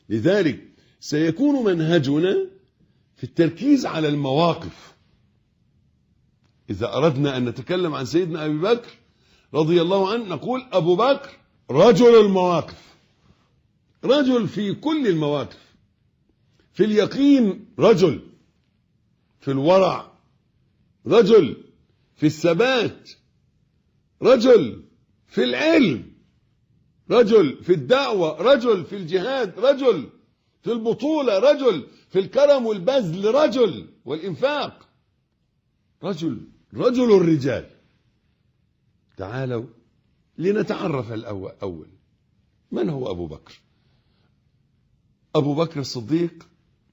لذلك سيكون منهجنا في التركيز على المواقف إذا أردنا أن نتكلم عن سيدنا أبي بكر رضي الله عنه نقول أبو بكر رجل المواقف رجل في كل المواقف في اليقين رجل في الورع رجل في الثبات رجل في العلم رجل في الدعوة رجل في الجهاد رجل في البطولة رجل في الكرم والبذل رجل والإنفاق رجل رجل الرجال تعالوا لنتعرف الأول أول من هو أبو بكر أبو بكر الصديق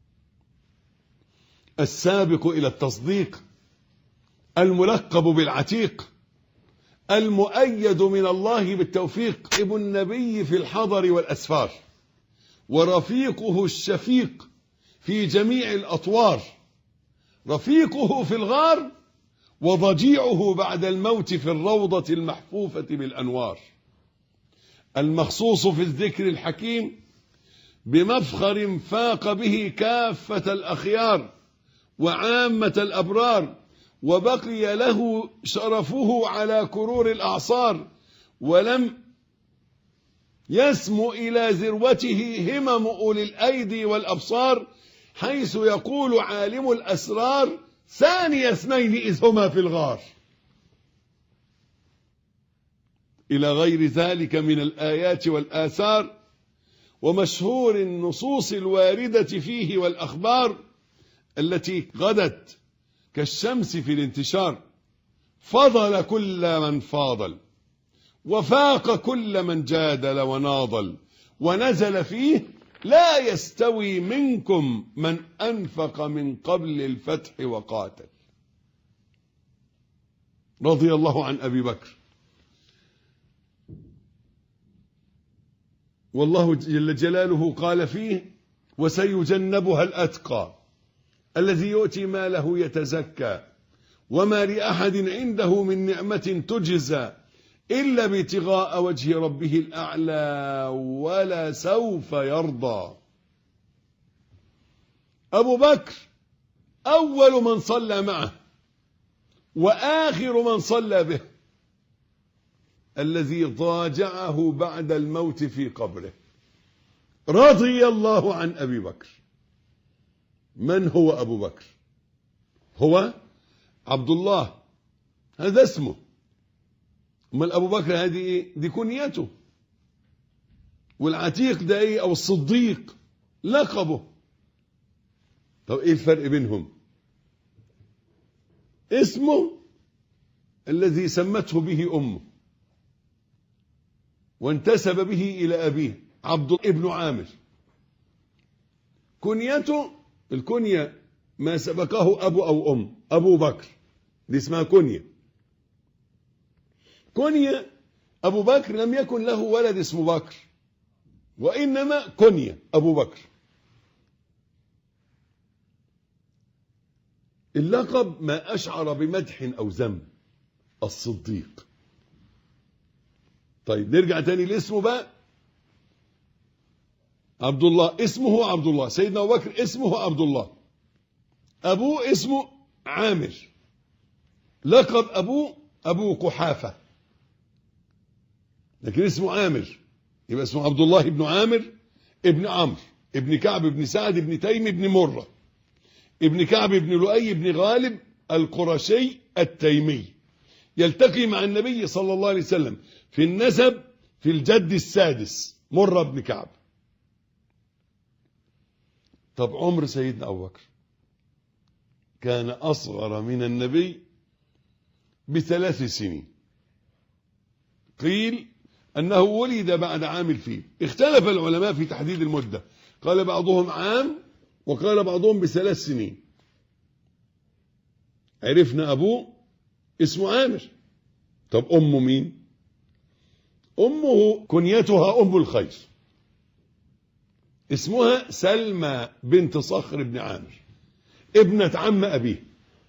السابق إلى التصديق الملقب بالعتيق المؤيد من الله بالتوفيق ابن النبي في الحضر والأسفار ورفيقه الشفيق في جميع الأطوار رفيقه في الغار وضجيعه بعد الموت في الروضة المحفوفة بالأنوار المخصوص في الذكر الحكيم بمفخر فاق به كافة الأخيار وعامة الأبرار وبقي له شرفه على كرور الأعصار ولم يسمو إلى ذروته همم أولي الأيدي والأبصار حيث يقول عالم الأسرار ثاني اثنين إذ هما في الغار إلى غير ذلك من الآيات والآثار ومشهور النصوص الواردة فيه والأخبار التي غدت كالشمس في الانتشار فضل كل من فاضل وفاق كل من جادل وناضل ونزل فيه لا يستوي منكم من أنفق من قبل الفتح وقاتل رضي الله عن أبي بكر والله جل جلاله قال فيه وسيجنبها الأتقى الذي يؤتي ماله يتزكى وما لأحد عنده من نعمة تجزى إلا ابتغاء وجه ربه الأعلى ولا سوف يرضى أبو بكر أول من صلى معه وآخر من صلى به الذي ضاجعه بعد الموت في قبره رضي الله عن أبي بكر من هو أبو بكر هو عبد الله هذا اسمه امال ابو بكر هذه ايه دي كنيته والعتيق ده ايه او الصديق لقبه طب ايه الفرق بينهم اسمه الذي سمته به امه وانتسب به الى ابيه عبد ابن عامر كنيته الكنيه ما سبقه ابو او ام ابو بكر دي اسمها كنيه كنية أبو بكر لم يكن له ولد اسمه بكر وإنما كنية أبو بكر اللقب ما أشعر بمدح أو ذم الصديق طيب نرجع تاني لاسمه بقى عبد الله اسمه عبد الله سيدنا أبو بكر اسمه عبد الله أبوه اسمه عامر لقب أبوه أبو قحافة لكن اسمه عامر يبقى اسمه عبد الله بن عامر ابن عمرو ابن كعب بن سعد بن تيم بن مرة ابن كعب بن لؤي بن غالب القرشي التيمي يلتقي مع النبي صلى الله عليه وسلم في النسب في الجد السادس مرة بن كعب طب عمر سيدنا أبو بكر كان أصغر من النبي بثلاث سنين قيل أنه ولد بعد عام الفيل اختلف العلماء في تحديد المدة قال بعضهم عام وقال بعضهم بثلاث سنين عرفنا أبوه اسمه عامر طب أمه مين أمه كنيتها أم الخير اسمها سلمى بنت صخر بن عامر ابنة عم أبيه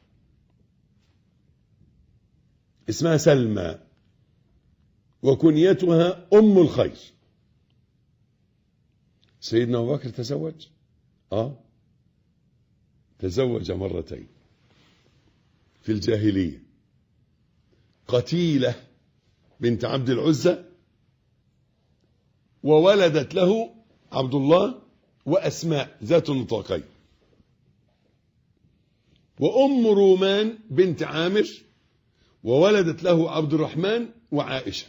اسمها سلمى وكنيتها أم الخير سيدنا أبو بكر تزوج آه تزوج مرتين في الجاهلية قتيلة بنت عبد العزة وولدت له عبد الله وأسماء ذات النطاقين وأم رومان بنت عامر وولدت له عبد الرحمن وعائشة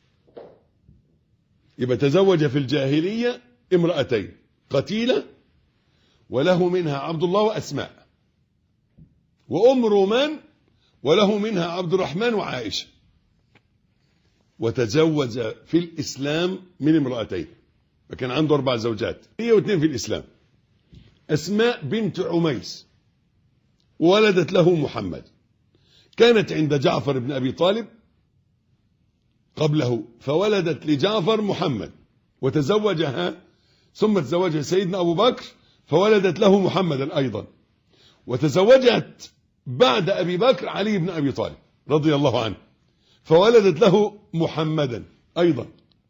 يبقى تزوج في الجاهلية امرأتين قتيلة وله منها عبد الله وأسماء وأم رومان وله منها عبد الرحمن وعائشة وتزوج في الإسلام من امرأتين فكان عنده أربع زوجات هي واثنين في الإسلام أسماء بنت عميس ولدت له محمد كانت عند جعفر بن أبي طالب قبله فولدت لجعفر محمد وتزوجها ثم تزوجها سيدنا أبو بكر فولدت له محمدا أيضا وتزوجت بعد أبي بكر علي بن أبي طالب رضي الله عنه فولدت له محمدا أيضا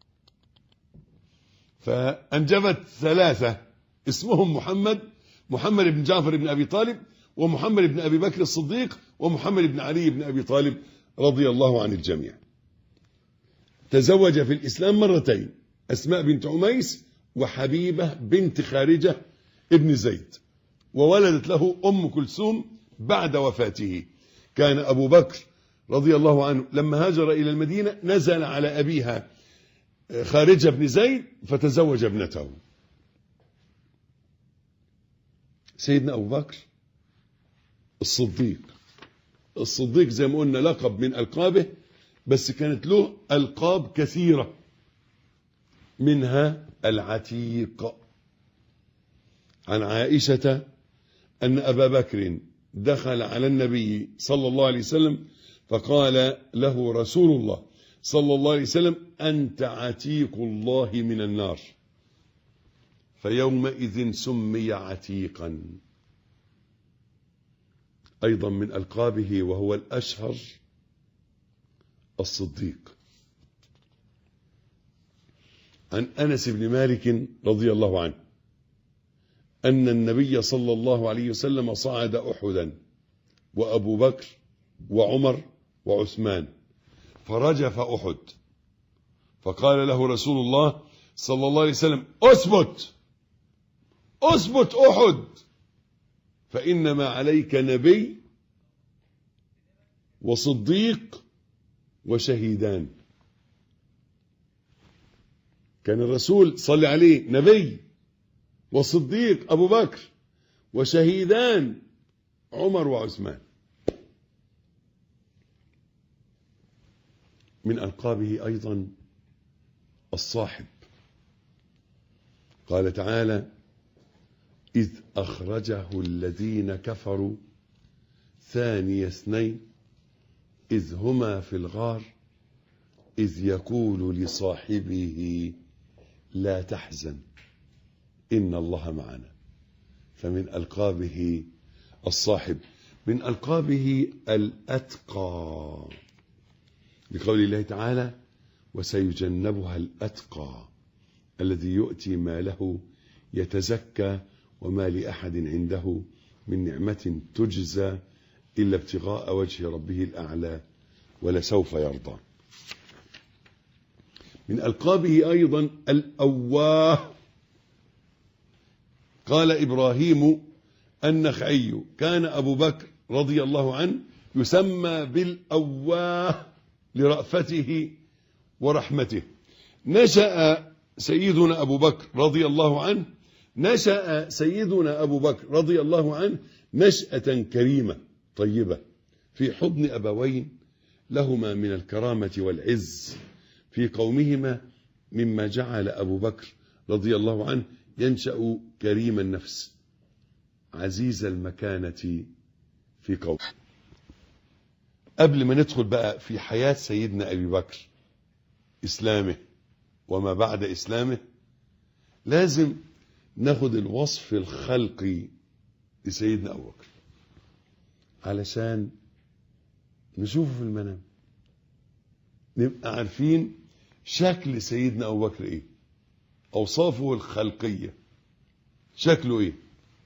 فأنجبت ثلاثة اسمهم محمد محمد بن جعفر بن أبي طالب ومحمد بن أبي بكر الصديق ومحمد بن علي بن أبي طالب رضي الله عن الجميع تزوج في الإسلام مرتين أسماء بنت عميس وحبيبة بنت خارجة ابن زيد وولدت له أم كلثوم بعد وفاته كان أبو بكر رضي الله عنه لما هاجر إلى المدينة نزل على أبيها خارجة بن زيد فتزوج ابنته سيدنا أبو بكر الصديق الصديق زي ما قلنا لقب من ألقابه بس كانت له ألقاب كثيرة منها العتيق عن عائشة أن أبا بكر دخل على النبي صلى الله عليه وسلم فقال له رسول الله صلى الله عليه وسلم أنت عتيق الله من النار فيومئذ سمي عتيقا أيضا من ألقابه وهو الأشهر الصديق عن أنس بن مالك رضي الله عنه أن النبي صلى الله عليه وسلم صعد أحدا وأبو بكر وعمر وعثمان فرجف أحد فقال له رسول الله صلى الله عليه وسلم أثبت أثبت أحد فإنما عليك نبي وصديق وشهيدان كان الرسول صلى عليه نبي وصديق أبو بكر وشهيدان عمر وعثمان من ألقابه أيضا الصاحب قال تعالى إذ أخرجه الذين كفروا ثاني اثنين إذ هما في الغار إذ يقول لصاحبه لا تحزن إن الله معنا فمن ألقابه الصاحب من ألقابه الأتقى لقول الله تعالى وسيجنبها الأتقى الذي يؤتي ماله يتزكى وما لأحد عنده من نعمة تجزى إلا ابتغاء وجه ربه الأعلى ولسوف يرضى من ألقابه أيضا الأواه قال إبراهيم النخعي كان أبو بكر رضي الله عنه يسمى بالأواه لرأفته ورحمته نشأ سيدنا أبو بكر رضي الله عنه نشأ سيدنا أبو بكر رضي الله عنه نشأة كريمة طيبة في حضن أبوين لهما من الكرامة والعز في قومهما مما جعل أبو بكر رضي الله عنه ينشأ كريم النفس عزيز المكانة في قومه قبل ما ندخل بقى في حياة سيدنا أبي بكر إسلامه وما بعد إسلامه لازم ناخد الوصف الخلقي لسيدنا أبو بكر علشان نشوفه في المنام نبقى عارفين شكل سيدنا أبو بكر إيه اوصافه الخلقيه شكله ايه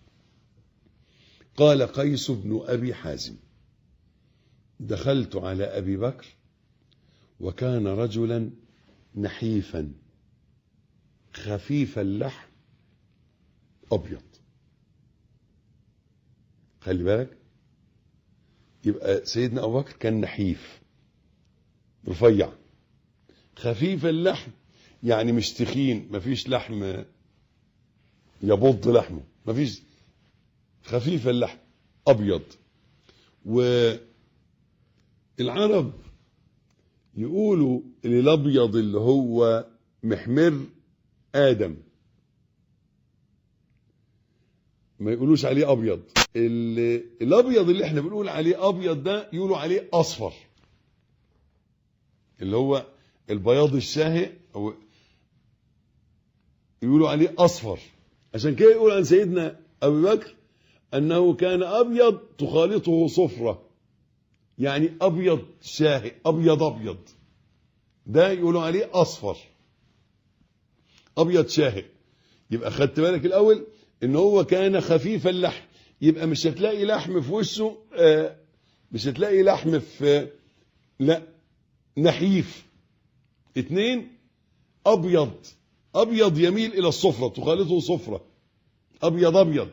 قال قيس بن ابي حازم دخلت على ابي بكر وكان رجلا نحيفا خفيف اللحم ابيض خلي بالك يبقى سيدنا ابو بكر كان نحيف رفيع خفيف اللحم يعني مش تخين مفيش لحم يبض لحمه مفيش خفيف اللحم ابيض والعرب يقولوا الابيض اللي هو محمر ادم ما يقولوش عليه ابيض ال- الابيض اللي احنا بنقول عليه ابيض ده يقولوا عليه اصفر اللي هو البياض الشاهق او يقولوا عليه اصفر عشان كده يقول عن سيدنا ابي بكر انه كان ابيض تخالطه صفره يعني ابيض شاهق ابيض ابيض ده يقولوا عليه اصفر ابيض شاهق يبقى خدت بالك الاول ان هو كان خفيف اللحم يبقى مش هتلاقي لحم في وشه آه مش هتلاقي لحم في لا نحيف اتنين ابيض ابيض يميل الى الصفرة تخالطه صفرة ابيض ابيض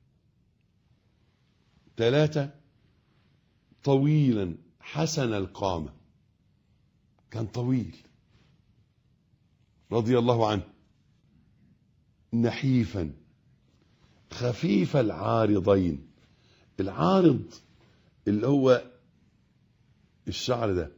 ثلاثة طويلا حسن القامة كان طويل رضي الله عنه نحيفا خفيف العارضين العارض اللي هو الشعر ده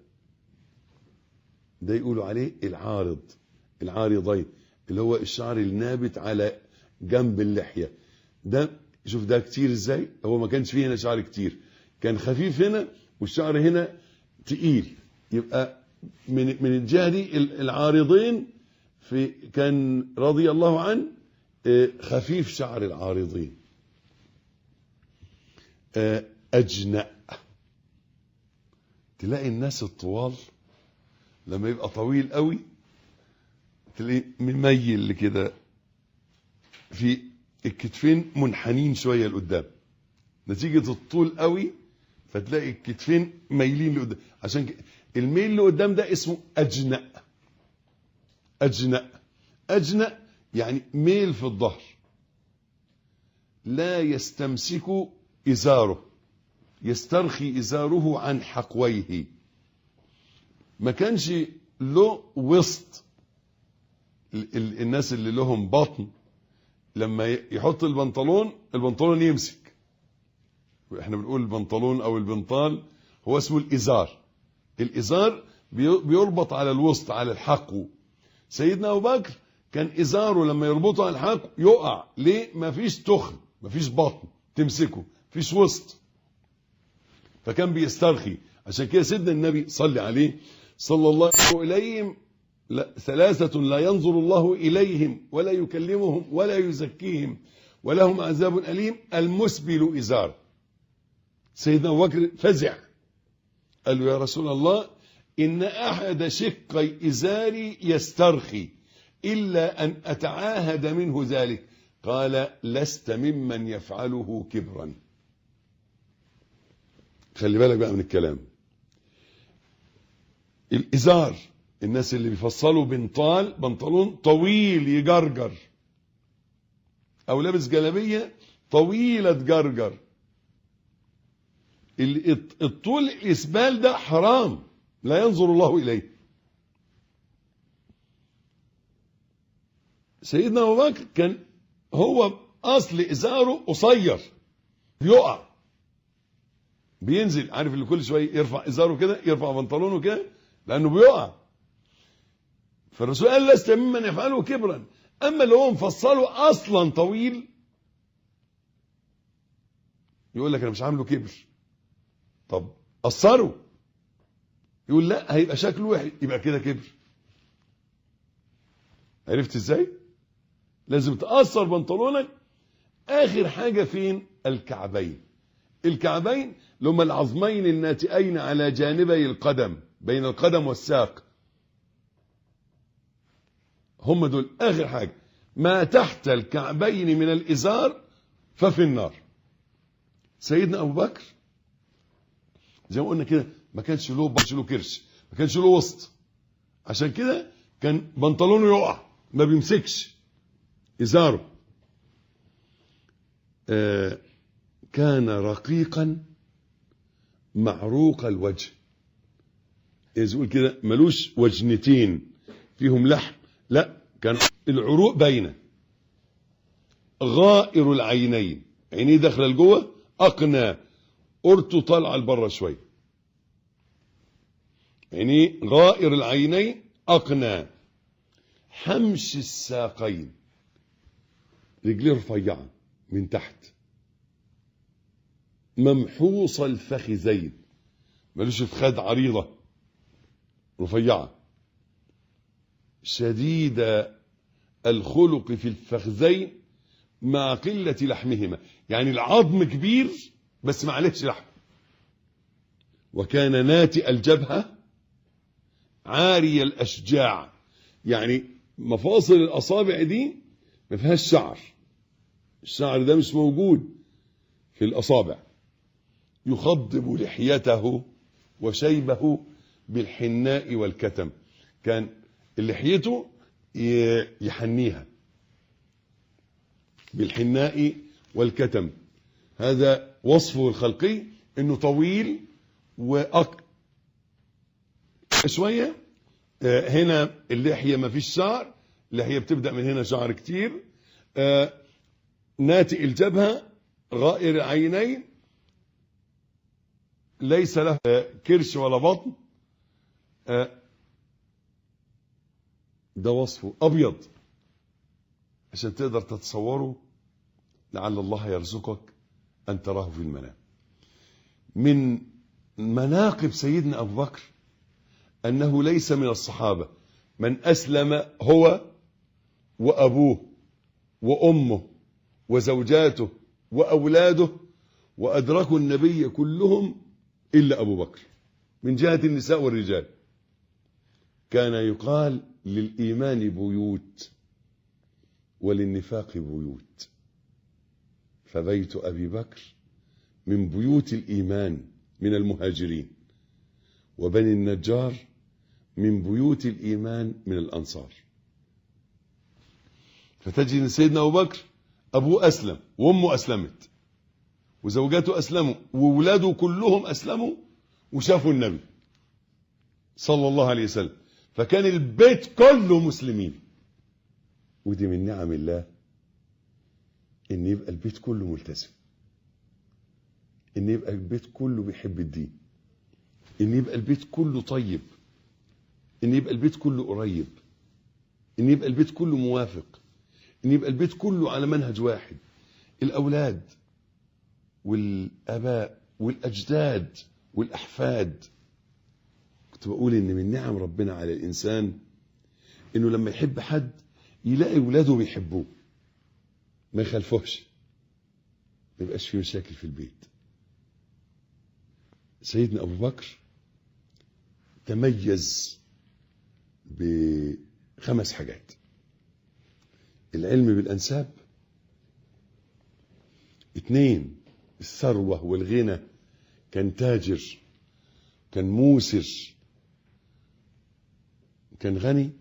ده يقولوا عليه العارض العارضين اللي هو الشعر النابت على جنب اللحية ده شوف ده كتير ازاي هو ما كانش فيه هنا شعر كتير كان خفيف هنا والشعر هنا تقيل يبقى من من الجهه دي العارضين في كان رضي الله عنه آه، خفيف شعر العارضين آه، أجنأ تلاقي الناس الطوال لما يبقى طويل قوي تلاقيه مميل كده في الكتفين منحنين شويه لقدام نتيجه الطول قوي فتلاقي الكتفين مايلين لقدام عشان كده الميل لقدام ده اسمه اجنأ اجنأ اجنأ يعني ميل في الظهر لا يستمسك ازاره يسترخي ازاره عن حقويه ما كانش له وسط ال- ال- الناس اللي لهم بطن لما ي- يحط البنطلون البنطلون يمسك احنا بنقول البنطلون او البنطال هو اسمه الازار الازار بي- بيربط على الوسط على الحقو سيدنا ابو بكر كان ازاره لما يربطه على الحقو يقع ليه ما فيش تخن ما فيش بطن تمسكه فيش وسط فكان بيسترخي عشان كده سيدنا النبي صلى عليه صلى الله إليهم لا ثلاثة لا ينظر الله إليهم ولا يكلمهم ولا يزكيهم ولهم عذاب أليم المسبل إزار سيدنا أبو بكر فزع قال له يا رسول الله إن أحد شقي إزاري يسترخي إلا أن أتعاهد منه ذلك قال لست ممن يفعله كبرا خلي بالك بقى من الكلام الإزار الناس اللي بيفصلوا بنطال بنطلون طويل يجرجر أو لابس جلابية طويلة تجرجر ال- الط- الطول الإسبال ده حرام لا ينظر الله إليه سيدنا أبو بكر كان هو أصل إزاره قصير بيقع بينزل عارف اللي كل شويه يرفع ازاره كده يرفع بنطلونه كده لانه بيقع فالرسول قال لست ممن يفعله كبرا اما اللي هو مفصله اصلا طويل يقول لك انا مش عامله كبر طب قصره يقول لا هيبقى شكله وحش يبقى كده كبر عرفت ازاي لازم تقصر بنطلونك اخر حاجه فين الكعبين الكعبين اللي هما العظمين الناتئين على جانبي القدم بين القدم والساق هم دول اخر حاجه ما تحت الكعبين من الازار ففي النار سيدنا ابو بكر زي ما قلنا كده ما كانش له ما كانش له كرش ما كانش له وسط عشان كده كان بنطلونه يقع ما بيمسكش ازاره آه كان رقيقا معروق الوجه إذا يقول كده ملوش وجنتين فيهم لحم لا كان العروق باينه غائر العينين عينيه داخله لجوه اقنى قرته طالعه لبره شويه عينيه غائر العينين اقنى حمش الساقين رجليه رفيعه من تحت ممحوص الفخذين ملوش فخاد عريضه رفيعه شديد الخلق في الفخذين مع قلة لحمهما يعني العظم كبير بس ما عليهش لحم وكان ناتئ الجبهة عاري الأشجاع يعني مفاصل الأصابع دي ما فيهاش شعر الشعر ده مش موجود في الأصابع يخضب لحيته وشيبه بالحناء والكتم كان لحيته يحنيها بالحناء والكتم هذا وصفه الخلقي انه طويل وأك شوية هنا اللحية ما فيش شعر اللحية بتبدأ من هنا شعر كتير ناتئ الجبهة غائر العينين ليس له كرش ولا بطن ده وصفه أبيض عشان تقدر تتصوره لعل الله يرزقك أن تراه في المنام من مناقب سيدنا أبو بكر أنه ليس من الصحابة من أسلم هو وأبوه وأمه وزوجاته وأولاده وأدركوا النبي كلهم إلا أبو بكر من جهة النساء والرجال كان يقال للإيمان بيوت وللنفاق بيوت فبيت أبي بكر من بيوت الإيمان من المهاجرين وبني النجار من بيوت الإيمان من الأنصار فتجد سيدنا أبو بكر أبوه أسلم وأمه أسلمت وزوجاته أسلموا وولاده كلهم أسلموا وشافوا النبي صلى الله عليه وسلم فكان البيت كله مسلمين ودي من نعم الله ان يبقى البيت كله ملتزم ان يبقى البيت كله بيحب الدين ان يبقى البيت كله طيب ان يبقى البيت كله قريب ان يبقى البيت كله موافق ان يبقى البيت كله على منهج واحد الاولاد والاباء والاجداد والاحفاد كنت بقول ان من نعم ربنا على الانسان انه لما يحب حد يلاقي ولاده بيحبوه ما يخالفوش ما يبقاش في مشاكل في البيت سيدنا ابو بكر تميز بخمس حاجات العلم بالانساب اثنين الثروه والغنى كان تاجر كان موسر كان غني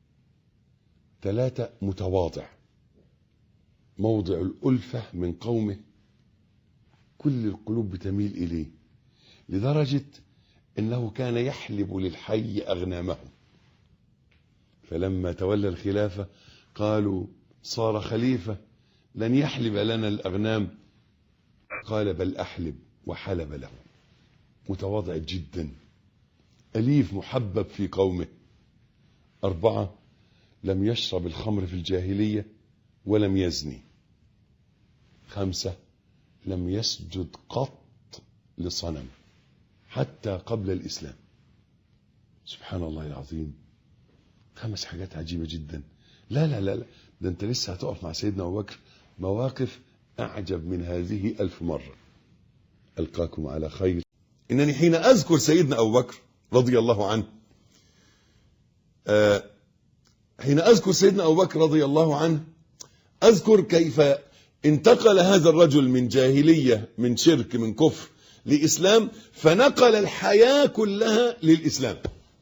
ثلاثة متواضع موضع الألفة من قومه كل القلوب بتميل إليه لدرجة أنه كان يحلب للحي أغنامهم فلما تولى الخلافة قالوا صار خليفة لن يحلب لنا الأغنام قال بل أحلب وحلب له متواضع جدا أليف محبب في قومه أربعة لم يشرب الخمر في الجاهلية ولم يزني خمسة لم يسجد قط لصنم حتى قبل الإسلام سبحان الله العظيم خمس حاجات عجيبة جدا لا لا لا, لا. ده انت لسه هتقف مع سيدنا أبو بكر مواقف أعجب من هذه ألف مرة ألقاكم على خير إنني حين أذكر سيدنا أبو بكر رضي الله عنه حين أذكر سيدنا أبو بكر رضي الله عنه أذكر كيف انتقل هذا الرجل من جاهلية من شرك من كفر لإسلام فنقل الحياة كلها للإسلام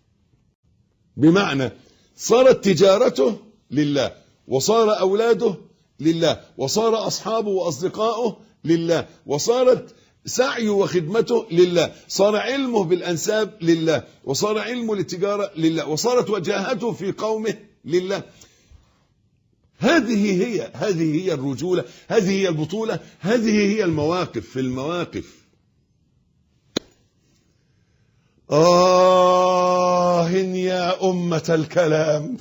بمعنى صارت تجارته لله وصار أولاده لله وصار أصحابه وأصدقائه لله وصارت سعيه وخدمته لله صار علمه بالأنساب لله وصار علمه للتجارة لله وصارت وجاهته في قومه لله هذه هي هذه هي الرجولة هذه هي البطولة هذه هي المواقف في المواقف آه يا أمة الكلام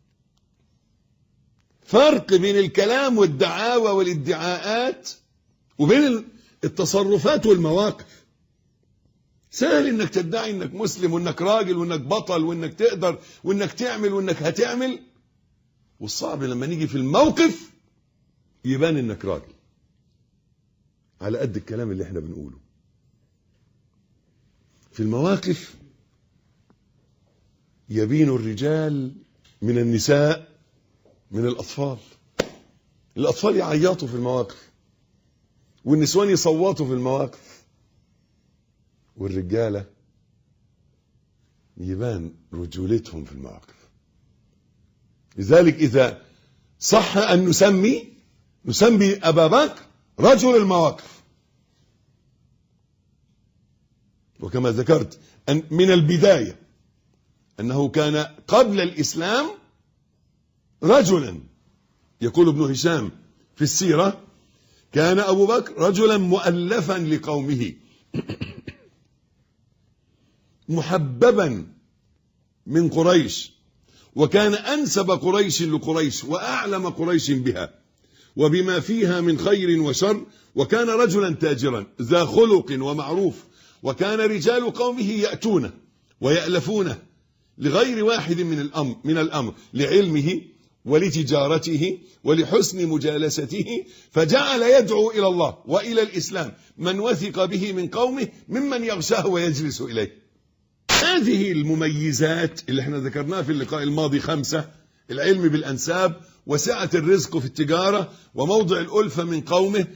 فرق بين الكلام والدعاوى والادعاءات وبين التصرفات والمواقف سهل انك تدعي انك مسلم وانك راجل وانك بطل وانك تقدر وانك تعمل وانك هتعمل والصعب لما نيجي في الموقف يبان انك راجل على قد الكلام اللي احنا بنقوله في المواقف يبين الرجال من النساء من الأطفال الأطفال يعيطوا في المواقف والنسوان يصوتوا في المواقف والرجالة يبان رجولتهم في المواقف لذلك إذا صح أن نسمي نسمي أبا بكر رجل المواقف وكما ذكرت أن من البداية أنه كان قبل الإسلام رجلا يقول ابن هشام في السيرة كان أبو بكر رجلا مؤلفا لقومه محببا من قريش وكان أنسب قريش لقريش وأعلم قريش بها وبما فيها من خير وشر وكان رجلا تاجرا ذا خلق ومعروف وكان رجال قومه يأتونه ويألفونه لغير واحد من الأمر, من الأمر لعلمه ولتجارته ولحسن مجالسته فجعل يدعو إلى الله وإلى الإسلام من وثق به من قومه ممن يغشاه ويجلس إليه هذه المميزات اللي احنا ذكرناها في اللقاء الماضي خمسة العلم بالأنساب وسعة الرزق في التجارة وموضع الألفة من قومه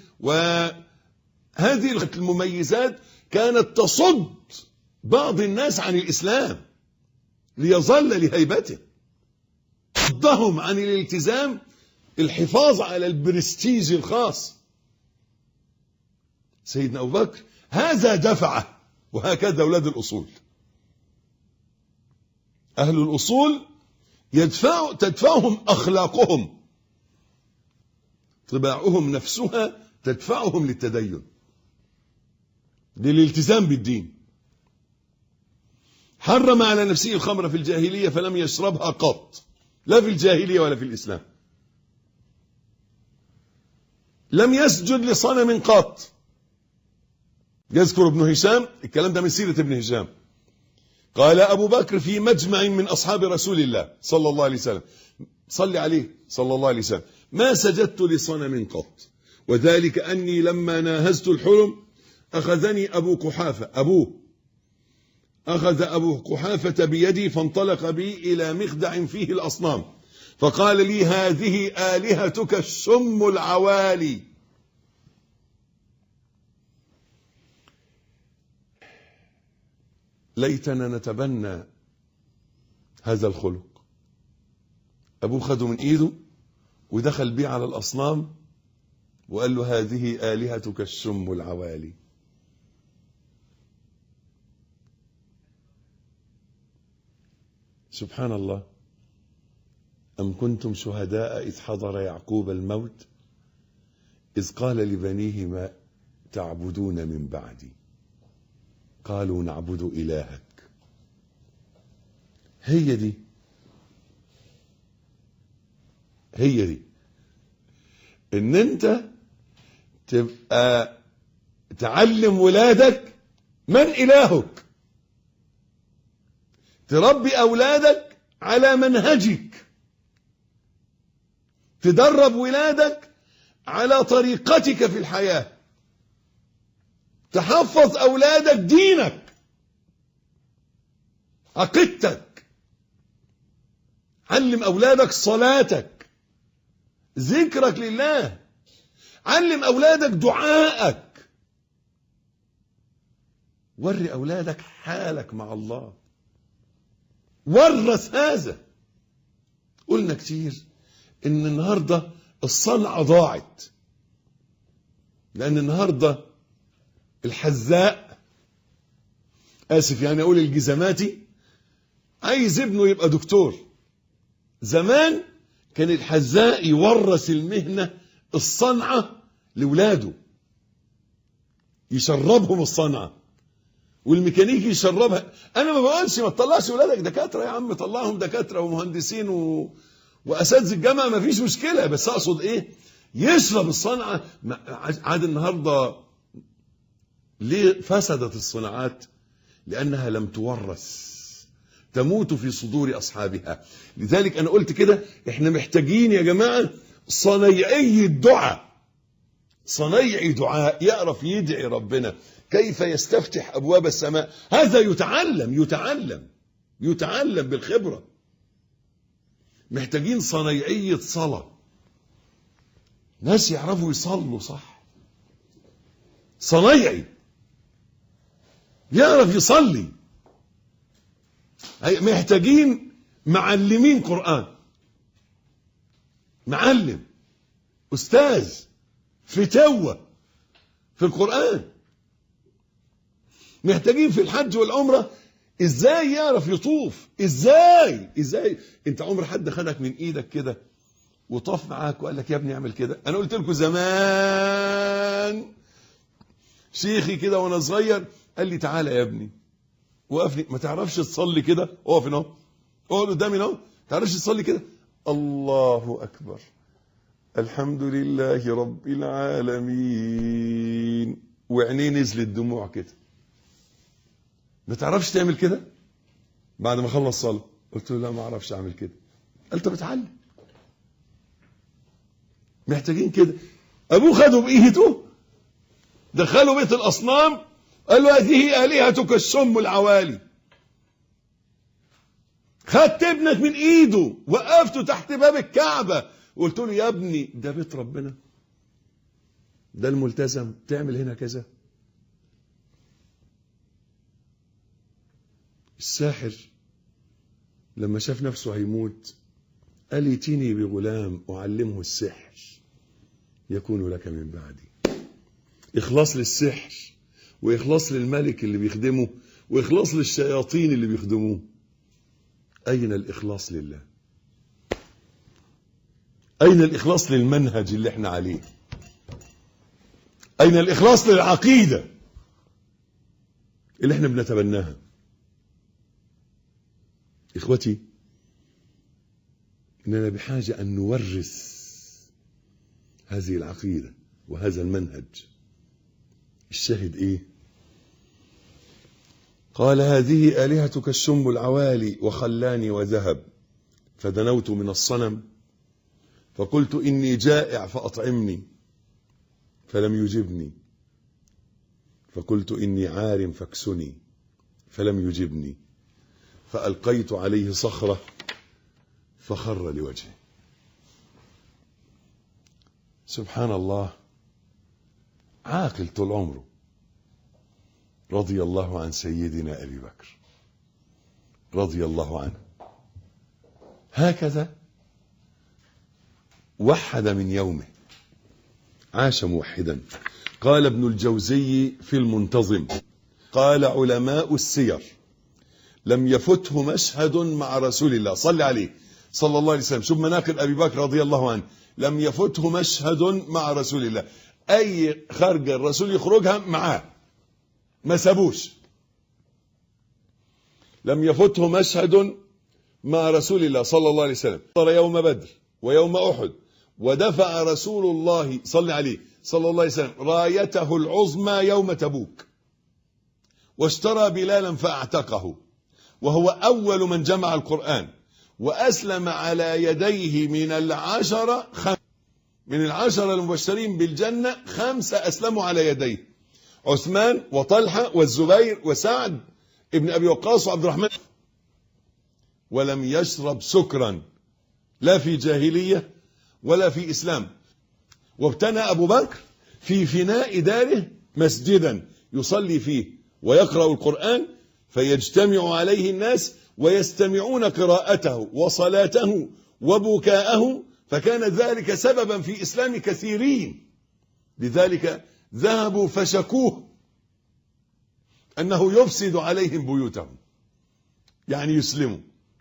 وهذه المميزات كانت تصد بعض الناس عن الإسلام ليظل لهيبته صدهم عن الالتزام الحفاظ على البرستيج الخاص سيدنا أبو بكر هذا دفعه وهكذا أولاد الأصول أهل الأصول يدفع تدفعهم أخلاقهم طباعهم نفسها تدفعهم للتدين للالتزام بالدين حرم على نفسه الخمر في الجاهلية فلم يشربها قط لا في الجاهلية ولا في الإسلام لم يسجد لصنم قط يذكر ابن هشام الكلام ده من سيرة ابن هشام قال أبو بكر في مجمع من أصحاب رسول الله صلى الله عليه وسلم صل عليه صلى الله عليه وسلم ما سجدت لصنم قط وذلك أني لما ناهزت الحلم أخذني أبو قحافة أبوه أخذ أبو قحافة بيدي فانطلق بي إلى مخدع فيه الأصنام فقال لي هذه آلهتك الشم العوالي ليتنا نتبنى هذا الخلق أبوه خده من إيده ودخل بيه على الأصنام وقال له هذه آلهتك الشم العوالي سبحان الله أم كنتم شهداء إذ حضر يعقوب الموت إذ قال لبنيه ما تعبدون من بعدي قالوا نعبد إلهك هي دي هي دي ان انت تبقى تعلم ولادك من إلهك تربي أولادك على منهجك تدرب ولادك على طريقتك في الحياة تحفظ أولادك دينك عقيدتك علم أولادك صلاتك ذكرك لله علم أولادك دعائك وري أولادك حالك مع الله ورث هذا قلنا كتير ان النهاردة الصنعة ضاعت لان النهاردة الحذاء اسف يعني اقول الجزماتي عايز ابنه يبقى دكتور زمان كان الحذاء يورث المهنة الصنعة لولاده يشربهم الصنعة والميكانيكي يشربها انا ما بقولش ما تطلعش ولادك دكاتره يا عم طلعهم دكاتره ومهندسين و... واساتذه الجامعه ما فيش مشكله بس اقصد ايه يشرب الصنعه عاد النهارده ليه فسدت الصناعات لانها لم تورث تموت في صدور اصحابها لذلك انا قلت كده احنا محتاجين يا جماعه صنيعي الدعاء صنيعي دعاء يعرف يدعي ربنا كيف يستفتح ابواب السماء هذا يتعلم يتعلم يتعلم بالخبره محتاجين صنيعيه صلاه ناس يعرفوا يصلوا صح صنيعي يعرف يصلي محتاجين معلمين قران معلم استاذ فتوه في القران محتاجين في الحج والعمرة ازاي يعرف يطوف ازاي ازاي انت عمر حد خدك من ايدك كده وطاف معاك وقال لك يا ابني اعمل كده انا قلت لكم زمان شيخي كده وانا صغير قال لي تعالى يا ابني وقفني ما تعرفش تصلي كده اقف هنا اقعد قدامي هنا ما تعرفش تصلي كده الله اكبر الحمد لله رب العالمين وعينيه نزلت دموع كده ما تعرفش تعمل كده بعد ما خلص صلاه قلت له لا ما اعرفش اعمل كده قال طب اتعلم محتاجين كده ابوه خده بايده دخله بيت الاصنام قال له هذه الهتك السم العوالي خدت ابنك من ايده وقفته تحت باب الكعبه وقلت له يا ابني ده بيت ربنا ده الملتزم تعمل هنا كذا الساحر لما شاف نفسه هيموت قال ائتني بغلام أعلمه السحر يكون لك من بعدي إخلاص للسحر وإخلاص للملك اللي بيخدمه وإخلاص للشياطين اللي بيخدموه أين الإخلاص لله أين الإخلاص للمنهج اللي احنا عليه أين الإخلاص للعقيدة اللي احنا بنتبناها إخوتي إننا بحاجة أن نورث هذه العقيدة وهذا المنهج الشاهد إيه قال هذه آلهتك الشم العوالي وخلاني وذهب فدنوت من الصنم فقلت إني جائع فأطعمني فلم يجبني فقلت إني عار فاكسني فلم يجبني فألقيت عليه صخرة فخر لوجهه سبحان الله عاقل طول عمره رضي الله عن سيدنا أبي بكر رضي الله عنه هكذا وحد من يومه عاش موحدا قال ابن الجوزي في المنتظم قال علماء السير لم يفته مشهد مع رسول الله صلى عليه صلى الله عليه وسلم شوف مناقب أبي بكر رضي الله عنه لم يفته مشهد مع رسول الله أي خرج الرسول يخرجها معاه ما سابوش لم يفته مشهد مع رسول الله صلى الله عليه وسلم صار يوم بدر ويوم أحد ودفع رسول الله صلى عليه صلى الله عليه وسلم رايته العظمى يوم تبوك واشترى بلالا فاعتقه وهو أول من جمع القرآن وأسلم على يديه من العشرة خم من العشرة المبشرين بالجنة خمسة أسلموا على يديه عثمان وطلحة والزبير وسعد ابن أبي وقاص وعبد الرحمن ولم يشرب سكرا لا في جاهلية ولا في إسلام وابتنى أبو بكر في فناء داره مسجدا يصلي فيه ويقرأ القرآن فيجتمع عليه الناس ويستمعون قراءته وصلاته وبكاءه فكان ذلك سببا في إسلام كثيرين لذلك ذهبوا فشكوه أنه يفسد عليهم بيوتهم يعني يسلموا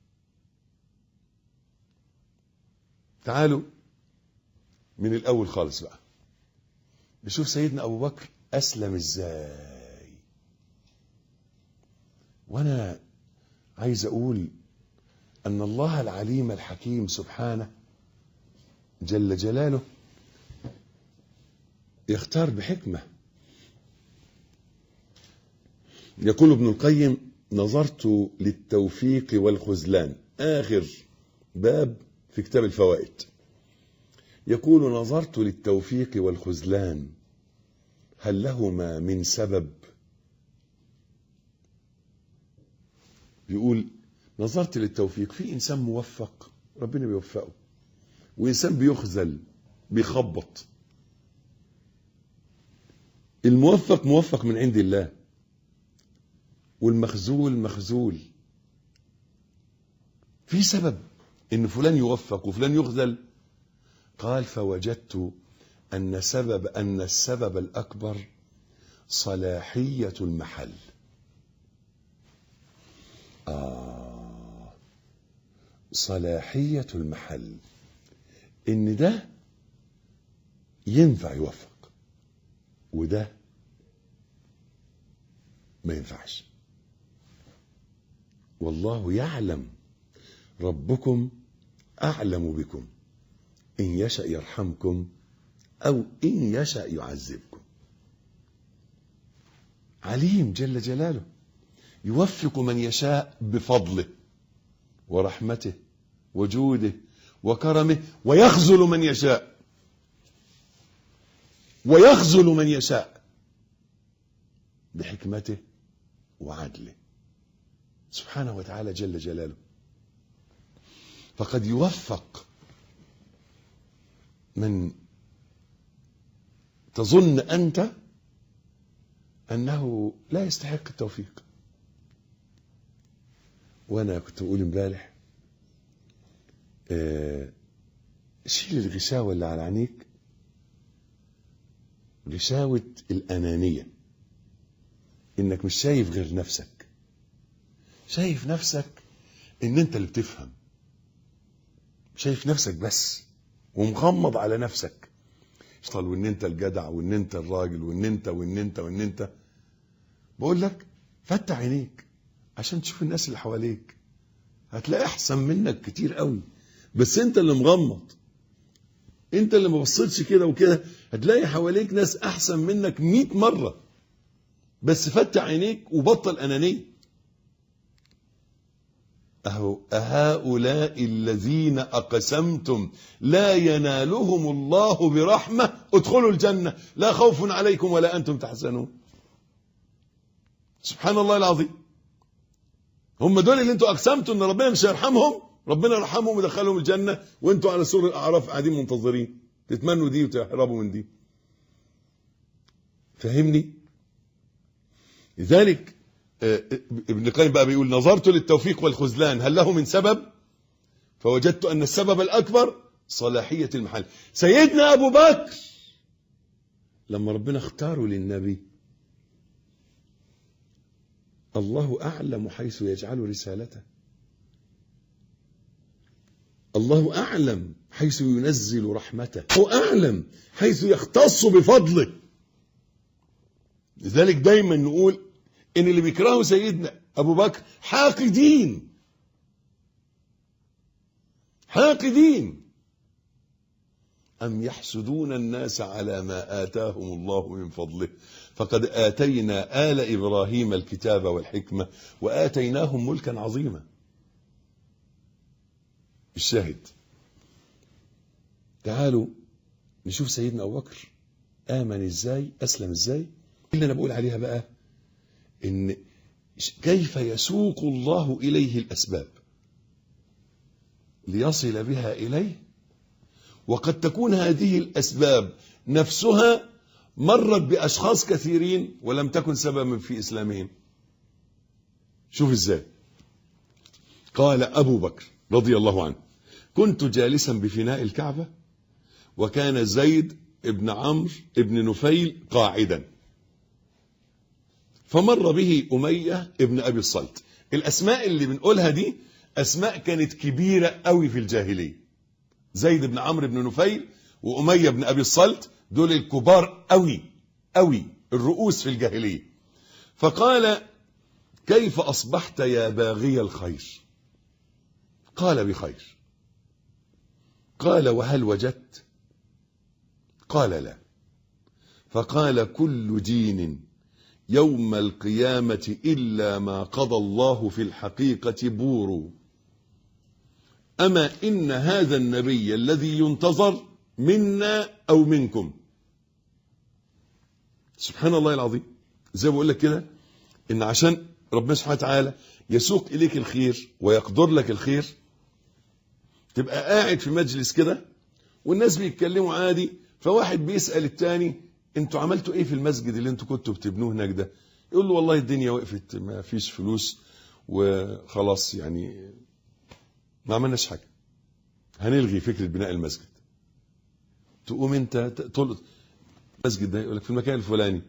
تعالوا من الأول خالص بقى نشوف سيدنا أبو بكر أسلم إزاي وأنا عايز أقول أن الله العليم الحكيم سبحانه جل جلاله يختار بحكمة يقول ابن القيم نظرت للتوفيق والخذلان آخر باب في كتاب الفوائد يقول نظرت للتوفيق والخذلان هل لهما من سبب يقول نظرت للتوفيق في انسان موفق ربنا بيوفقه وانسان بيخذل بيخبط الموفق موفق من عند الله والمخذول مخذول في سبب ان فلان يوفق وفلان يخذل قال فوجدت ان سبب ان السبب الاكبر صلاحيه المحل آه صلاحيه المحل ان ده ينفع يوفق وده ما ينفعش والله يعلم ربكم اعلم بكم ان يشا يرحمكم او ان يشا يعذبكم عليم جل جلاله يوفق من يشاء بفضله ورحمته وجوده وكرمه ويخذل من يشاء ويخذل من يشاء بحكمته وعدله سبحانه وتعالى جل جلاله فقد يوفق من تظن انت انه لا يستحق التوفيق وانا كنت بقول امبارح آه شيل الغشاوه اللي على عينيك غشاوه الانانيه انك مش شايف غير نفسك شايف نفسك ان انت اللي بتفهم شايف نفسك بس ومغمض على نفسك اشتغل وان انت الجدع وان انت الراجل وان انت وان انت وان انت بقول لك فتح عينيك عشان تشوف الناس اللي حواليك هتلاقي احسن منك كتير قوي بس انت اللي مغمض انت اللي ما بصيتش كده وكده هتلاقي حواليك ناس احسن منك 100 مره بس فتح عينيك وبطل انانيه أهو أهؤلاء الذين أقسمتم لا ينالهم الله برحمة ادخلوا الجنة لا خوف عليكم ولا أنتم تحزنون سبحان الله العظيم هم دول اللي انتوا أقسمتوا أن ربنا مش هيرحمهم ربنا رحمهم ودخلهم الجنة وانتوا على سور الأعراف قاعدين منتظرين تتمنوا دي وتهربوا من دي فهمني لذلك ابن القيم بقى بيقول نظرت للتوفيق والخذلان هل له من سبب فوجدت أن السبب الأكبر صلاحية المحل سيدنا أبو بكر لما ربنا اختاره للنبي الله أعلم حيث يجعل رسالته الله أعلم حيث ينزل رحمته وأعلم حيث يختص بفضله لذلك دايما نقول ان اللي بيكرهوا سيدنا ابو بكر حاقدين حاقدين ام يحسدون الناس على ما اتاهم الله من فضله فقد اتينا ال ابراهيم الكتاب والحكمه واتيناهم ملكا عظيما الشاهد تعالوا نشوف سيدنا ابو بكر امن ازاي اسلم ازاي اللي انا بقول عليها بقى ان كيف يسوق الله اليه الاسباب ليصل بها إليه وقد تكون هذه الأسباب نفسها مرت بأشخاص كثيرين ولم تكن سببا في إسلامهم شوف ازاي قال أبو بكر رضي الله عنه كنت جالسا بفناء الكعبة وكان زيد ابن عمرو ابن نفيل قاعدا فمر به أمية ابن أبي الصلت الأسماء اللي بنقولها دي أسماء كانت كبيرة قوي في الجاهلية زيد بن عمرو بن نفيل وأمية بن أبي الصلت دول الكبار قوي قوي الرؤوس في الجاهلية فقال كيف أصبحت يا باغي الخير قال بخير قال وهل وجدت قال لا فقال كل دين يوم القيامة إلا ما قضى الله في الحقيقة بور أما إن هذا النبي الذي ينتظر منا أو منكم سبحان الله العظيم زي ما بقول لك كده إن عشان ربنا سبحانه وتعالى يسوق إليك الخير ويقدر لك الخير تبقى قاعد في مجلس كده والناس بيتكلموا عادي فواحد بيسأل التاني انتوا عملتوا ايه في المسجد اللي انتوا كنتوا بتبنوه هناك ده يقول له والله الدنيا وقفت ما فيش فلوس وخلاص يعني ما عملناش حاجة هنلغي فكرة بناء المسجد تقوم انت تقول المسجد ده يقول لك في المكان الفلاني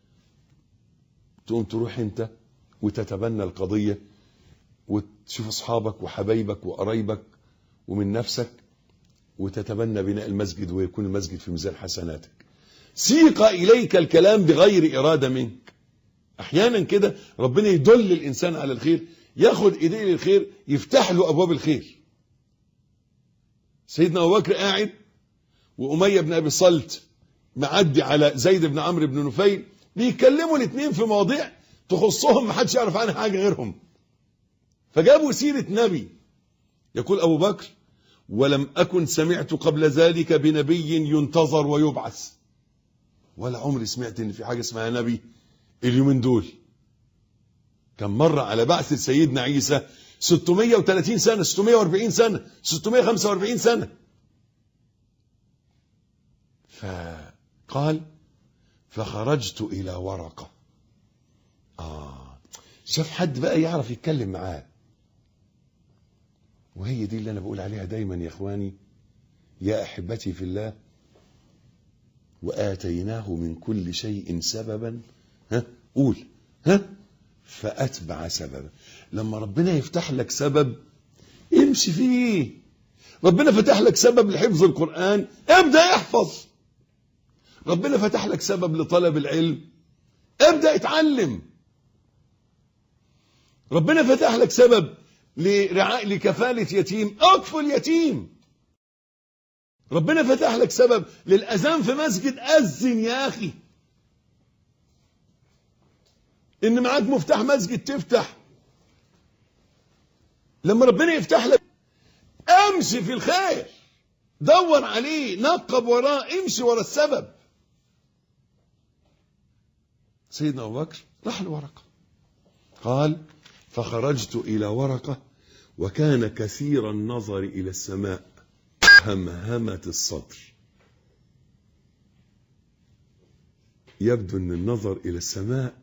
تقوم تروح انت وتتبنى القضية وتشوف اصحابك وحبايبك وقرايبك ومن نفسك وتتبنى بناء المسجد ويكون المسجد في ميزان حسناتك سيق إليك الكلام بغير إرادة منك أحيانا كده ربنا يدل الإنسان على الخير ياخد إيديه للخير يفتح له أبواب الخير سيدنا أبو بكر قاعد وأمية بن أبي صلت معدي على زيد بن عمرو بن نفيل بيتكلموا الاثنين في مواضيع تخصهم محدش يعرف عنها حاجة غيرهم فجابوا سيرة نبي يقول أبو بكر ولم أكن سمعت قبل ذلك بنبي ينتظر ويبعث ولا عمري سمعت ان في حاجة اسمها نبي اليومين دول كان مر على بعث سيدنا عيسى 630 سنة 640 سنة 645 سنة فقال فخرجت إلى ورقة آه شاف حد بقى يعرف يتكلم معاه وهي دي اللي أنا بقول عليها دايما يا إخواني يا أحبتي في الله وآتيناه من كل شيء سببا ها قول ها فأتبع سببا لما ربنا يفتح لك سبب امشي فيه ربنا فتح لك سبب لحفظ القرآن ابدأ احفظ ربنا فتح لك سبب لطلب العلم ابدأ اتعلم ربنا فتح لك سبب لرعاء لكفالة يتيم اكفل يتيم ربنا فتح لك سبب للأذان في مسجد أذن يا أخي إن معاك مفتاح مسجد تفتح لما ربنا يفتح لك امشي في الخير دور عليه نقب وراه امشي ورا السبب سيدنا أبو بكر راح لورقة قال فخرجت إلى ورقة وكان كثير النظر إلى السماء همهمة الصدر يبدو أن النظر إلى السماء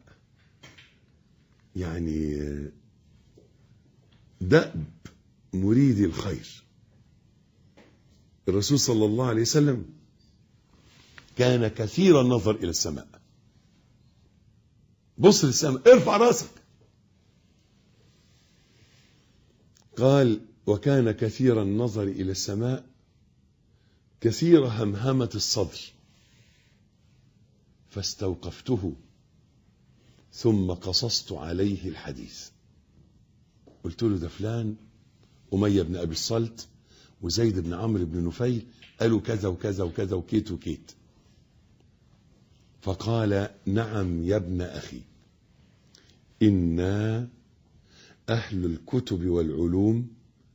يعني دأب مريد الخير الرسول صلى الله عليه وسلم كان كثير النظر إلى السماء بص للسماء ارفع راسك قال وكان كثير النظر إلى السماء كثير همهمة الصدر فاستوقفته ثم قصصت عليه الحديث قلت له ده فلان أمية بن أبي الصلت وزيد بن عمرو بن نفيل قالوا كذا وكذا وكذا وكيت وكيت فقال نعم يا ابن أخي إنا أهل الكتب والعلوم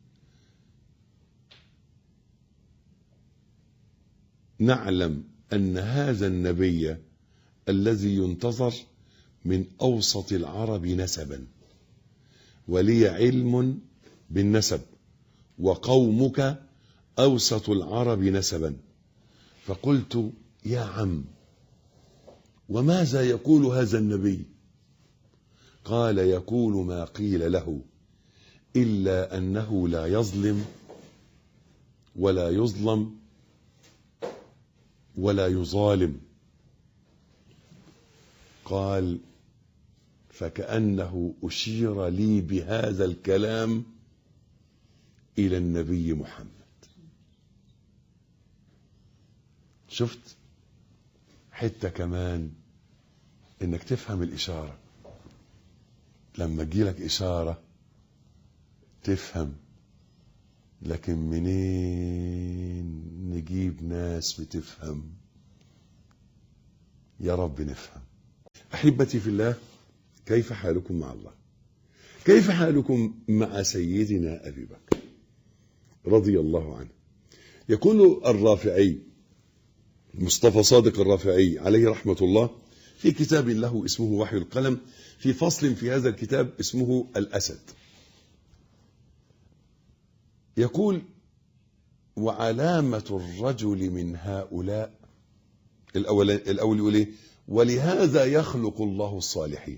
نعلم أن هذا النبي الذي ينتظر من أوسط العرب نسبا ولي علم بالنسب وقومك أوسط العرب نسبا فقلت يا عم وماذا يقول هذا النبي قال يقول ما قيل له إلا أنه لا يظلم ولا يظلم ولا يظالم قال فكأنه أشير لي بهذا الكلام إلى النبي محمد شفت حتة كمان إنك تفهم الإشارة لما تجيلك إشارة تفهم لكن منين نجيب ناس بتفهم يا رب نفهم أحبتي في الله كيف حالكم مع الله كيف حالكم مع سيدنا أبي بكر رضي الله عنه يقول الرافعي مصطفى صادق الرافعي عليه رحمة الله في كتاب له اسمه وحي القلم في فصل في هذا الكتاب اسمه الأسد يقول وعلامة الرجل من هؤلاء الأول, الأول يقول إيه ولهذا يخلق الله الصالحين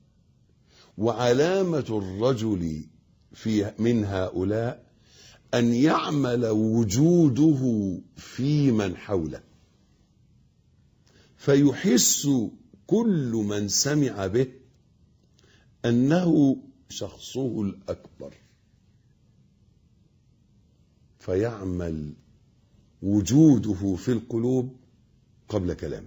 وعلامة الرجل في من هؤلاء أن يعمل وجوده في من حوله فيحس كل من سمع به أنه شخصه الأكبر فيعمل وجوده في القلوب قبل كلامه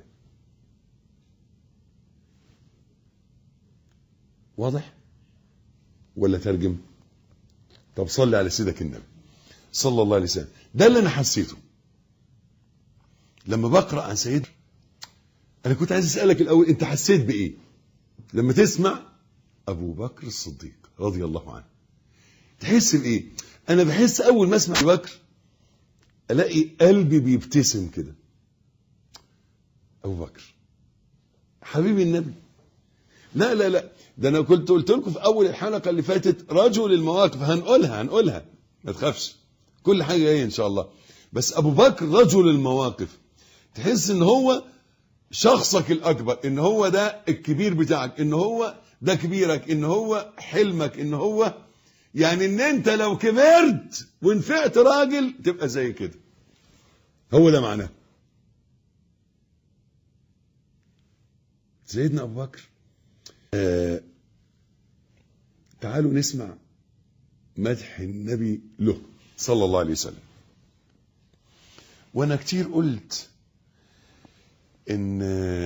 واضح ولا ترجم طب صلي على سيدك النبي صلى الله عليه وسلم ده اللي انا حسيته لما بقرا عن سيدنا انا كنت عايز اسالك الاول انت حسيت بايه لما تسمع ابو بكر الصديق رضي الله عنه تحس بايه انا بحس اول ما اسمع ابو بكر الاقي قلبي بيبتسم كده ابو بكر حبيبي النبي لا لا لا ده انا كنت قلت لكم في اول الحلقه اللي فاتت رجل المواقف هنقولها هنقولها ما تخافش كل حاجه جايه ان شاء الله بس ابو بكر رجل المواقف تحس ان هو شخصك الاكبر ان هو ده الكبير بتاعك ان هو ده كبيرك ان هو حلمك ان هو يعني ان انت لو كبرت ونفعت راجل تبقى زي كده هو ده معناه سيدنا ابو بكر آه تعالوا نسمع مدح النبي له صلى الله عليه وسلم وانا كتير قلت ان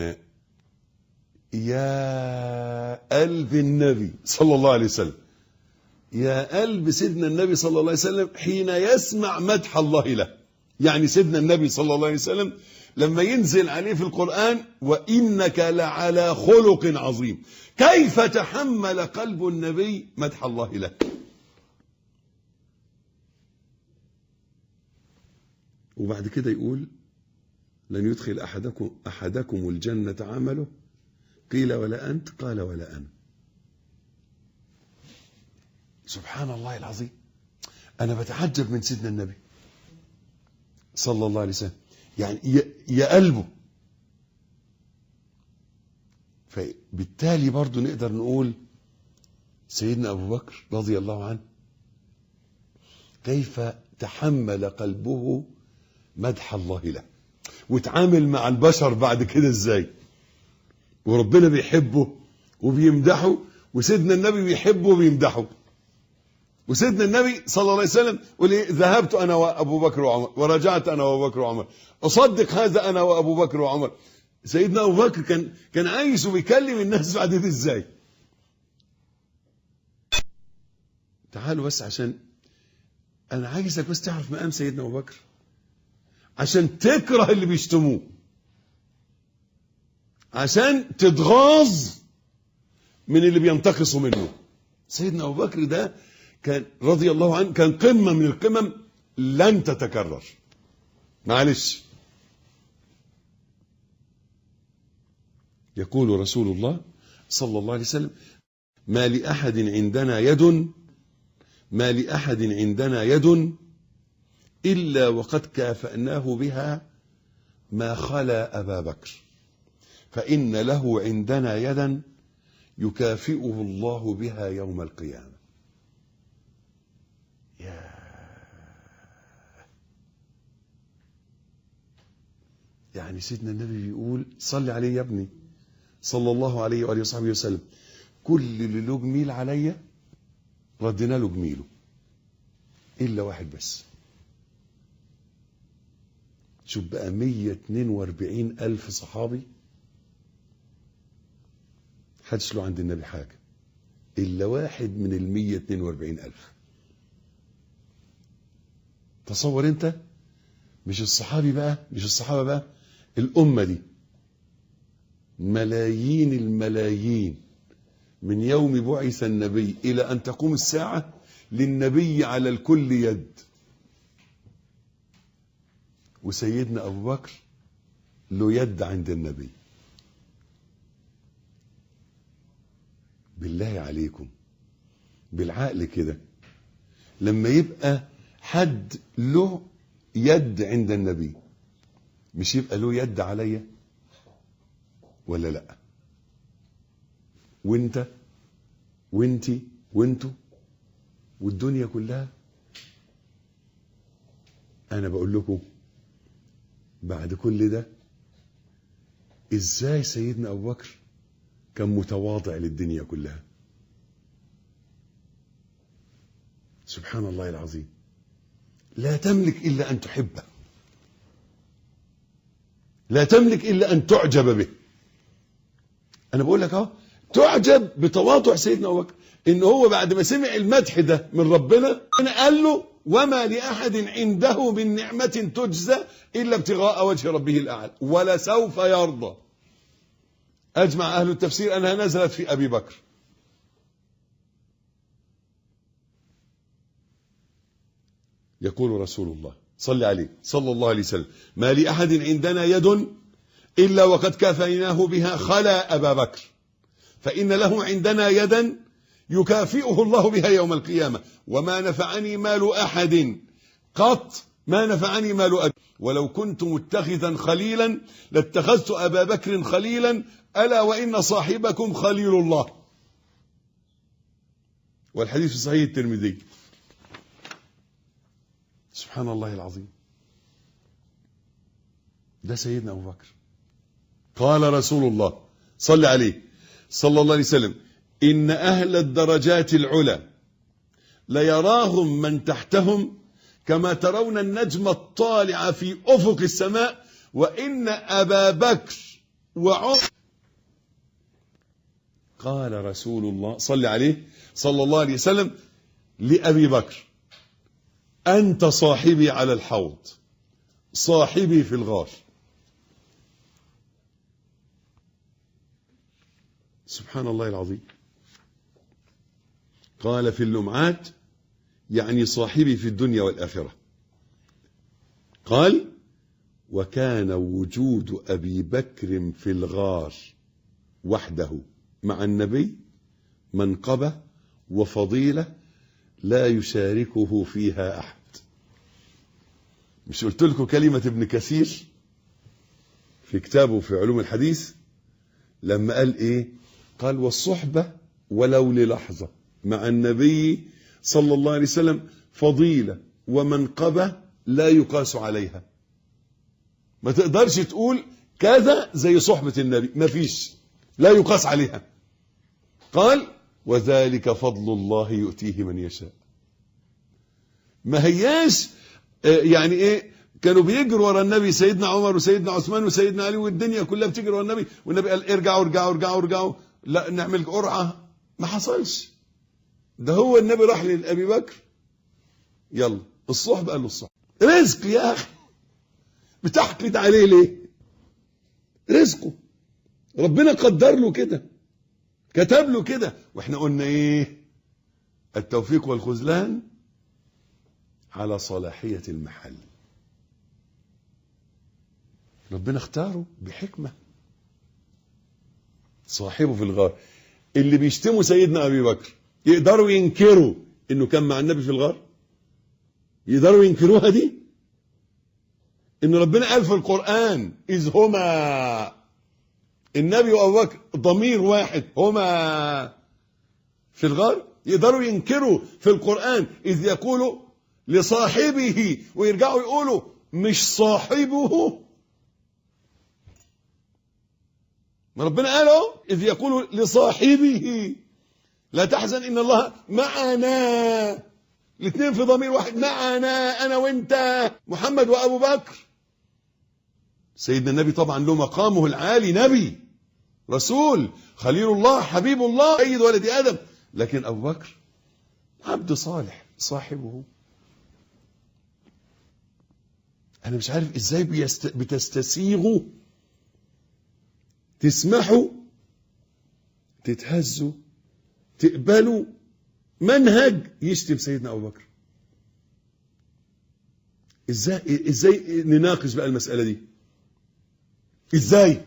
يا قلب النبي صلى الله عليه وسلم يا قلب سيدنا النبي صلى الله عليه وسلم حين يسمع مدح الله له يعني سيدنا النبي صلى الله عليه وسلم لما ينزل عليه في القرآن وإنك لعلى خلق عظيم كيف تحمل قلب النبي مدح الله له وبعد كده يقول لن يدخل أحدكم, أحدكم الجنة عمله قيل ولا أنت قال ولا أنا سبحان الله العظيم أنا بتعجب من سيدنا النبي صلى الله عليه وسلم يعني يا قلبه فبالتالي برضو نقدر نقول سيدنا أبو بكر رضي الله عنه كيف تحمل قلبه مدح الله له وتعامل مع البشر بعد كده ازاي وربنا بيحبه وبيمدحه وسيدنا النبي بيحبه وبيمدحه وسيدنا النبي صلى الله عليه وسلم يقول ايه ذهبت انا وابو بكر وعمر ورجعت انا وابو بكر وعمر اصدق هذا انا وابو بكر وعمر سيدنا ابو بكر كان كان عايش وبيكلم الناس بعد كده ازاي تعالوا بس عشان انا عايزك بس تعرف مقام سيدنا ابو بكر عشان تكره اللي بيشتموه عشان تتغاظ من اللي بينتقصوا منه سيدنا ابو بكر ده كان رضي الله عنه كان قمه من القمم لن تتكرر معلش يقول رسول الله صلى الله عليه وسلم ما لاحد عندنا يد ما لأحد عندنا يد إلا وقد كافأناه بها ما خلا أبا بكر فإن له عندنا يدا يكافئه الله بها يوم القيامة يا يعني سيدنا النبي بيقول صل عليه يا ابني صلى الله عليه وآله وصحبه وسلم كل اللي له جميل عليا ردنا له جميله إلا واحد بس شوف بقى 142 ألف صحابي حدش له عند النبي حاجة إلا واحد من ال 142 ألف تصور أنت مش الصحابي بقى مش الصحابة بقى الأمة دي ملايين الملايين من يوم بعث النبي إلى أن تقوم الساعة للنبي على الكل يد وسيدنا أبو بكر له يد عند النبي بالله عليكم بالعقل كده لما يبقى حد له يد عند النبي مش يبقى له يد عليا ولا لا وانت وانتي وانتو والدنيا كلها انا بقول لكم بعد كل ده ازاي سيدنا ابو بكر كان متواضع للدنيا كلها سبحان الله العظيم لا تملك الا ان تحبه لا تملك الا ان تعجب به انا بقول لك اهو تعجب بتواضع سيدنا ابو بكر ان هو بعد ما سمع المدح ده من ربنا قال له وما لاحد عنده من نعمه تجزى الا ابتغاء وجه ربه الاعلى ولسوف يرضى اجمع اهل التفسير انها نزلت في ابي بكر يقول رسول الله صلى عليه صلى الله عليه وسلم ما لأحد عندنا يد إلا وقد كافيناه بها خلا أبا بكر فإن له عندنا يدا يكافئه الله بها يوم القيامة وما نفعني مال أحد قط ما نفعني مال أبي ولو كنت متخذا خليلا لاتخذت أبا بكر خليلا ألا وإن صاحبكم خليل الله والحديث في صحيح الترمذي سبحان الله العظيم ده سيدنا أبو بكر قال رسول الله صلى عليه صلى الله عليه وسلم إن أهل الدرجات العلى ليراهم من تحتهم كما ترون النجم الطالع في أفق السماء وإن أبا بكر وعمر قال رسول الله صلى عليه صلى الله عليه وسلم لأبي بكر أنت صاحبي على الحوض صاحبي في الغار سبحان الله العظيم قال في اللمعات يعني صاحبي في الدنيا والآخرة قال وكان وجود أبي بكر في الغار وحده مع النبي منقبة وفضيلة لا يشاركه فيها أحد مش قلت لكم كلمة ابن كثير في كتابه في علوم الحديث لما قال ايه قال والصحبة ولو للحظة مع النبي صلى الله عليه وسلم فضيلة ومنقبة لا يقاس عليها ما تقدرش تقول كذا زي صحبة النبي ما فيش لا يقاس عليها قال وذلك فضل الله يؤتيه من يشاء ما هياش يعني ايه كانوا بيجروا ورا النبي سيدنا عمر وسيدنا عثمان وسيدنا علي والدنيا كلها بتجري ورا النبي والنبي قال ارجعوا ارجعوا ارجعوا ارجعوا لا نعمل قرعه ما حصلش ده هو النبي راح لابي بكر يلا الصحبه قال له الصحبه رزق يا اخي بتحقد عليه ليه رزقه ربنا قدر له كده كتب له كده واحنا قلنا ايه التوفيق والخذلان على صلاحية المحل ربنا اختاره بحكمة صاحبه في الغار اللي بيشتموا سيدنا أبي بكر يقدروا ينكروا انه كان مع النبي في الغار يقدروا ينكروها دي ان ربنا قال في القرآن اذ هما النبي وابو بكر ضمير واحد هما في الغار يقدروا ينكروا في القرآن اذ يقولوا لصاحبه ويرجعوا يقولوا مش صاحبه ما ربنا قال اهو اذ يقول لصاحبه لا تحزن ان الله معنا الاثنين في ضمير واحد معنا انا وانت محمد وابو بكر سيدنا النبي طبعا له مقامه العالي نبي رسول خليل الله حبيب الله سيد ولد ادم لكن ابو بكر عبد صالح صاحبه انا مش عارف ازاي بيست... بتستسيغوا تسمحوا تتهزوا تقبلوا منهج يشتم سيدنا ابو بكر ازاي ازاي نناقش بقى المساله دي ازاي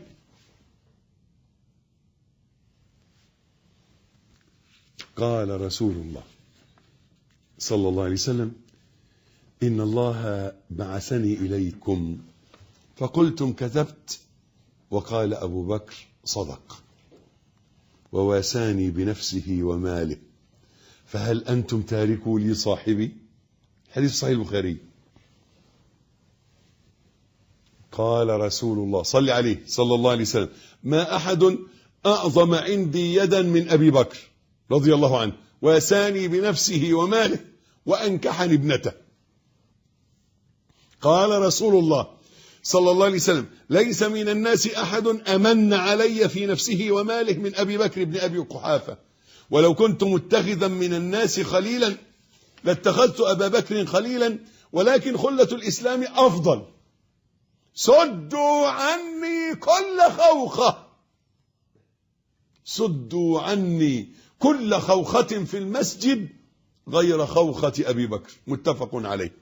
قال رسول الله صلى الله عليه وسلم ان الله بعثني اليكم فقلتم كذبت وقال ابو بكر صدق وواساني بنفسه وماله فهل أنتم تاركوا لي صاحبي حديث صحيح البخاري قال رسول الله صل عليه صلى الله عليه وسلم ما أحد أعظم عندي يدا من أبي بكر رضي الله عنه واساني بنفسه وماله وأنكحني ابنته قال رسول الله صلى الله عليه وسلم ليس من الناس أحد أمن علي في نفسه وماله من أبي بكر بن أبي قحافة ولو كنت متخذا من الناس خليلا لاتخذت أبا بكر خليلا ولكن خلة الإسلام أفضل سدوا عني كل خوخة سدوا عني كل خوخة في المسجد غير خوخة أبي بكر متفق عليه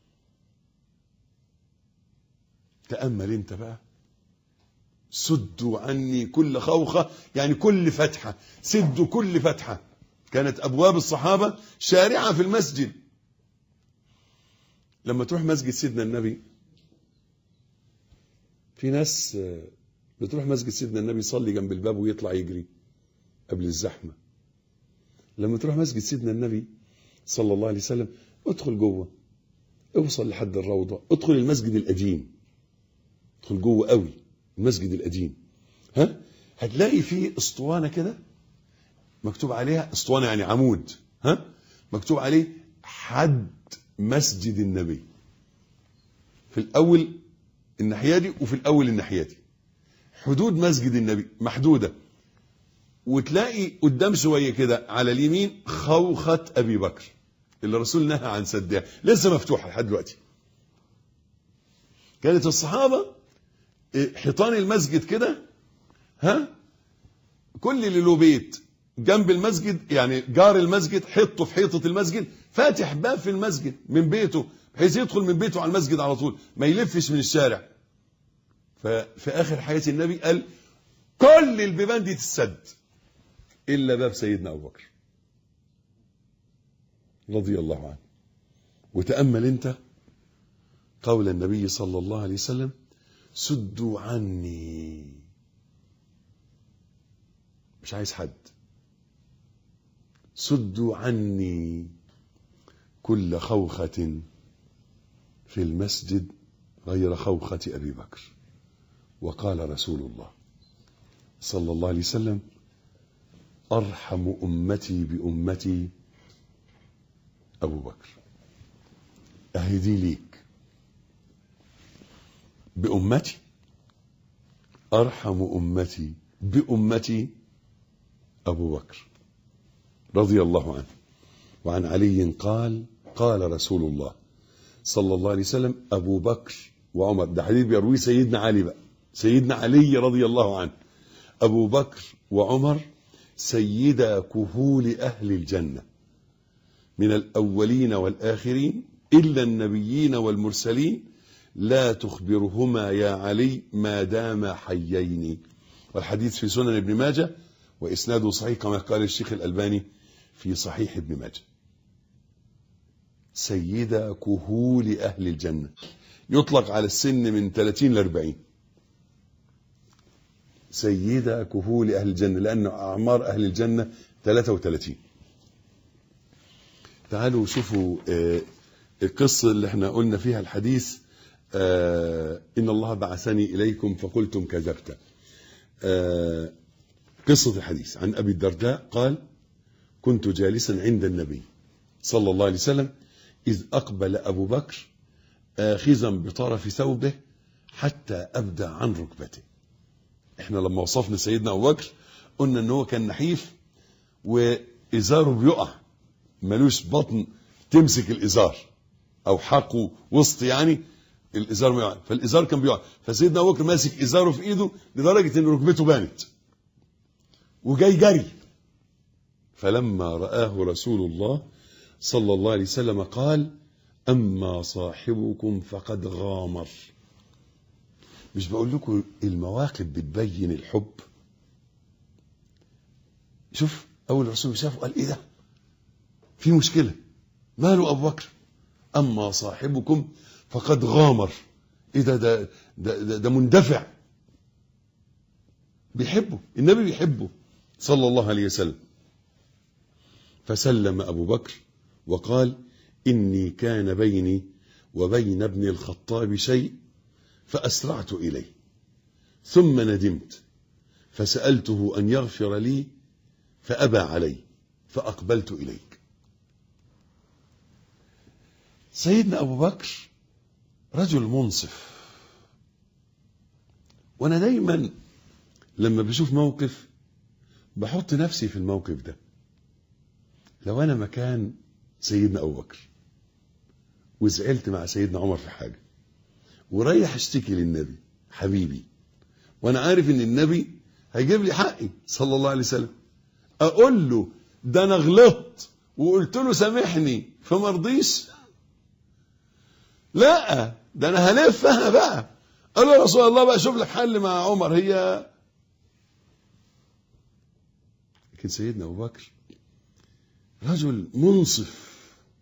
تأمل انت بقى سدوا عني كل خوخة يعني كل فتحة سدوا كل فتحة كانت أبواب الصحابة شارعة في المسجد لما تروح مسجد سيدنا النبي في ناس بتروح مسجد سيدنا النبي يصلي جنب الباب ويطلع يجري قبل الزحمة لما تروح مسجد سيدنا النبي صلى الله عليه وسلم ادخل جوه اوصل لحد الروضة ادخل المسجد القديم ادخل جوه قوي المسجد القديم ها هتلاقي فيه اسطوانه كده مكتوب عليها اسطوانه يعني عمود ها مكتوب عليه حد مسجد النبي في الاول الناحيه دي وفي الاول الناحيه دي حدود مسجد النبي محدوده وتلاقي قدام شويه كده على اليمين خوخه ابي بكر اللي الرسول نهى عن سدها لسه مفتوحه لحد دلوقتي كانت الصحابه حيطان المسجد كده ها كل اللي له بيت جنب المسجد يعني جار المسجد حطه في حيطة المسجد فاتح باب في المسجد من بيته بحيث يدخل من بيته على المسجد على طول ما يلفش من الشارع ففي آخر حياة النبي قال كل البيبان دي تتسد إلا باب سيدنا أبو بكر رضي الله عنه وتأمل أنت قول النبي صلى الله عليه وسلم سدوا عني مش عايز حد سدوا عني كل خوخة في المسجد غير خوخة أبي بكر وقال رسول الله صلى الله عليه وسلم أرحم أمتي بأمتي أبو بكر أهدي ليك بأمتي أرحم أمتي بأمتي أبو بكر رضي الله عنه وعن علي قال قال رسول الله صلى الله عليه وسلم أبو بكر وعمر ده حديث بيرويه سيدنا علي بقى سيدنا علي رضي الله عنه أبو بكر وعمر سيدا كهول أهل الجنة من الأولين والآخرين إلا النبيين والمرسلين لا تخبرهما يا علي ما داما حيين والحديث في سنن ابن ماجه وإسناده صحيح كما قال الشيخ الألباني في صحيح ابن ماجه سيد كهول أهل الجنة يطلق على السن من 30 ل 40 سيد كهول أهل الجنة لأن أعمار أهل الجنة 33 تعالوا شوفوا آه، القصة اللي احنا قلنا فيها الحديث آه، إن الله بعثني إليكم فقلتم كذبت آه، قصة الحديث عن أبي الدرداء قال كنت جالسا عند النبي صلى الله عليه وسلم إذ أقبل أبو بكر آخذا بطرف ثوبه حتى أبدى عن ركبته احنا لما وصفنا سيدنا أبو بكر قلنا ان هو كان نحيف وإزاره بيقع ملوش بطن تمسك الإزار أو حقه وسط يعني الإزار بيقع فالإزار كان بيقع فسيدنا أبو بكر ماسك إزاره في إيده لدرجة إن ركبته بانت وجاي جري فلما رآه رسول الله صلى الله عليه وسلم قال أما صاحبكم فقد غامر مش بقول لكم المواقف بتبين الحب شوف أول الرسول شافه قال إيه ده في مشكلة ماله أبو بكر أما صاحبكم فقد غامر إيه ده ده ده, ده, ده مندفع بيحبه النبي بيحبه صلى الله عليه وسلم فسلم أبو بكر وقال إني كان بيني وبين ابن الخطاب شيء فأسرعت إليه ثم ندمت فسألته أن يغفر لي فأبى علي فأقبلت إليك سيدنا أبو بكر رجل منصف وأنا دايما لما بشوف موقف بحط نفسي في الموقف ده لو أنا مكان سيدنا أبو بكر وزعلت مع سيدنا عمر في حاجة ورايح اشتكي للنبي حبيبي وانا عارف ان النبي هيجيب لي حقي صلى الله عليه وسلم اقول له ده انا غلطت وقلت له سامحني فما رضيش لا ده انا هلفها بقى قال له يا رسول الله بقى شوف لك حل مع عمر هي لكن سيدنا ابو بكر رجل منصف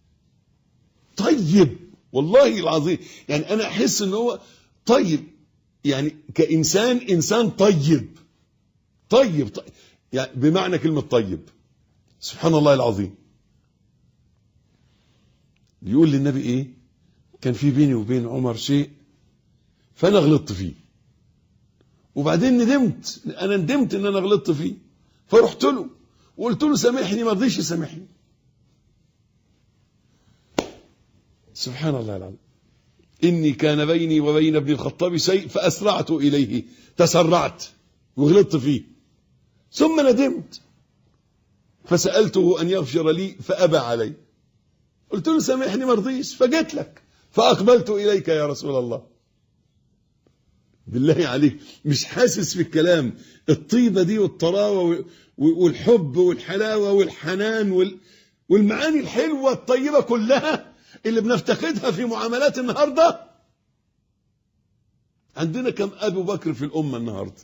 طيب والله العظيم يعني انا احس ان هو طيب يعني كانسان انسان طيب طيب, طيب يعني بمعنى كلمه طيب سبحان الله العظيم بيقول للنبي ايه كان في بيني وبين عمر شيء فانا غلطت فيه وبعدين ندمت انا ندمت ان انا غلطت فيه فرحت له وقلت له سامحني ما رضيش يسامحني سبحان الله العظيم إني كان بيني وبين ابن الخطاب شيء فأسرعت إليه تسرعت وغلطت فيه ثم ندمت فسألته أن يغفر لي فأبى علي قلت له سامحني ما رضيش فجيت لك فأقبلت إليك يا رسول الله بالله عليك مش حاسس في الكلام الطيبة دي والطراوة والحب والحلاوة والحنان والمعاني الحلوة الطيبة كلها اللي بنفتقدها في معاملات النهاردة عندنا كم أبو بكر في الأمة النهاردة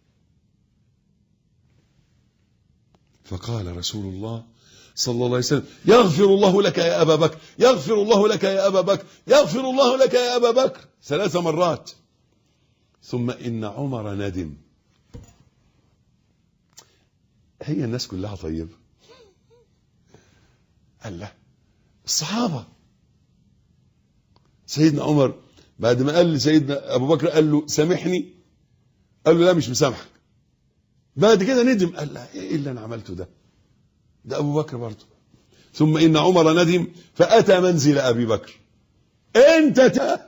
فقال رسول الله صلى الله عليه وسلم يغفر الله لك يا أبا بكر يغفر الله لك يا أبا بكر يغفر الله لك يا أبا بكر ثلاث مرات ثم إن عمر ندم هي الناس كلها طيبة قال لا الصحابة سيدنا عمر بعد ما قال لسيدنا أبو بكر قال له سامحني قال له لا مش مسامحك بعد كده ندم قال لا ايه اللي انا عملته ده ده ابو بكر برضه ثم ان عمر ندم فاتى منزل ابي بكر انت تا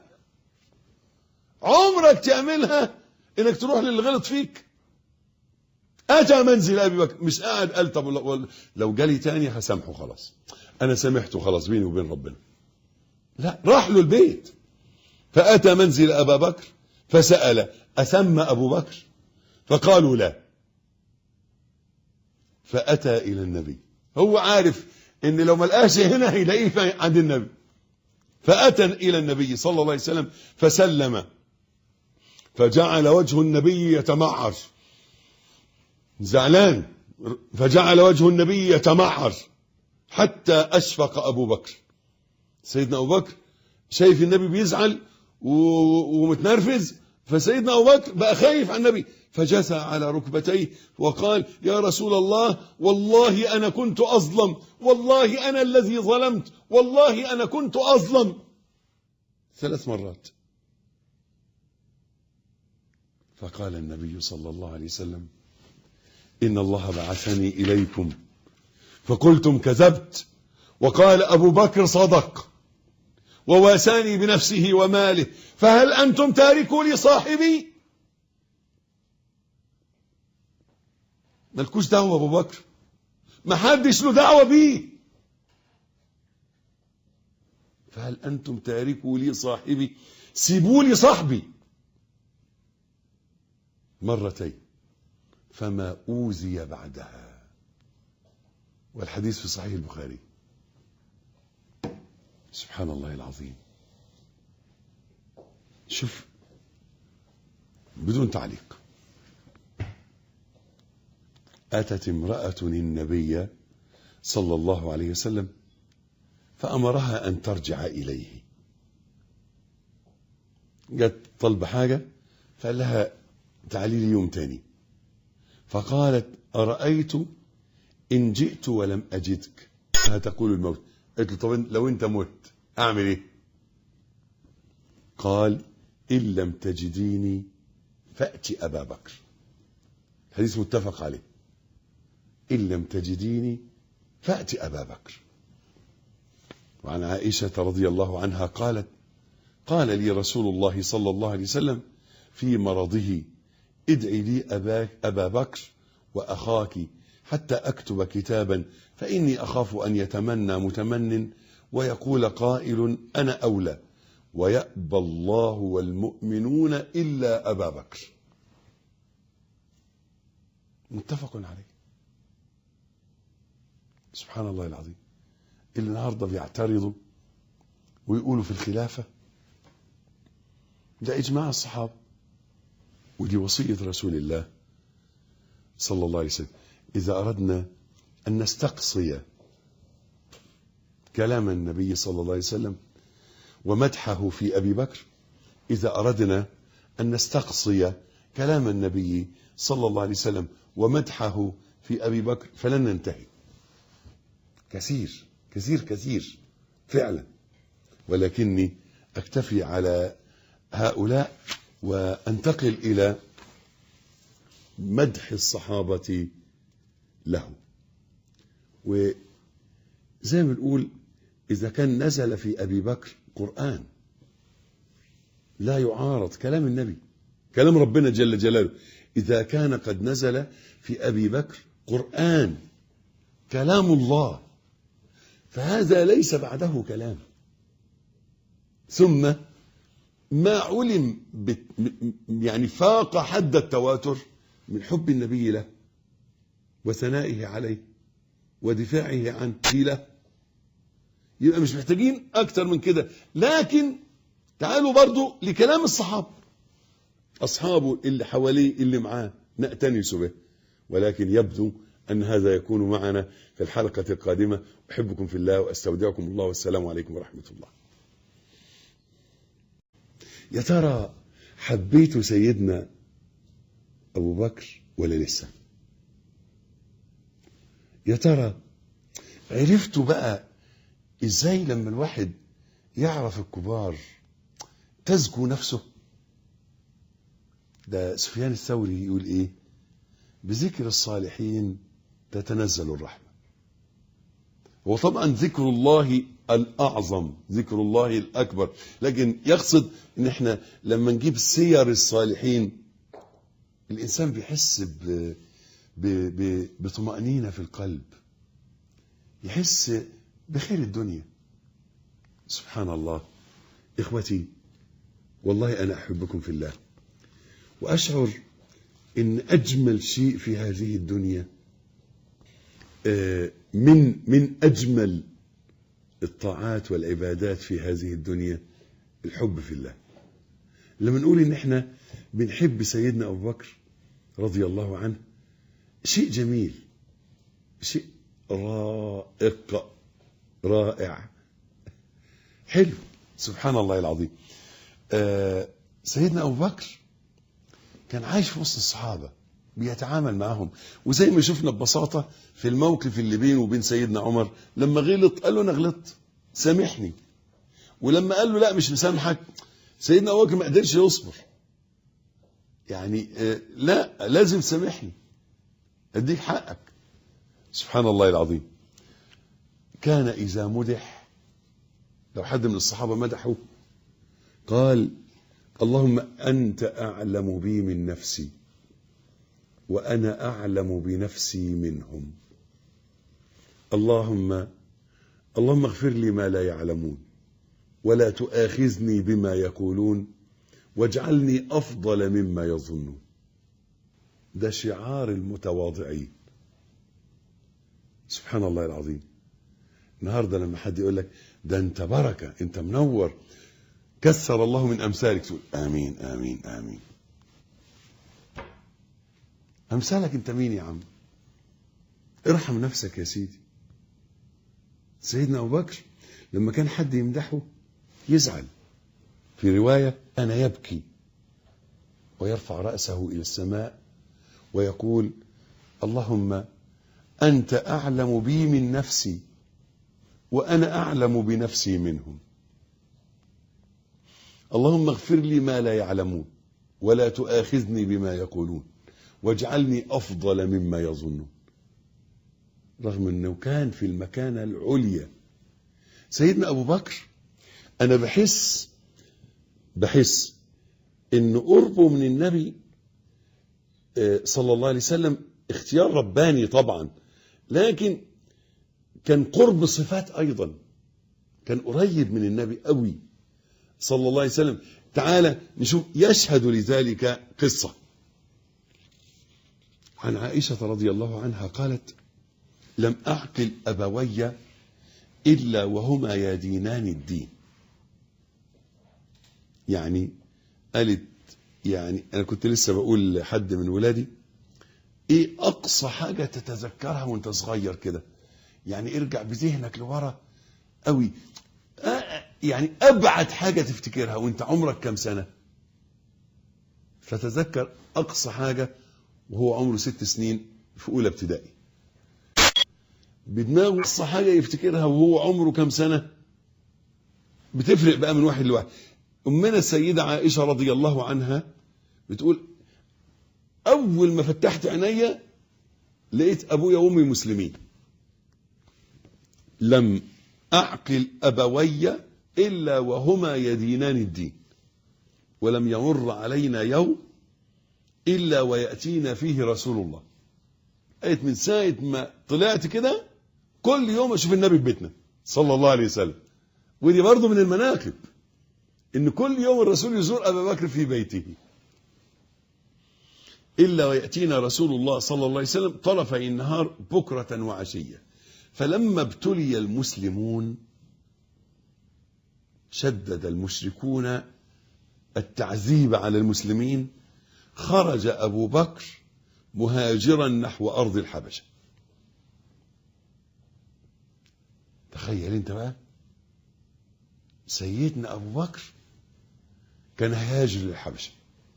عمرك تعملها انك تروح للي غلط فيك اتى منزل ابي بكر مش قاعد قال طب لو جالي تاني هسامحه خلاص انا سامحته خلاص بيني وبين ربنا لا راح له البيت فاتى منزل ابا بكر فسال اثم ابو بكر فقالوا لا فاتى الى النبي هو عارف ان لو ما لقاش هنا هيلاقيه عند النبي فاتى الى النبي صلى الله عليه وسلم فسلم فجعل وجه النبي يتمعر زعلان فجعل وجه النبي يتمعر حتى اشفق ابو بكر سيدنا ابو بكر شايف النبي بيزعل و- ومتنرفز فسيدنا ابو بكر بقى خايف على النبي فجثى على ركبتيه وقال يا رسول الله والله انا كنت اظلم والله انا الذي ظلمت والله انا كنت اظلم ثلاث مرات فقال النبي صلى الله عليه وسلم ان الله بعثني اليكم فقلتم كذبت وقال ابو بكر صدق وواساني بنفسه وماله فهل أنتم تاركوا لي صاحبي ملكوش دعوة أبو بكر ما حدش له دعوة بيه فهل أنتم تاركوا لي صاحبي سيبوا لي صاحبي مرتين فما أوذي بعدها والحديث في صحيح البخاري سبحان الله العظيم شوف بدون تعليق أتت امرأة النبي صلى الله عليه وسلم فأمرها أن ترجع إليه جت طلب حاجة فقال لها تعالي لي يوم تاني فقالت أرأيت إن جئت ولم أجدك هتقول الموت قالت له طب لو أنت مت أعمل إيه قال إن لم تجديني فأتي أبا بكر حديث متفق عليه إن لم تجديني فأتي أبا بكر وعن عائشة رضي الله عنها قالت قال لي رسول الله صلى الله عليه وسلم في مرضه ادعي لي أباك أبا بكر وأخاك حتى أكتب كتابا فإني أخاف أن يتمنى متمن ويقول قائل أنا أولى ويأبى الله والمؤمنون إلا أبا بكر متفق عليه سبحان الله العظيم اللي النهارده بيعترضوا ويقولوا في الخلافة ده إجماع الصحابة ودي وصية رسول الله صلى الله عليه وسلم إذا أردنا أن نستقصي كلام النبي صلى الله عليه وسلم ومدحه في أبي بكر إذا أردنا أن نستقصي كلام النبي صلى الله عليه وسلم ومدحه في أبي بكر فلن ننتهي كثير كثير كثير فعلا ولكني أكتفي على هؤلاء وأنتقل إلى مدح الصحابة له وزي ما بنقول إذا كان نزل في أبي بكر قرآن لا يعارض كلام النبي كلام ربنا جل جلاله إذا كان قد نزل في أبي بكر قرآن كلام الله فهذا ليس بعده كلام ثم ما علم بت يعني فاق حد التواتر من حب النبي له وثنائه عليه ودفاعه عنه له يبقى مش محتاجين اكتر من كده لكن تعالوا برضو لكلام الصحابه اصحابه اللي حواليه اللي معاه نأتنس به ولكن يبدو ان هذا يكون معنا في الحلقه القادمه احبكم في الله واستودعكم الله والسلام عليكم ورحمه الله يا ترى حبيت سيدنا ابو بكر ولا لسه يا ترى عرفتوا بقى ازاي لما الواحد يعرف الكبار تزكو نفسه ده سفيان الثوري يقول ايه بذكر الصالحين تتنزل الرحمة وطبعا ذكر الله الأعظم ذكر الله الأكبر لكن يقصد ان احنا لما نجيب سير الصالحين الإنسان بيحس ب... ب... ب... بطمأنينة في القلب يحس بخير الدنيا سبحان الله إخوتي والله أنا أحبكم في الله وأشعر إن أجمل شيء في هذه الدنيا من من أجمل الطاعات والعبادات في هذه الدنيا الحب في الله لما نقول إن إحنا بنحب سيدنا أبو بكر رضي الله عنه شيء جميل شيء رائق رائع حلو سبحان الله العظيم آه سيدنا أبو بكر كان عايش في وسط الصحابة بيتعامل معهم وزي ما شفنا ببساطة في الموقف اللي بينه وبين سيدنا عمر لما غلط قال له أنا غلطت سامحني ولما قال له لا مش مسامحك سيدنا أبو بكر ما قدرش يصبر يعني آه لا لازم تسامحني أديك حقك سبحان الله العظيم كان إذا مدح لو حد من الصحابة مدحه قال اللهم أنت أعلم بي من نفسي وأنا أعلم بنفسي منهم اللهم اللهم اغفر لي ما لا يعلمون ولا تؤاخذني بما يقولون واجعلني أفضل مما يظنون ده شعار المتواضعين سبحان الله العظيم النهارده لما حد يقول لك ده انت بركه انت منور كسر الله من امثالك تقول امين امين امين امثالك انت مين يا عم ارحم نفسك يا سيدي سيدنا ابو بكر لما كان حد يمدحه يزعل في روايه انا يبكي ويرفع راسه الى السماء ويقول اللهم انت اعلم بي من نفسي وانا اعلم بنفسي منهم اللهم اغفر لي ما لا يعلمون ولا تؤاخذني بما يقولون واجعلني افضل مما يظنون رغم انه كان في المكانه العليا سيدنا ابو بكر انا بحس بحس ان قربه من النبي صلى الله عليه وسلم اختيار رباني طبعا لكن كان قرب صفات ايضا كان قريب من النبي قوي صلى الله عليه وسلم تعالى نشوف يشهد لذلك قصة عن عائشة رضي الله عنها قالت لم أعقل أبوي إلا وهما يدينان الدين يعني قالت يعني أنا كنت لسه بقول لحد من ولادي إيه أقصى حاجة تتذكرها وأنت صغير كده يعني ارجع بذهنك لورا قوي يعني ابعد حاجه تفتكرها وانت عمرك كم سنه فتذكر اقصى حاجه وهو عمره ست سنين في اولى ابتدائي بدماغه اقصى حاجه يفتكرها وهو عمره كم سنه بتفرق بقى من واحد لواحد امنا السيده عائشه رضي الله عنها بتقول اول ما فتحت عينيا لقيت ابويا وامي مسلمين لم أعقل أبوي إلا وهما يدينان الدين ولم يمر علينا يوم إلا ويأتينا فيه رسول الله قالت من ساعة ما طلعت كده كل يوم أشوف النبي في بيتنا صلى الله عليه وسلم ودي برضه من المناقب إن كل يوم الرسول يزور أبا بكر في بيته إلا ويأتينا رسول الله صلى الله عليه وسلم طرفي النهار بكرة وعشية فلما ابتلي المسلمون شدد المشركون التعذيب على المسلمين خرج ابو بكر مهاجرا نحو ارض الحبشه تخيل انت بقى سيدنا ابو بكر كان هاجر للحبشه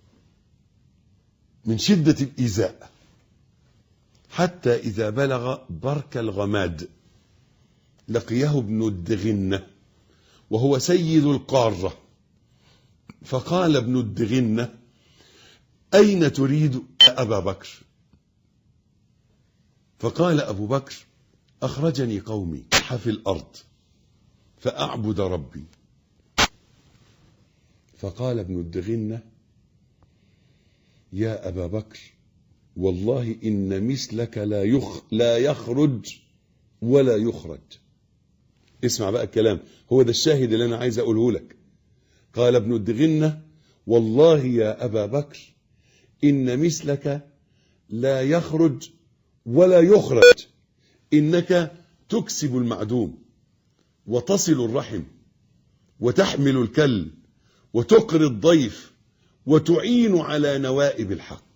من شده الايذاء حتى إذا بلغ برك الغماد لقيه ابن الدغنة وهو سيد القارة فقال ابن الدغنة أين تريد أبا بكر فقال أبو بكر أخرجني قومي في الأرض فأعبد ربي فقال ابن الدغنة يا أبا بكر والله إن مثلك لا يخ لا يخرج ولا يخرج اسمع بقى الكلام هو ده الشاهد اللي أنا عايز أقوله لك قال ابن الدغنة والله يا أبا بكر إن مثلك لا يخرج ولا يخرج إنك تكسب المعدوم وتصل الرحم وتحمل الكل وتقري الضيف وتعين على نوائب الحق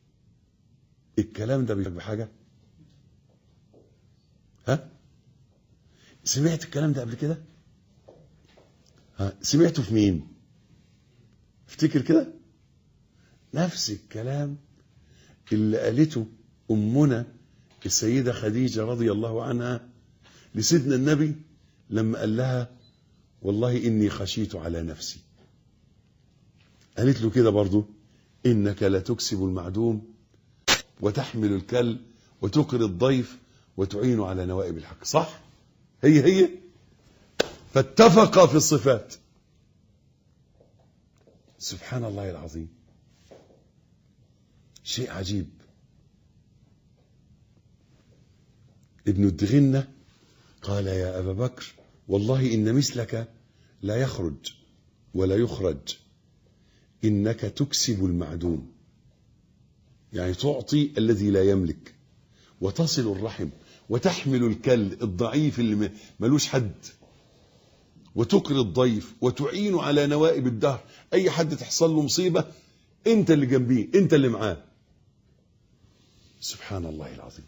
الكلام ده بيفيدك بحاجه ها سمعت الكلام ده قبل كده ها سمعته في مين افتكر كده نفس الكلام اللي قالته أمنا السيدة خديجة رضي الله عنها لسيدنا النبي لما قال لها والله إني خشيت على نفسي قالت له كده برضو إنك لتكسب المعدوم وتحمل الكل وتقر الضيف وتعين على نوائب الحق صح هي هي فاتفق في الصفات سبحان الله العظيم شيء عجيب ابن الدغنة قال يا أبا بكر والله إن مثلك لا يخرج ولا يخرج إنك تكسب المعدوم يعني تعطي الذي لا يملك وتصل الرحم وتحمل الكل الضعيف اللي ملوش حد وتقري الضيف وتعين على نوائب الدهر اي حد تحصل له مصيبه انت اللي جنبيه انت اللي معاه سبحان الله العظيم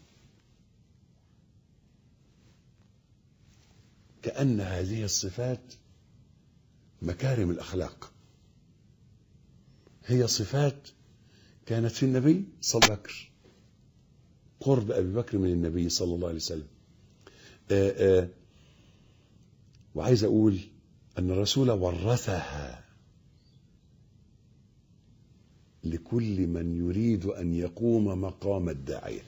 كأن هذه الصفات مكارم الأخلاق هي صفات كانت في النبي صلى الله عليه وسلم قرب أبي بكر من النبي صلى الله عليه وسلم آآ آآ وعايز أقول أن الرسول ورثها لكل من يريد أن يقوم مقام الداعية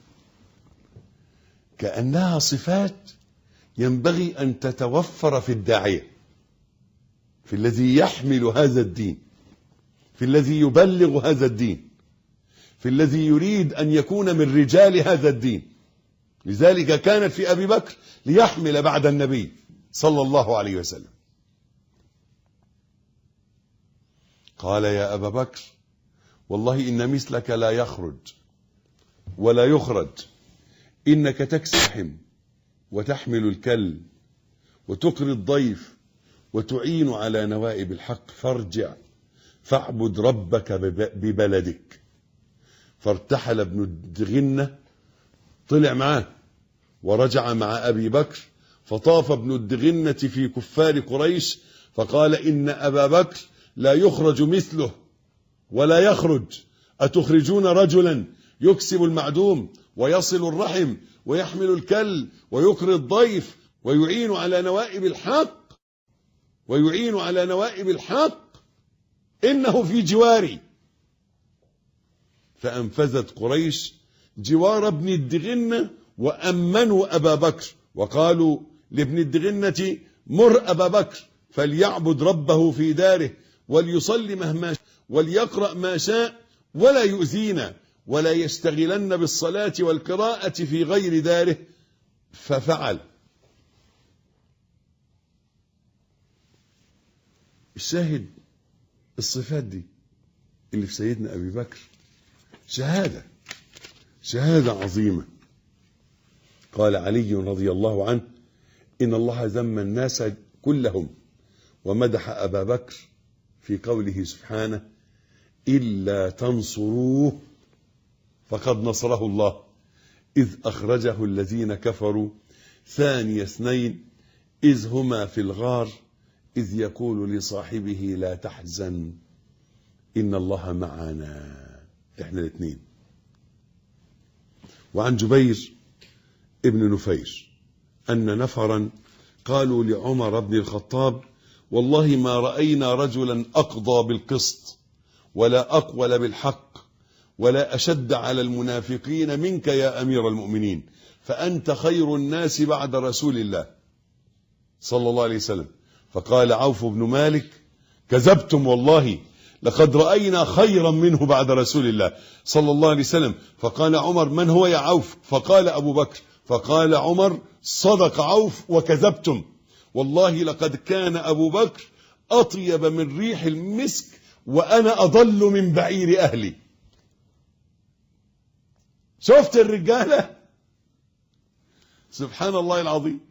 كأنها صفات ينبغي أن تتوفر في الداعية في الذي يحمل هذا الدين في الذي يبلغ هذا الدين في الذي يريد أن يكون من رجال هذا الدين لذلك كانت في أبي بكر ليحمل بعد النبي صلى الله عليه وسلم قال يا أبا بكر والله إن مثلك لا يخرج ولا يخرج إنك تكسحم وتحمل الكل وتقري الضيف وتعين على نوائب الحق فارجع فاعبد ربك ببلدك فارتحل ابن الدغنة طلع معاه ورجع مع أبي بكر فطاف ابن الدغنة في كفار قريش فقال إن أبا بكر لا يخرج مثله ولا يخرج أتخرجون رجلا يكسب المعدوم ويصل الرحم ويحمل الكل ويقري الضيف ويعين على نوائب الحق ويعين على نوائب الحق إنه في جواري فأنفذت قريش جوار ابن الدغنة وأمنوا أبا بكر وقالوا لابن الدغنة مر أبا بكر فليعبد ربه في داره وليصلي مهما وليقرأ ما شاء ولا يؤذينا ولا يشتغلن بالصلاة والقراءة في غير داره ففعل الشاهد الصفات دي اللي في سيدنا أبي بكر شهادة شهادة عظيمة قال علي رضي الله عنه إن الله ذم الناس كلهم ومدح أبا بكر في قوله سبحانه إلا تنصروه فقد نصره الله إذ أخرجه الذين كفروا ثاني اثنين إذ هما في الغار إذ يقول لصاحبه لا تحزن إن الله معنا إحنا الاثنين وعن جبير ابن نفير أن نفرا قالوا لعمر بن الخطاب والله ما رأينا رجلا أقضى بالقسط ولا أقول بالحق ولا أشد على المنافقين منك يا أمير المؤمنين فأنت خير الناس بعد رسول الله صلى الله عليه وسلم فقال عوف بن مالك كذبتم والله لقد رأينا خيرا منه بعد رسول الله صلى الله عليه وسلم فقال عمر من هو يا عوف فقال أبو بكر فقال عمر صدق عوف وكذبتم والله لقد كان أبو بكر أطيب من ريح المسك وأنا أضل من بعير أهلي شفت الرجالة سبحان الله العظيم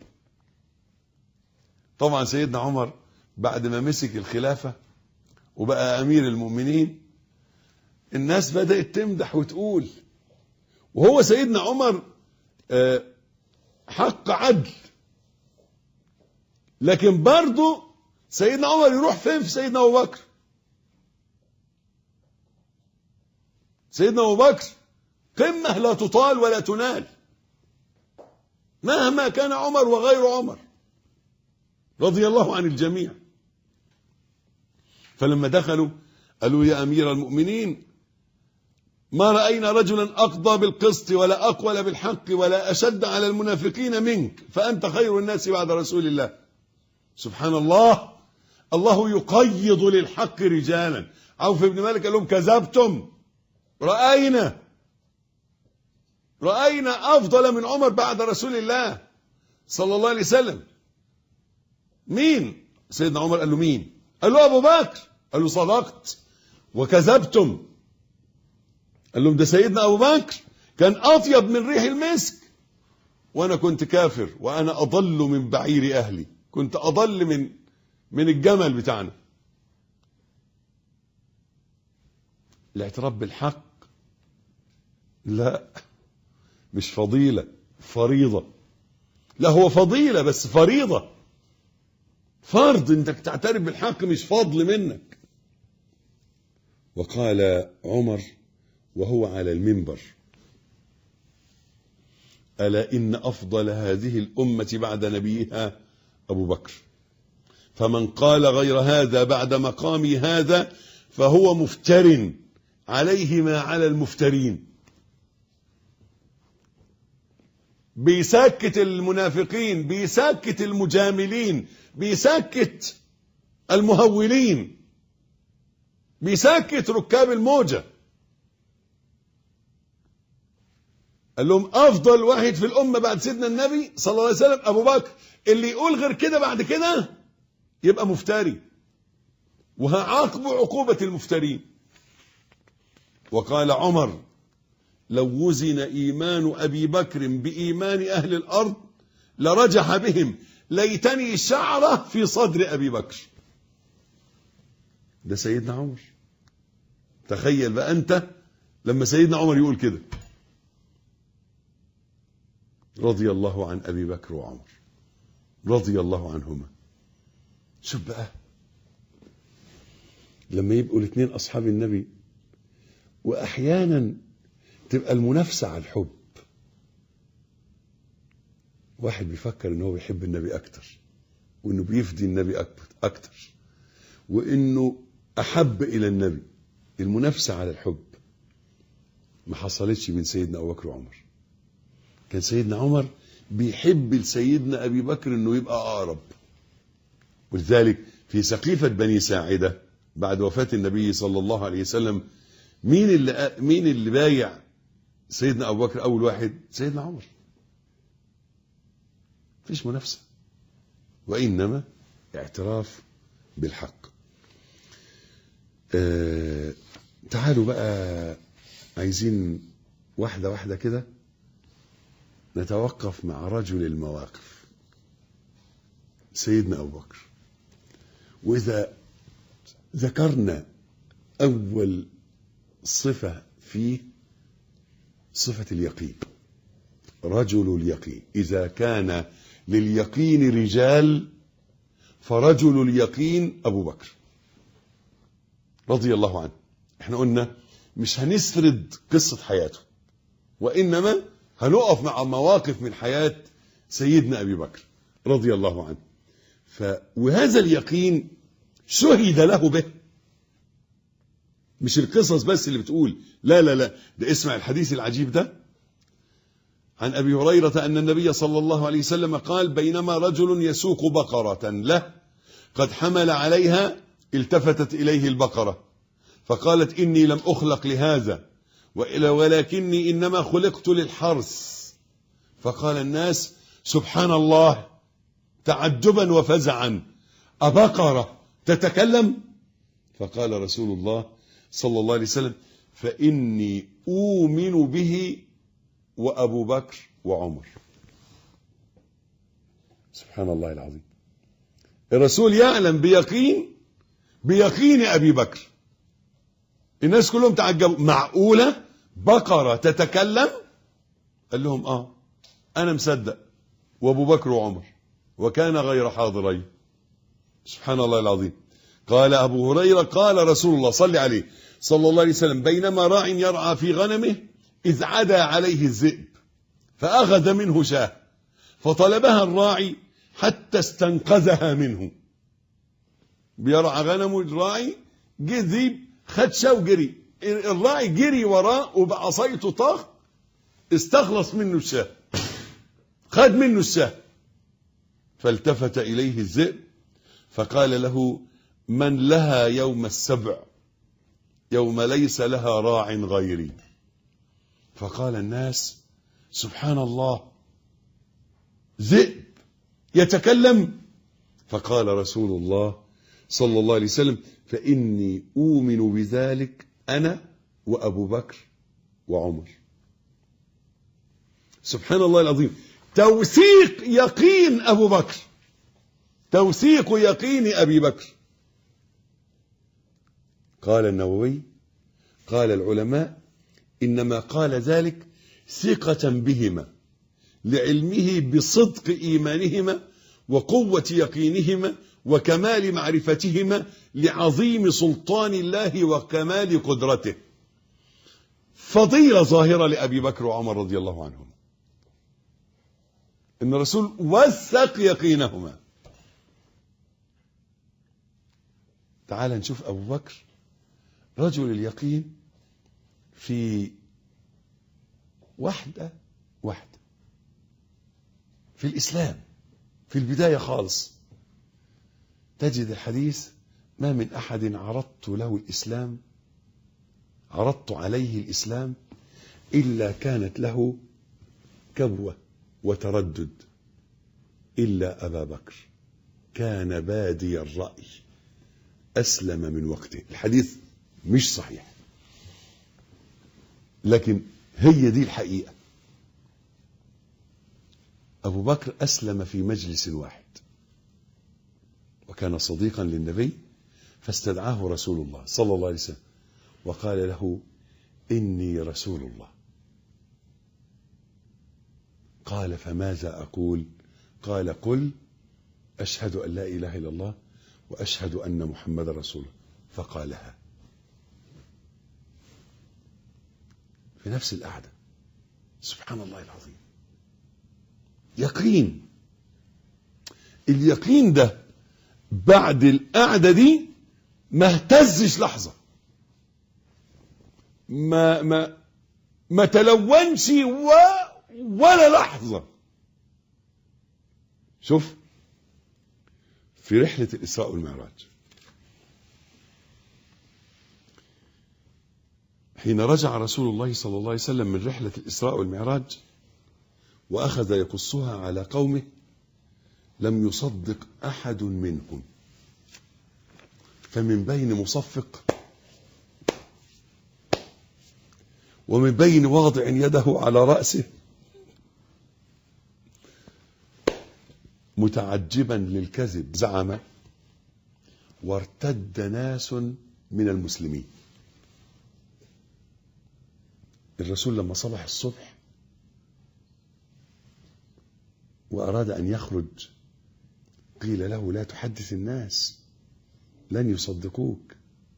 طبعا سيدنا عمر بعد ما مسك الخلافة وبقى أمير المؤمنين الناس بدأت تمدح وتقول وهو سيدنا عمر حق عدل لكن برضه سيدنا عمر يروح فين في سيدنا ابو بكر سيدنا ابو بكر قمه لا تطال ولا تنال مهما كان عمر وغير عمر رضي الله عن الجميع فلما دخلوا قالوا يا امير المؤمنين ما راينا رجلا اقضى بالقسط ولا اقول بالحق ولا اشد على المنافقين منك فانت خير الناس بعد رسول الله سبحان الله الله يقيض للحق رجالا عوف بن مالك قال لهم كذبتم راينا راينا افضل من عمر بعد رسول الله صلى الله عليه وسلم مين سيدنا عمر قال له مين قال له ابو بكر قال له صدقت وكذبتم قال لهم ده سيدنا ابو بكر كان اطيب من ريح المسك وانا كنت كافر وانا اضل من بعير اهلي كنت اضل من من الجمل بتاعنا الاعتراف بالحق لا مش فضيلة فريضة لا هو فضيلة بس فريضة فرض انك تعترف بالحق مش فضل منك وقال عمر وهو على المنبر ألا إن أفضل هذه الأمة بعد نبيها أبو بكر فمن قال غير هذا بعد مقامي هذا فهو مفتر عليه ما على المفترين بيسكت المنافقين بيسكت المجاملين بيسكت المهولين بيسكت ركاب الموجة قال لهم أفضل واحد في الأمة بعد سيدنا النبي صلى الله عليه وسلم أبو بكر اللي يقول غير كده بعد كده يبقى مفتري وهعاقبه عقوبة المفترين وقال عمر لو وزن إيمان أبي بكر بإيمان أهل الأرض لرجح بهم ليتني شعرة في صدر أبي بكر ده سيدنا عمر تخيل بقى أنت لما سيدنا عمر يقول كده رضي الله عن أبي بكر وعمر رضي الله عنهما شوف بقى لما يبقوا الاثنين أصحاب النبي وأحيانا تبقى المنافسة على الحب واحد بيفكر ان هو بيحب النبي اكتر وانه بيفدي النبي اكتر وانه احب الى النبي المنافسة على الحب ما حصلتش بين سيدنا ابو بكر وعمر كان سيدنا عمر بيحب لسيدنا ابي بكر انه يبقى اقرب ولذلك في سقيفة بني ساعدة بعد وفاة النبي صلى الله عليه وسلم مين اللي مين اللي بايع سيدنا ابو بكر اول واحد سيدنا عمر مفيش منافسه وانما اعتراف بالحق آه تعالوا بقى عايزين واحده واحده كده نتوقف مع رجل المواقف سيدنا ابو بكر واذا ذكرنا اول صفه فيه صفة اليقين رجل اليقين إذا كان لليقين رجال فرجل اليقين أبو بكر رضي الله عنه احنا قلنا مش هنسرد قصة حياته وإنما هنقف مع مواقف من حياة سيدنا أبي بكر رضي الله عنه ف وهذا اليقين شهد له به مش القصص بس اللي بتقول لا لا لا ده اسمع الحديث العجيب ده عن أبي هريرة أن النبي صلى الله عليه وسلم قال بينما رجل يسوق بقرة له قد حمل عليها التفتت إليه البقرة فقالت إني لم أخلق لهذا ولكني إنما خلقت للحرث فقال الناس سبحان الله تعجبا وفزعا أبقرة تتكلم فقال رسول الله صلى الله عليه وسلم فإني أؤمن به وأبو بكر وعمر سبحان الله العظيم الرسول يعلم بيقين بيقين أبي بكر الناس كلهم تعجبوا معقولة بقرة تتكلم قال لهم آه أنا مصدق وأبو بكر وعمر وكان غير حاضرين سبحان الله العظيم قال أبو هريرة قال رسول الله صلى عليه صلى الله عليه وسلم بينما راع يرعى في غنمه إذ عدا عليه الذئب فأخذ منه شاه فطلبها الراعي حتى استنقذها منه بيرعى غنمه الراعي جه ذيب خد شاه وجري الراعي جري وراه وبعصايته طاخ استخلص منه الشاه خد منه الشاه فالتفت إليه الذئب فقال له من لها يوم السبع يوم ليس لها راع غيري فقال الناس سبحان الله ذئب يتكلم فقال رسول الله صلى الله عليه وسلم فإني أؤمن بذلك أنا وأبو بكر وعمر سبحان الله العظيم توثيق يقين أبو بكر توثيق يقين أبي بكر قال النووي قال العلماء إنما قال ذلك ثقة بهما لعلمه بصدق إيمانهما وقوة يقينهما وكمال معرفتهما لعظيم سلطان الله وكمال قدرته فضيلة ظاهرة لأبي بكر وعمر رضي الله عنهم إن الرسول وثق يقينهما تعال نشوف أبو بكر رجل اليقين في واحدة واحدة في الإسلام في البداية خالص تجد الحديث ما من أحد عرضت له الإسلام عرضت عليه الإسلام إلا كانت له كبوة وتردد إلا أبا بكر كان بادي الرأي أسلم من وقته الحديث مش صحيح لكن هي دي الحقيقة أبو بكر أسلم في مجلس واحد وكان صديقا للنبي فاستدعاه رسول الله صلى الله عليه وسلم وقال له إني رسول الله قال فماذا أقول قال قل أشهد أن لا إله إلا الله وأشهد أن محمد رسول الله فقالها في نفس القعدة سبحان الله العظيم يقين اليقين ده بعد القعدة دي ما اهتزش لحظة ما ما ما تلونش و ولا لحظة شوف في رحلة الإسراء والمعراج حين رجع رسول الله صلى الله عليه وسلم من رحلة الإسراء والمعراج وأخذ يقصها على قومه لم يصدق أحد منهم فمن بين مصفق ومن بين واضع يده على رأسه متعجبا للكذب زعم وارتد ناس من المسلمين الرسول لما صبح الصبح وأراد أن يخرج قيل له لا تحدث الناس لن يصدقوك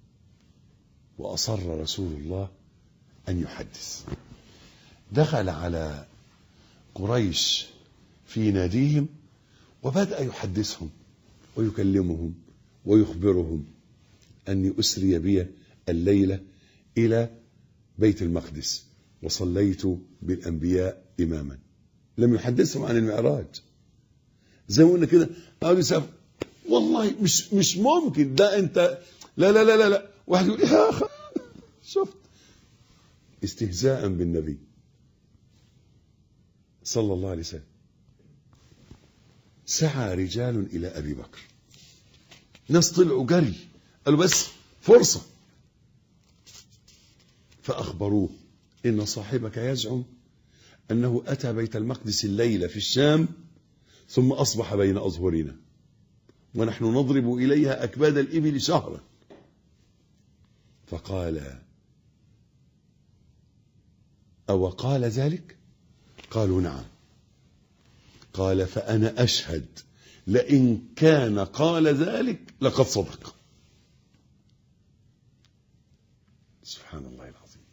وأصر رسول الله أن يحدث دخل على قريش في ناديهم وبدأ يحدثهم ويكلمهم ويخبرهم أني أسري بي الليلة إلى بيت المقدس وصليت بالأنبياء إماما لم يحدثهم عن المعراج زي ما قلنا كده قالوا يسافر والله مش مش ممكن ده انت لا لا لا لا, لا. واحد يقول يا اخي شفت استهزاء بالنبي صلى الله عليه وسلم سعى رجال الى ابي بكر ناس طلعوا جري قالوا بس فرصه فاخبروه ان صاحبك يزعم انه اتى بيت المقدس الليله في الشام ثم اصبح بين اظهرنا ونحن نضرب اليها اكباد الابل شهرا فقال او قال ذلك قالوا نعم قال فانا اشهد لئن كان قال ذلك لقد صدق سبحان الله العظيم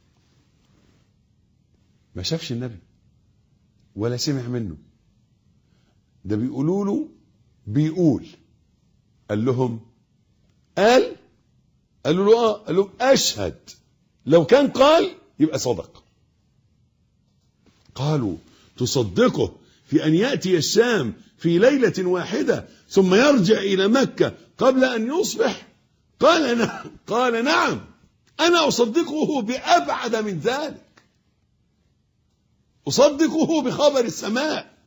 ما شافش النبي ولا سمع منه ده بيقولوا له بيقول قال لهم قال قالوا له اه قال لهم اشهد لو كان قال يبقى صدق قالوا تصدقه في ان ياتي الشام في ليله واحده ثم يرجع الى مكه قبل ان يصبح قال نعم قال نعم انا اصدقه بابعد من ذلك اصدقه بخبر السماء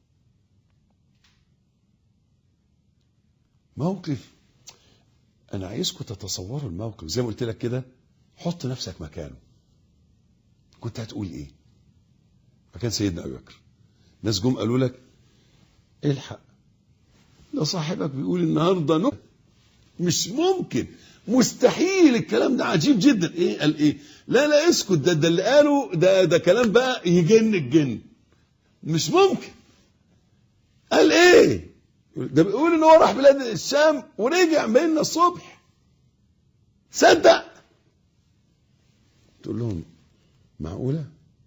موقف انا عايزكم تتصوروا الموقف زي ما قلت لك كده حط نفسك مكانه كنت هتقول ايه مكان سيدنا ابي بكر ناس جم قالوا لك الحق ده صاحبك بيقول النهارده نو مش ممكن مستحيل الكلام ده عجيب جدا ايه قال ايه لا لا اسكت ده ده اللي قاله ده ده كلام بقى يجن الجن مش ممكن قال ايه ده بيقول ان هو راح بلاد الشام ورجع بينا الصبح صدق تقول لهم معقوله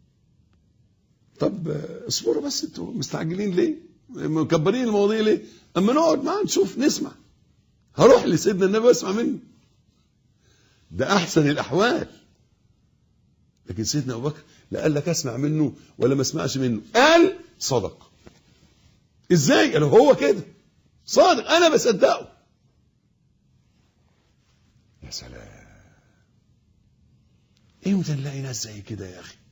طب اصبروا بس انتوا مستعجلين ليه مكبرين المواضيع ليه اما نقعد معاه نشوف نسمع هروح لسيدنا النبي واسمع منه ده احسن الاحوال لكن سيدنا ابو بكر لا قال لك اسمع منه ولا ما اسمعش منه قال صدق ازاي قال هو كده صادق انا بصدقه يا سلام امتى نلاقي ناس زي كده يا اخي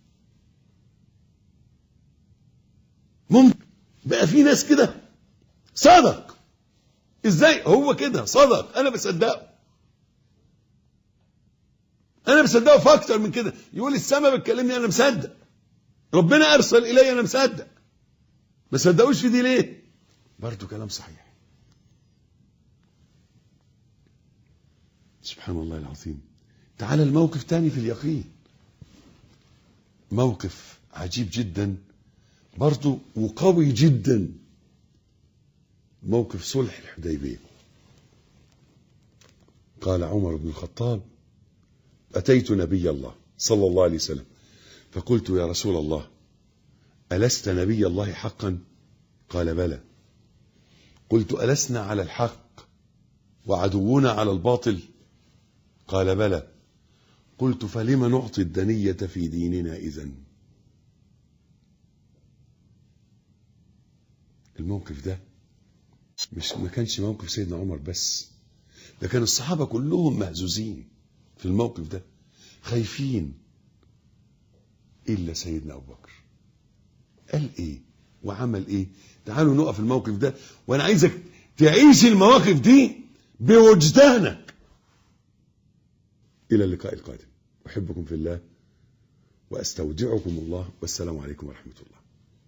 ممكن بقى في ناس كده صدق ازاي هو كده صدق انا بصدقه انا مصدقه في اكتر من كده يقول السماء بتكلمني انا مصدق ربنا ارسل الي انا مصدق ما صدقوش في دي ليه برضه كلام صحيح سبحان الله العظيم تعال الموقف تاني في اليقين موقف عجيب جدا برضه وقوي جدا موقف صلح الحديبيه قال عمر بن الخطاب أتيت نبي الله صلى الله عليه وسلم فقلت يا رسول الله ألست نبي الله حقا قال بلى قلت ألسنا على الحق وعدونا على الباطل قال بلى قلت فلم نعطي الدنية في ديننا إذا الموقف ده مش ما كانش موقف سيدنا عمر بس ده كان الصحابة كلهم مهزوزين في الموقف ده خايفين إلا سيدنا أبو بكر قال إيه وعمل إيه تعالوا نقف الموقف ده وأنا عايزك تعيش المواقف دي بوجدانك إلى اللقاء القادم أحبكم في الله وأستودعكم الله والسلام عليكم ورحمة الله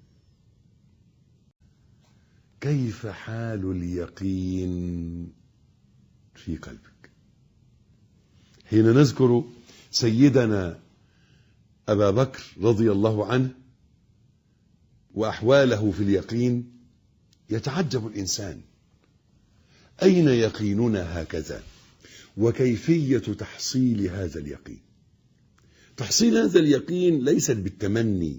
كيف حال اليقين في قلبك حين نذكر سيدنا أبا بكر رضي الله عنه وأحواله في اليقين يتعجب الإنسان أين يقيننا هكذا وكيفية تحصيل هذا اليقين تحصيل هذا اليقين ليست بالتمني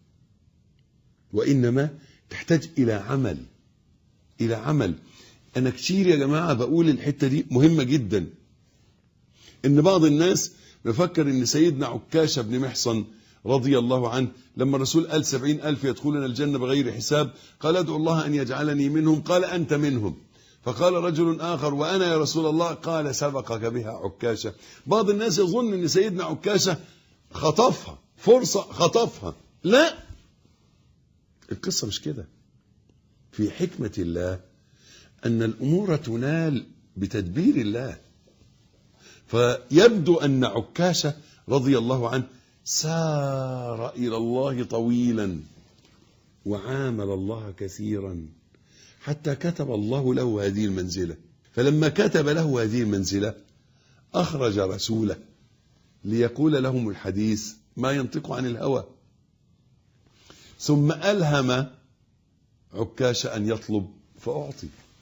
وإنما تحتاج إلى عمل إلى عمل أنا كتير يا جماعة بقول الحتة دي مهمة جدا إن بعض الناس بفكر إن سيدنا عكاشة بن محصن رضي الله عنه لما الرسول قال سبعين ألف يدخلون الجنة بغير حساب قال ادعو الله أن يجعلني منهم قال أنت منهم فقال رجل آخر وأنا يا رسول الله قال سبقك بها عكاشة بعض الناس يظن أن سيدنا عكاشة خطفها فرصة خطفها لا القصة مش كده في حكمة الله أن الأمور تنال بتدبير الله فيبدو أن عكاشة رضي الله عنه سار إلى الله طويلا وعامل الله كثيرا حتى كتب الله له هذه المنزلة فلما كتب له هذه المنزلة أخرج رسوله ليقول لهم الحديث ما ينطق عن الهوى ثم ألهم عكاش أن يطلب فأعطي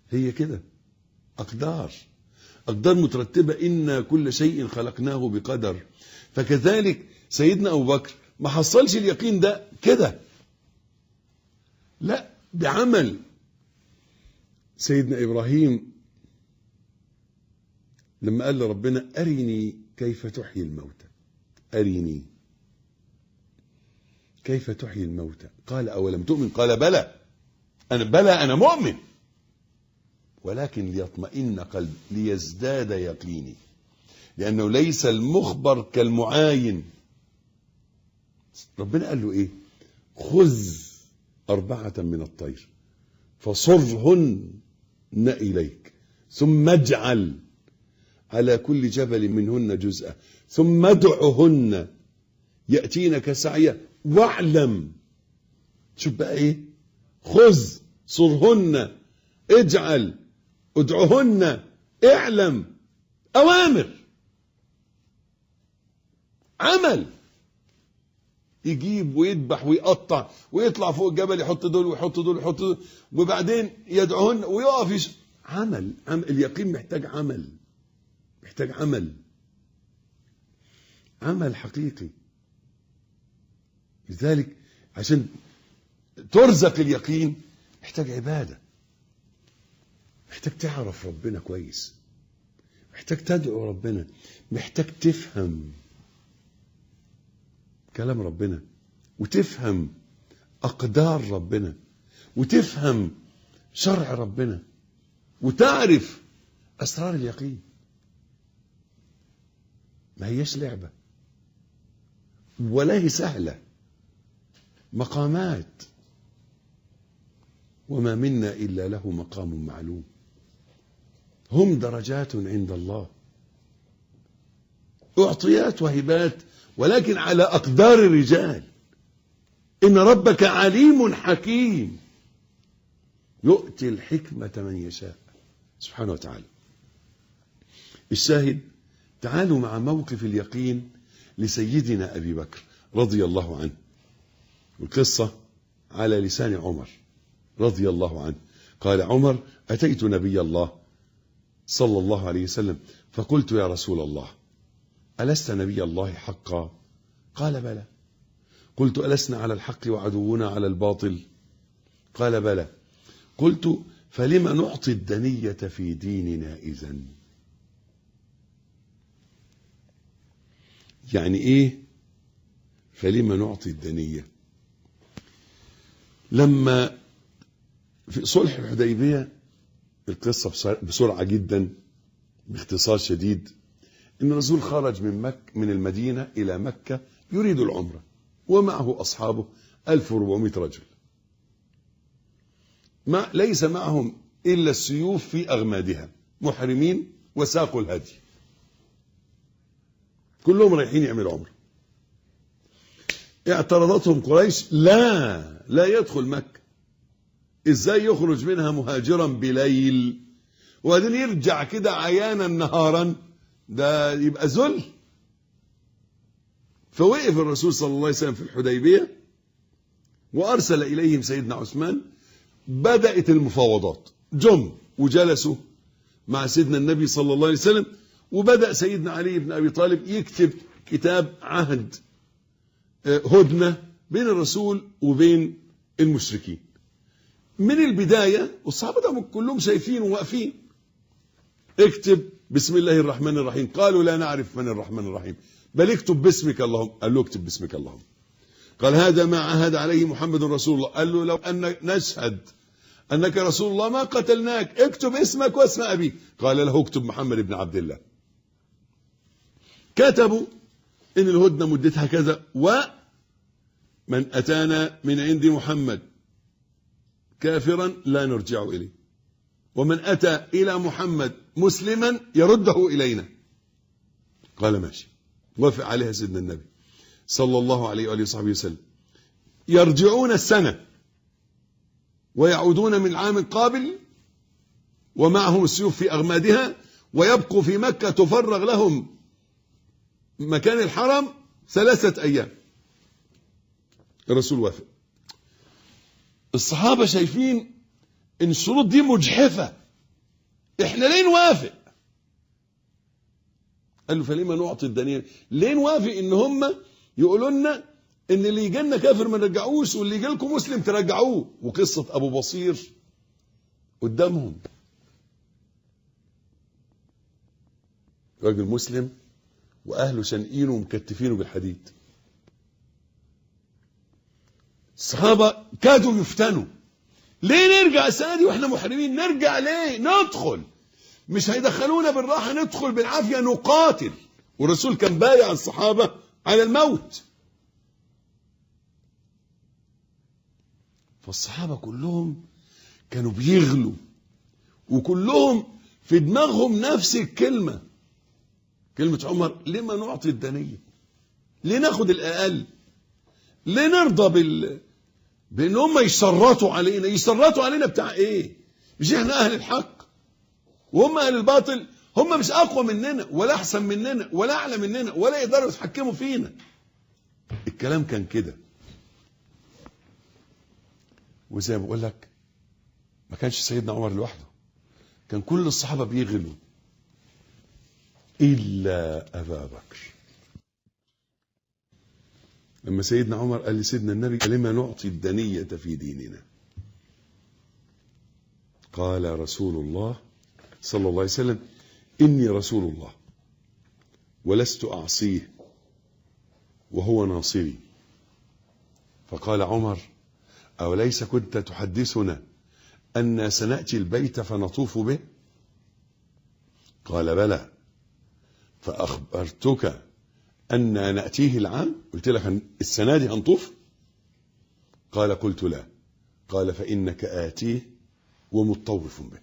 هي كده أقدار أقدار مترتبة إن كل شيء خلقناه بقدر فكذلك سيدنا أبو بكر ما حصلش اليقين ده كده لا بعمل سيدنا إبراهيم لما قال لربنا أرني كيف تحيي الموتى أرني كيف تحيي الموتى قال أولم تؤمن قال بلى أنا بلى أنا مؤمن ولكن ليطمئن قلبي ليزداد يقيني لأنه ليس المخبر كالمعاين ربنا قال له إيه خذ أربعة من الطير فصرهن إليك ثم اجعل على كل جبل منهن جزءا ثم ادعهن يأتينك سعيا واعلم شوف بقى ايه خذ صرهن اجعل ادعهن اعلم اوامر عمل يجيب ويذبح ويقطع ويطلع فوق الجبل يحط دول ويحط دول ويحط دول وبعدين يدعوهن ويقف يش... عمل, عمل اليقين محتاج عمل محتاج عمل عمل حقيقي لذلك عشان ترزق اليقين محتاج عبادة محتاج تعرف ربنا كويس محتاج تدعو ربنا محتاج تفهم كلام ربنا وتفهم أقدار ربنا وتفهم شرع ربنا وتعرف أسرار اليقين ما هيش لعبة ولا هي سهلة مقامات وما منا إلا له مقام معلوم هم درجات عند الله أعطيات وهبات ولكن على أقدار الرجال إن ربك عليم حكيم يؤتي الحكمة من يشاء سبحانه وتعالى الشاهد تعالوا مع موقف اليقين لسيدنا أبي بكر رضي الله عنه القصة على لسان عمر رضي الله عنه قال عمر أتيت نبي الله صلى الله عليه وسلم فقلت يا رسول الله ألست نبي الله حقا قال بلى قلت ألسنا على الحق وعدونا على الباطل قال بلى قلت فلم نعطي الدنية في ديننا إذن يعني إيه فلم نعطي الدنية لما في صلح الحديبية القصة بسرعة جدا باختصار شديد ان الرسول خرج من مك من المدينة الى مكة يريد العمرة ومعه اصحابه 1400 رجل ما ليس معهم الا السيوف في اغمادها محرمين وساقوا الهدي كلهم رايحين يعملوا عمرة اعترضتهم قريش لا لا يدخل مكة ازاي يخرج منها مهاجرا بليل وبعدين يرجع كده عيانا نهارا ده يبقى ذل فوقف الرسول صلى الله عليه وسلم في الحديبية وأرسل إليهم سيدنا عثمان بدأت المفاوضات جم وجلسوا مع سيدنا النبي صلى الله عليه وسلم وبدأ سيدنا علي بن أبي طالب يكتب كتاب عهد هدنة بين الرسول وبين المشركين من البداية والصحابة ده كلهم شايفين وواقفين اكتب بسم الله الرحمن الرحيم قالوا لا نعرف من الرحمن الرحيم بل اكتب باسمك اللهم قال له اكتب باسمك اللهم قال هذا ما عهد عليه محمد رسول الله قال له لو أن نشهد أنك رسول الله ما قتلناك اكتب اسمك واسم أبيك قال له اكتب محمد بن عبد الله كتبوا إن الهدنة مدتها كذا ومن أتانا من عند محمد كافرا لا نرجع إليه ومن أتى إلى محمد مسلما يرده إلينا قال ماشي وافق عليها سيدنا النبي صلى الله عليه وآله وصحبه وسلم يرجعون السنة ويعودون من العام القابل ومعهم السيوف في أغمادها ويبقوا في مكة تفرغ لهم مكان الحرم ثلاثة أيام الرسول وافق الصحابة شايفين ان الشروط دي مجحفة احنا ليه نوافق قال له فلما نعطي الدنيا ليه نوافق ان هم يقولوا لنا ان اللي يجي لنا كافر ما نرجعوش واللي يجي لكم مسلم ترجعوه وقصه ابو بصير قدامهم راجل مسلم واهله شانقينه ومكتفينه بالحديد الصحابه كادوا يفتنوا ليه نرجع السنه دي واحنا محرمين نرجع ليه ندخل مش هيدخلونا بالراحه ندخل بالعافيه نقاتل والرسول كان بايع الصحابه على الموت فالصحابه كلهم كانوا بيغلوا وكلهم في دماغهم نفس الكلمه كلمه عمر لما نعطي الدنيه ليه ناخد الاقل ليه نرضى بال بان هم يسرطوا علينا يسرطوا علينا بتاع ايه مش احنا اهل الحق وهم اهل الباطل هم مش اقوى مننا ولا احسن مننا ولا اعلى مننا ولا يقدروا يتحكموا فينا الكلام كان كده وزي ما بقول لك ما كانش سيدنا عمر لوحده كان كل الصحابه بيغلوا الا ابا بكر لما سيدنا عمر قال لسيدنا النبي لما نعطي الدنية في ديننا قال رسول الله صلى الله عليه وسلم إني رسول الله ولست أعصيه وهو ناصري فقال عمر أوليس كنت تحدثنا أن سنأتي البيت فنطوف به قال بلى فأخبرتك أن نأتيه العام قلت لك السنة دي هنطوف قال قلت لا قال فإنك آتيه ومطوف به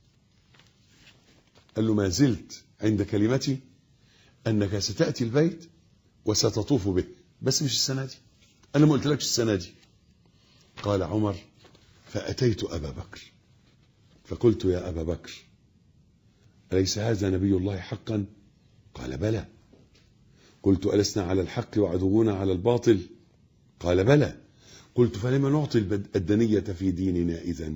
قال له ما زلت عند كلمتي أنك ستأتي البيت وستطوف به بس مش السنة دي أنا ما قلت لكش السنة دي قال عمر فأتيت أبا بكر فقلت يا أبا بكر أليس هذا نبي الله حقا قال بلى قلت ألسنا على الحق وعدونا على الباطل قال بلى قلت فلما نعطي الدنية في ديننا إذن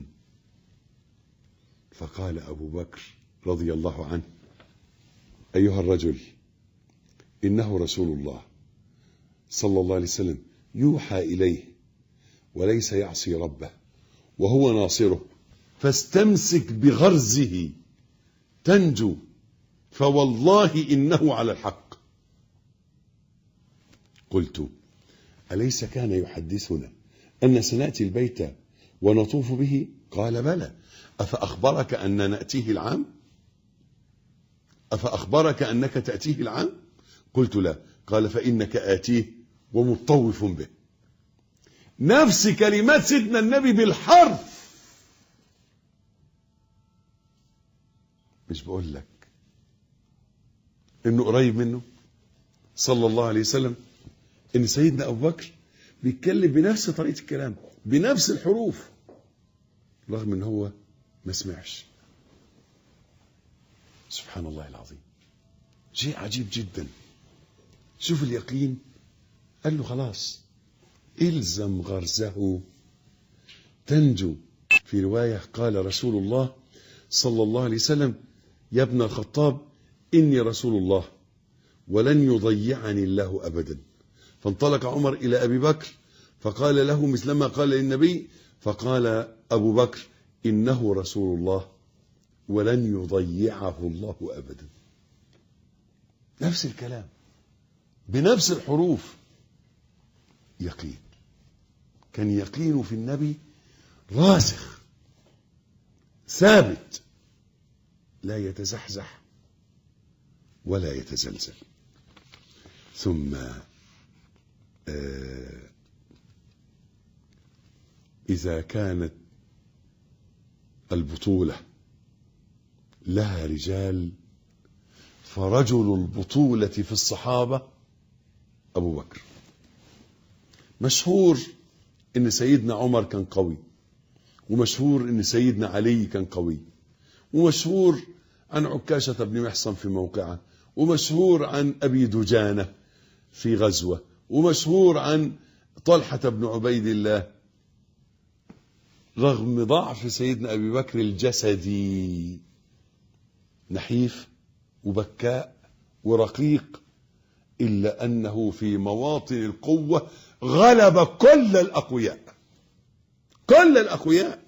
فقال أبو بكر رضي الله عنه أيها الرجل إنه رسول الله صلى الله عليه وسلم يوحى إليه وليس يعصي ربه وهو ناصره فاستمسك بغرزه تنجو فوالله إنه على الحق قلت أليس كان يحدثنا أن سنأتي البيت ونطوف به قال بلى أفأخبرك أن نأتيه العام أفأخبرك أنك تأتيه العام قلت لا قال فإنك آتيه ومطوف به نفس كلمات سيدنا النبي بالحرف مش بقول لك انه قريب منه صلى الله عليه وسلم ان سيدنا ابو بكر بيتكلم بنفس طريقه الكلام بنفس الحروف رغم ان هو ما سمعش سبحان الله العظيم شيء عجيب جدا شوف اليقين قال له خلاص الزم غرزه تنجو في روايه قال رسول الله صلى الله عليه وسلم يا ابن الخطاب اني رسول الله ولن يضيعني الله ابدا فانطلق عمر إلى أبي بكر فقال له مثلما قال للنبي فقال أبو بكر إنه رسول الله ولن يضيعه الله أبدا نفس الكلام بنفس الحروف يقين كان يقين في النبي راسخ ثابت لا يتزحزح ولا يتزلزل ثم إذا كانت البطولة لها رجال فرجل البطولة في الصحابة أبو بكر مشهور إن سيدنا عمر كان قوي ومشهور إن سيدنا علي كان قوي ومشهور عن عكاشة بن محصن في موقعه ومشهور عن أبي دجانة في غزوة ومشهور عن طلحة بن عبيد الله رغم ضعف سيدنا أبي بكر الجسدي نحيف وبكاء ورقيق إلا أنه في مواطن القوة غلب كل الأقوياء كل الأقوياء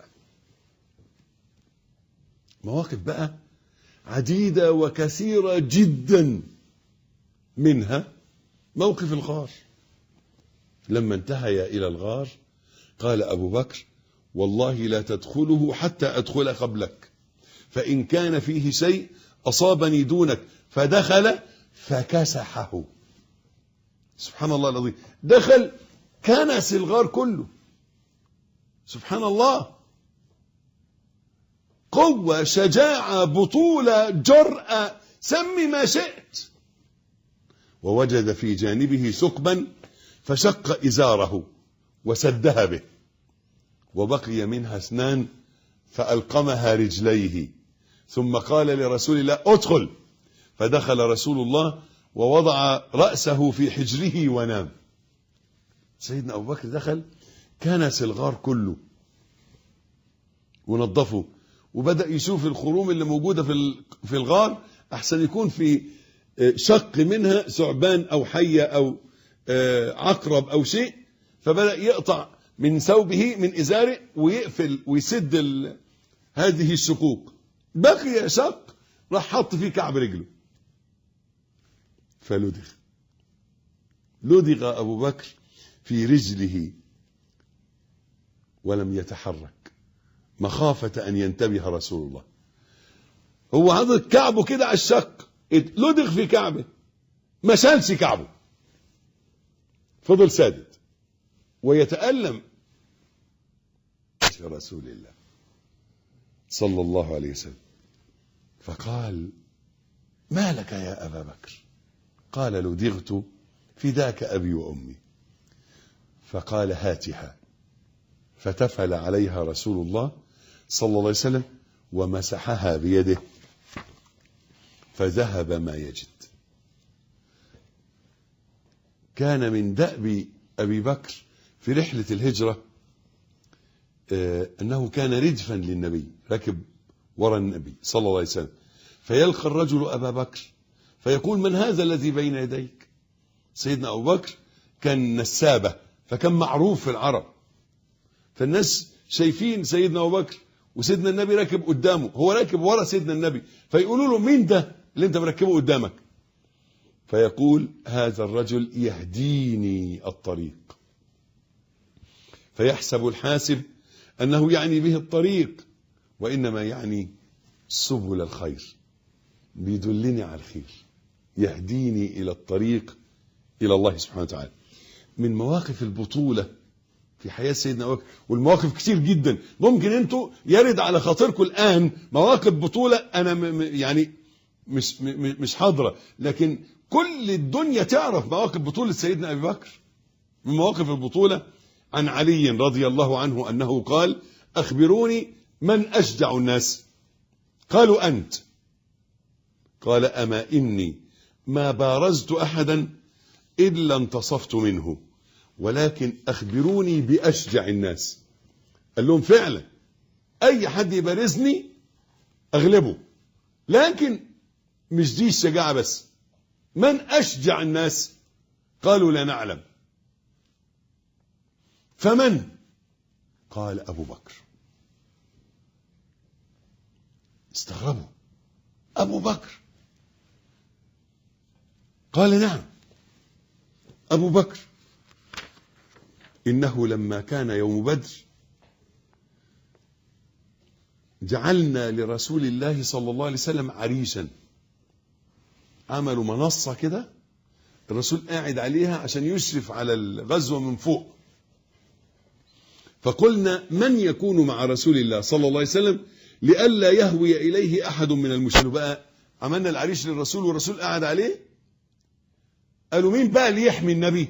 مواقف بقى عديدة وكثيرة جدا منها موقف الغار لما انتهي إلى الغار قال أبو بكر والله لا تدخله حتى أدخل قبلك فإن كان فيه شيء أصابني دونك فدخل فكسحه سبحان الله العظيم دخل كنس الغار كله سبحان الله قوة شجاعة بطولة جرأة سمي ما شئت ووجد في جانبه ثقبا فشق إزاره وسدها به وبقي منها اثنان فألقمها رجليه ثم قال لرسول الله ادخل فدخل رسول الله ووضع رأسه في حجره ونام سيدنا أبو بكر دخل كنس الغار كله ونظفه وبدأ يشوف الخروم اللي موجودة في في الغار أحسن يكون في شق منها ثعبان أو حية أو عقرب أو شيء فبدأ يقطع من ثوبه من إزاره ويقفل ويسد هذه الشقوق بقي شق راح حط فيه كعب رجله فلدغ لدغ أبو بكر في رجله ولم يتحرك مخافة أن ينتبه رسول الله هو عضد كعبه كده على الشق لدغ في كعبه ما شالش كعبه فضل سادد ويتألم رسول الله صلى الله عليه وسلم فقال ما لك يا أبا بكر قال لدغت فداك أبي وأمي فقال هاتها فتفل عليها رسول الله صلى الله عليه وسلم ومسحها بيده فذهب ما يجد كان من دأب أبي بكر في رحلة الهجرة أنه كان ردفا للنبي ركب وراء النبي صلى الله عليه وسلم فيلقى الرجل أبا بكر فيقول من هذا الذي بين يديك سيدنا أبو بكر كان نسابة فكان معروف في العرب فالناس شايفين سيدنا أبو بكر وسيدنا النبي راكب قدامه هو راكب ورا سيدنا النبي فيقولوا له مين ده اللي انت مركبه قدامك فيقول هذا الرجل يهديني الطريق فيحسب الحاسب أنه يعني به الطريق وإنما يعني سبل الخير بيدلني على الخير يهديني إلى الطريق إلى الله سبحانه وتعالى من مواقف البطولة في حياة سيدنا أبو بكر والمواقف كتير جدا ممكن انتوا يرد على خاطركم الآن مواقف بطولة أنا م يعني مش م مش حاضرة لكن كل الدنيا تعرف مواقف بطولة سيدنا أبي بكر من مواقف البطولة عن علي رضي الله عنه أنه قال أخبروني من أشجع الناس قالوا أنت قال أما إني ما بارزت أحدا إلا انتصفت منه ولكن أخبروني بأشجع الناس قال لهم فعلا أي حد يبارزني أغلبه لكن مش دي الشجاعة بس من أشجع الناس قالوا لا نعلم فمن قال أبو بكر استغربوا أبو بكر قال نعم أبو بكر إنه لما كان يوم بدر جعلنا لرسول الله صلى الله عليه وسلم عريشا عملوا منصة كده الرسول قاعد عليها عشان يشرف على الغزوة من فوق فقلنا من يكون مع رسول الله صلى الله عليه وسلم لئلا يهوي إليه أحد من المشركين بقى عملنا العريش للرسول والرسول قاعد عليه قالوا مين بقى اللي يحمي النبي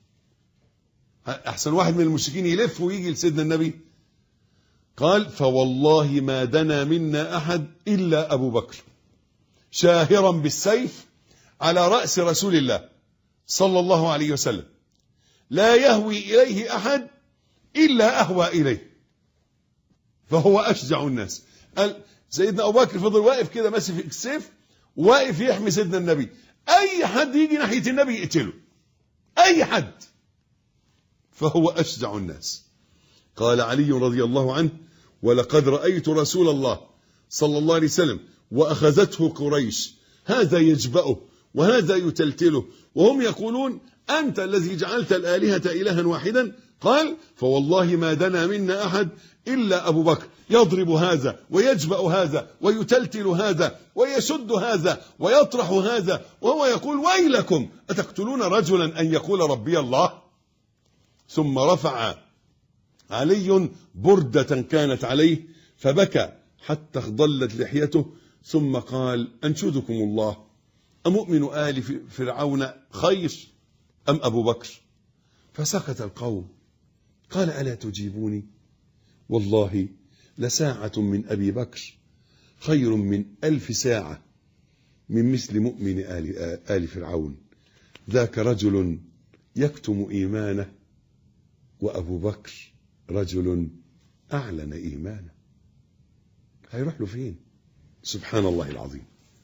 أحسن واحد من المشركين يلف ويجي لسيدنا النبي قال فوالله ما دنا منا أحد إلا أبو بكر شاهرا بالسيف على رأس رسول الله صلى الله عليه وسلم لا يهوي إليه أحد إلا أهوى إليه فهو أشجع الناس قال سيدنا ابو بكر فضل واقف كده ماسك في السيف واقف يحمي سيدنا النبي اي حد يجي ناحيه النبي يقتله اي حد فهو اشجع الناس قال علي رضي الله عنه ولقد رايت رسول الله صلى الله عليه وسلم واخذته قريش هذا يجبأه وهذا يتلتله وهم يقولون انت الذي جعلت الالهه الها واحدا قال فوالله ما دنا منا احد الا ابو بكر يضرب هذا ويجبأ هذا ويتلتل هذا ويشد هذا ويطرح هذا وهو يقول ويلكم اتقتلون رجلا ان يقول ربي الله ثم رفع علي بردة كانت عليه فبكى حتى اخضلت لحيته ثم قال أنشدكم الله أمؤمن آل فرعون خير أم أبو بكر فسكت القوم قال ألا تجيبوني والله لساعة من أبي بكر خير من ألف ساعة من مثل مؤمن آل, آل فرعون ذاك رجل يكتم إيمانه وأبو بكر رجل أعلن إيمانه هيروح له فين سبحان الله العظيم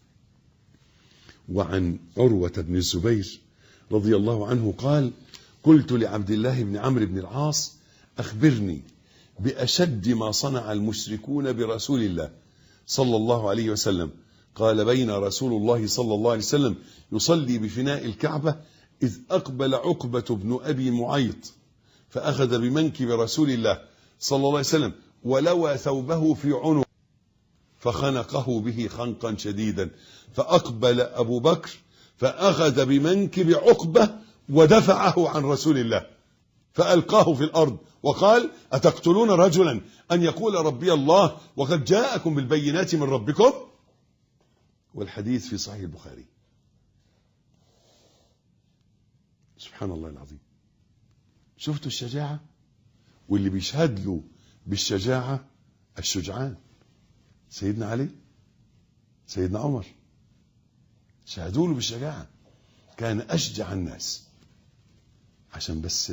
وعن عروة بن الزبير رضي الله عنه قال قلت لعبد الله بن عمرو بن العاص أخبرني بأشد ما صنع المشركون برسول الله صلى الله عليه وسلم قال بين رسول الله صلى الله عليه وسلم يصلي بفناء الكعبة إذ أقبل عقبة بن أبي معيط فأخذ بمنكب رسول الله صلى الله عليه وسلم ولوى ثوبه في عنق فخنقه به خنقا شديدا فأقبل أبو بكر فأخذ بمنكب عقبة ودفعه عن رسول الله فألقاه في الأرض وقال أتقتلون رجلا أن يقول ربي الله وقد جاءكم بالبينات من ربكم والحديث في صحيح البخاري سبحان الله العظيم شفتوا الشجاعة واللي بيشهد له بالشجاعة الشجعان سيدنا علي سيدنا عمر شهدوا له بالشجاعة كان أشجع الناس عشان بس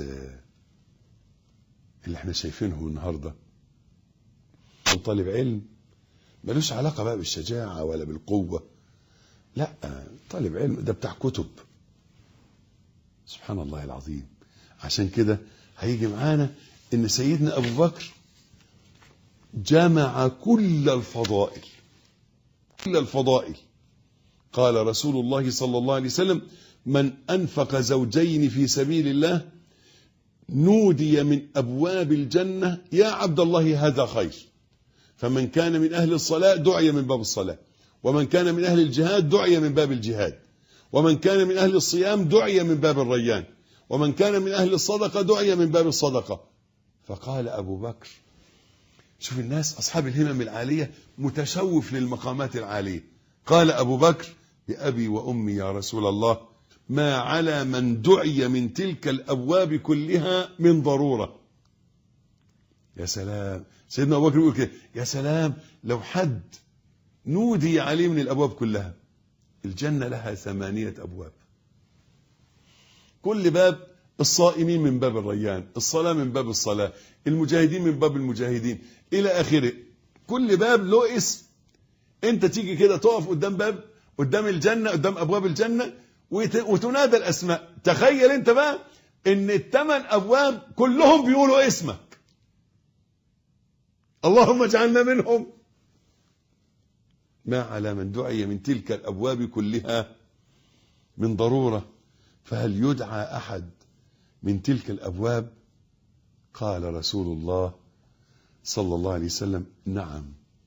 اللي احنا شايفينه النهاردة طالب علم ملوش علاقة بقى بالشجاعة ولا بالقوة لا طالب علم ده بتاع كتب سبحان الله العظيم عشان كده هيجي معانا ان سيدنا ابو بكر جمع كل الفضائل كل الفضائل قال رسول الله صلى الله عليه وسلم من انفق زوجين في سبيل الله نودي من ابواب الجنه يا عبد الله هذا خير فمن كان من اهل الصلاه دعي من باب الصلاه ومن كان من اهل الجهاد دعي من باب الجهاد ومن كان من اهل الصيام دعي من باب الريان ومن كان من أهل الصدقة دعي من باب الصدقة فقال أبو بكر شوف الناس أصحاب الهمم العالية متشوف للمقامات العالية قال أبو بكر بأبي وأمي يا رسول الله ما على من دعي من تلك الأبواب كلها من ضرورة يا سلام سيدنا أبو بكر يقول كده يا سلام لو حد نودي عليه من الأبواب كلها الجنة لها ثمانية أبواب كل باب الصائمين من باب الريان الصلاة من باب الصلاة المجاهدين من باب المجاهدين إلى آخره كل باب له اسم انت تيجي كده تقف قدام باب قدام الجنة قدام أبواب الجنة وتنادى الأسماء تخيل انت بقى ان الثمان أبواب كلهم بيقولوا اسمك اللهم اجعلنا منهم ما على من دعي من تلك الأبواب كلها من ضرورة فهل يدعى أحد من تلك الأبواب قال رسول الله صلى الله عليه وسلم نعم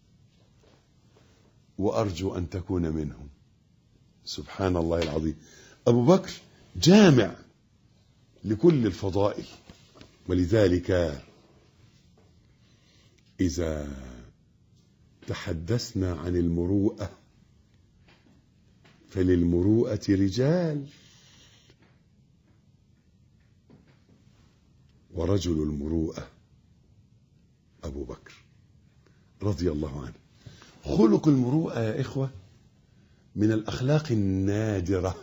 وأرجو أن تكون منهم سبحان الله العظيم أبو بكر جامع لكل الفضائل ولذلك إذا تحدثنا عن المروءة فللمروءة رجال ورجل المروءة أبو بكر رضي الله عنه خلق المروءة يا إخوة من الأخلاق النادرة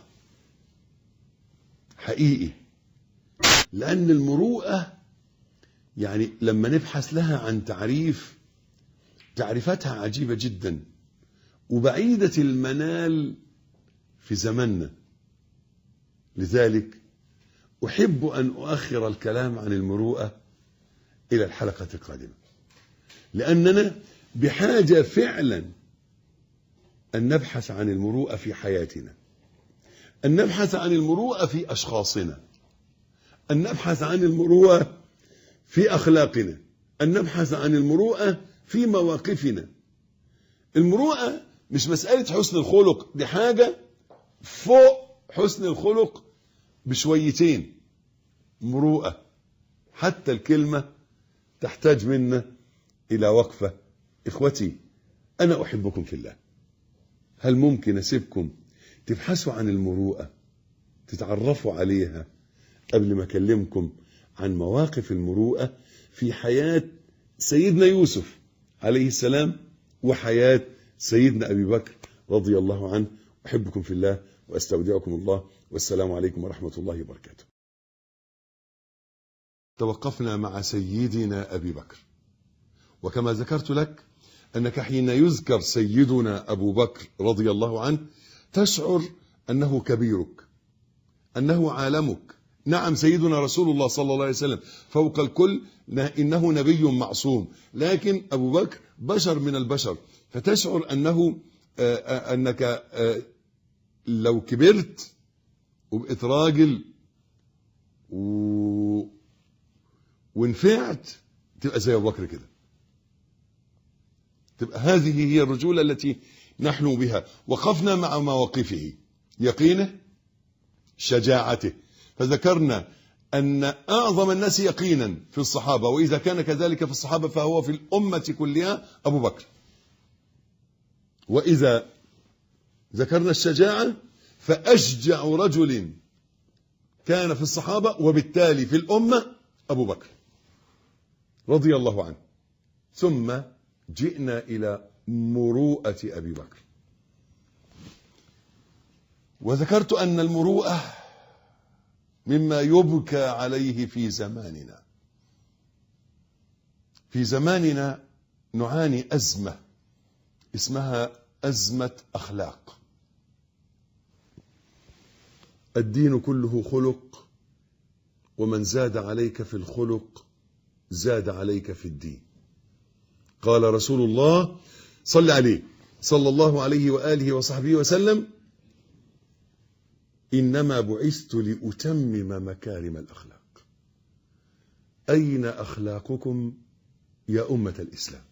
حقيقي لأن المروءة يعني لما نبحث لها عن تعريف تعريفاتها عجيبة جدا وبعيدة المنال في زمننا لذلك أحب أن أؤخر الكلام عن المروءة إلى الحلقة القادمة لأننا بحاجة فعلا أن نبحث عن المروءة في حياتنا أن نبحث عن المروءة في أشخاصنا أن نبحث عن المروءة في أخلاقنا أن نبحث عن المروءة في مواقفنا المروءة مش مسألة حسن الخلق دي حاجة فوق حسن الخلق بشويتين مروءة حتى الكلمة تحتاج منا إلى وقفة إخوتي أنا أحبكم في الله هل ممكن أسيبكم تبحثوا عن المروءة تتعرفوا عليها قبل ما أكلمكم عن مواقف المروءة في حياة سيدنا يوسف عليه السلام وحياة سيدنا أبي بكر رضي الله عنه أحبكم في الله وأستودعكم الله والسلام عليكم ورحمة الله وبركاته توقفنا مع سيدنا أبي بكر وكما ذكرت لك أنك حين يذكر سيدنا أبو بكر رضي الله عنه تشعر أنه كبيرك أنه عالمك نعم سيدنا رسول الله صلى الله عليه وسلم فوق الكل إنه نبي معصوم لكن أبو بكر بشر من البشر فتشعر أنه أنك لو كبرت وبقيت راجل و... ونفعت تبقى زي ابو بكر كده تبقى هذه هي الرجولة التي نحن بها وقفنا مع مواقفه يقينه شجاعته فذكرنا أن أعظم الناس يقينا في الصحابة وإذا كان كذلك في الصحابة فهو في الأمة كلها أبو بكر وإذا ذكرنا الشجاعة فأشجع رجل كان في الصحابة وبالتالي في الأمة أبو بكر رضي الله عنه ثم جئنا إلى مروءة أبي بكر وذكرت أن المروءة مما يبكى عليه في زماننا في زماننا نعاني أزمة اسمها أزمة أخلاق الدين كله خلق ومن زاد عليك في الخلق زاد عليك في الدين قال رسول الله صل عليه صلى الله عليه وآله وصحبه وسلم إنما بعثت لأتمم مكارم الأخلاق أين أخلاقكم يا أمة الإسلام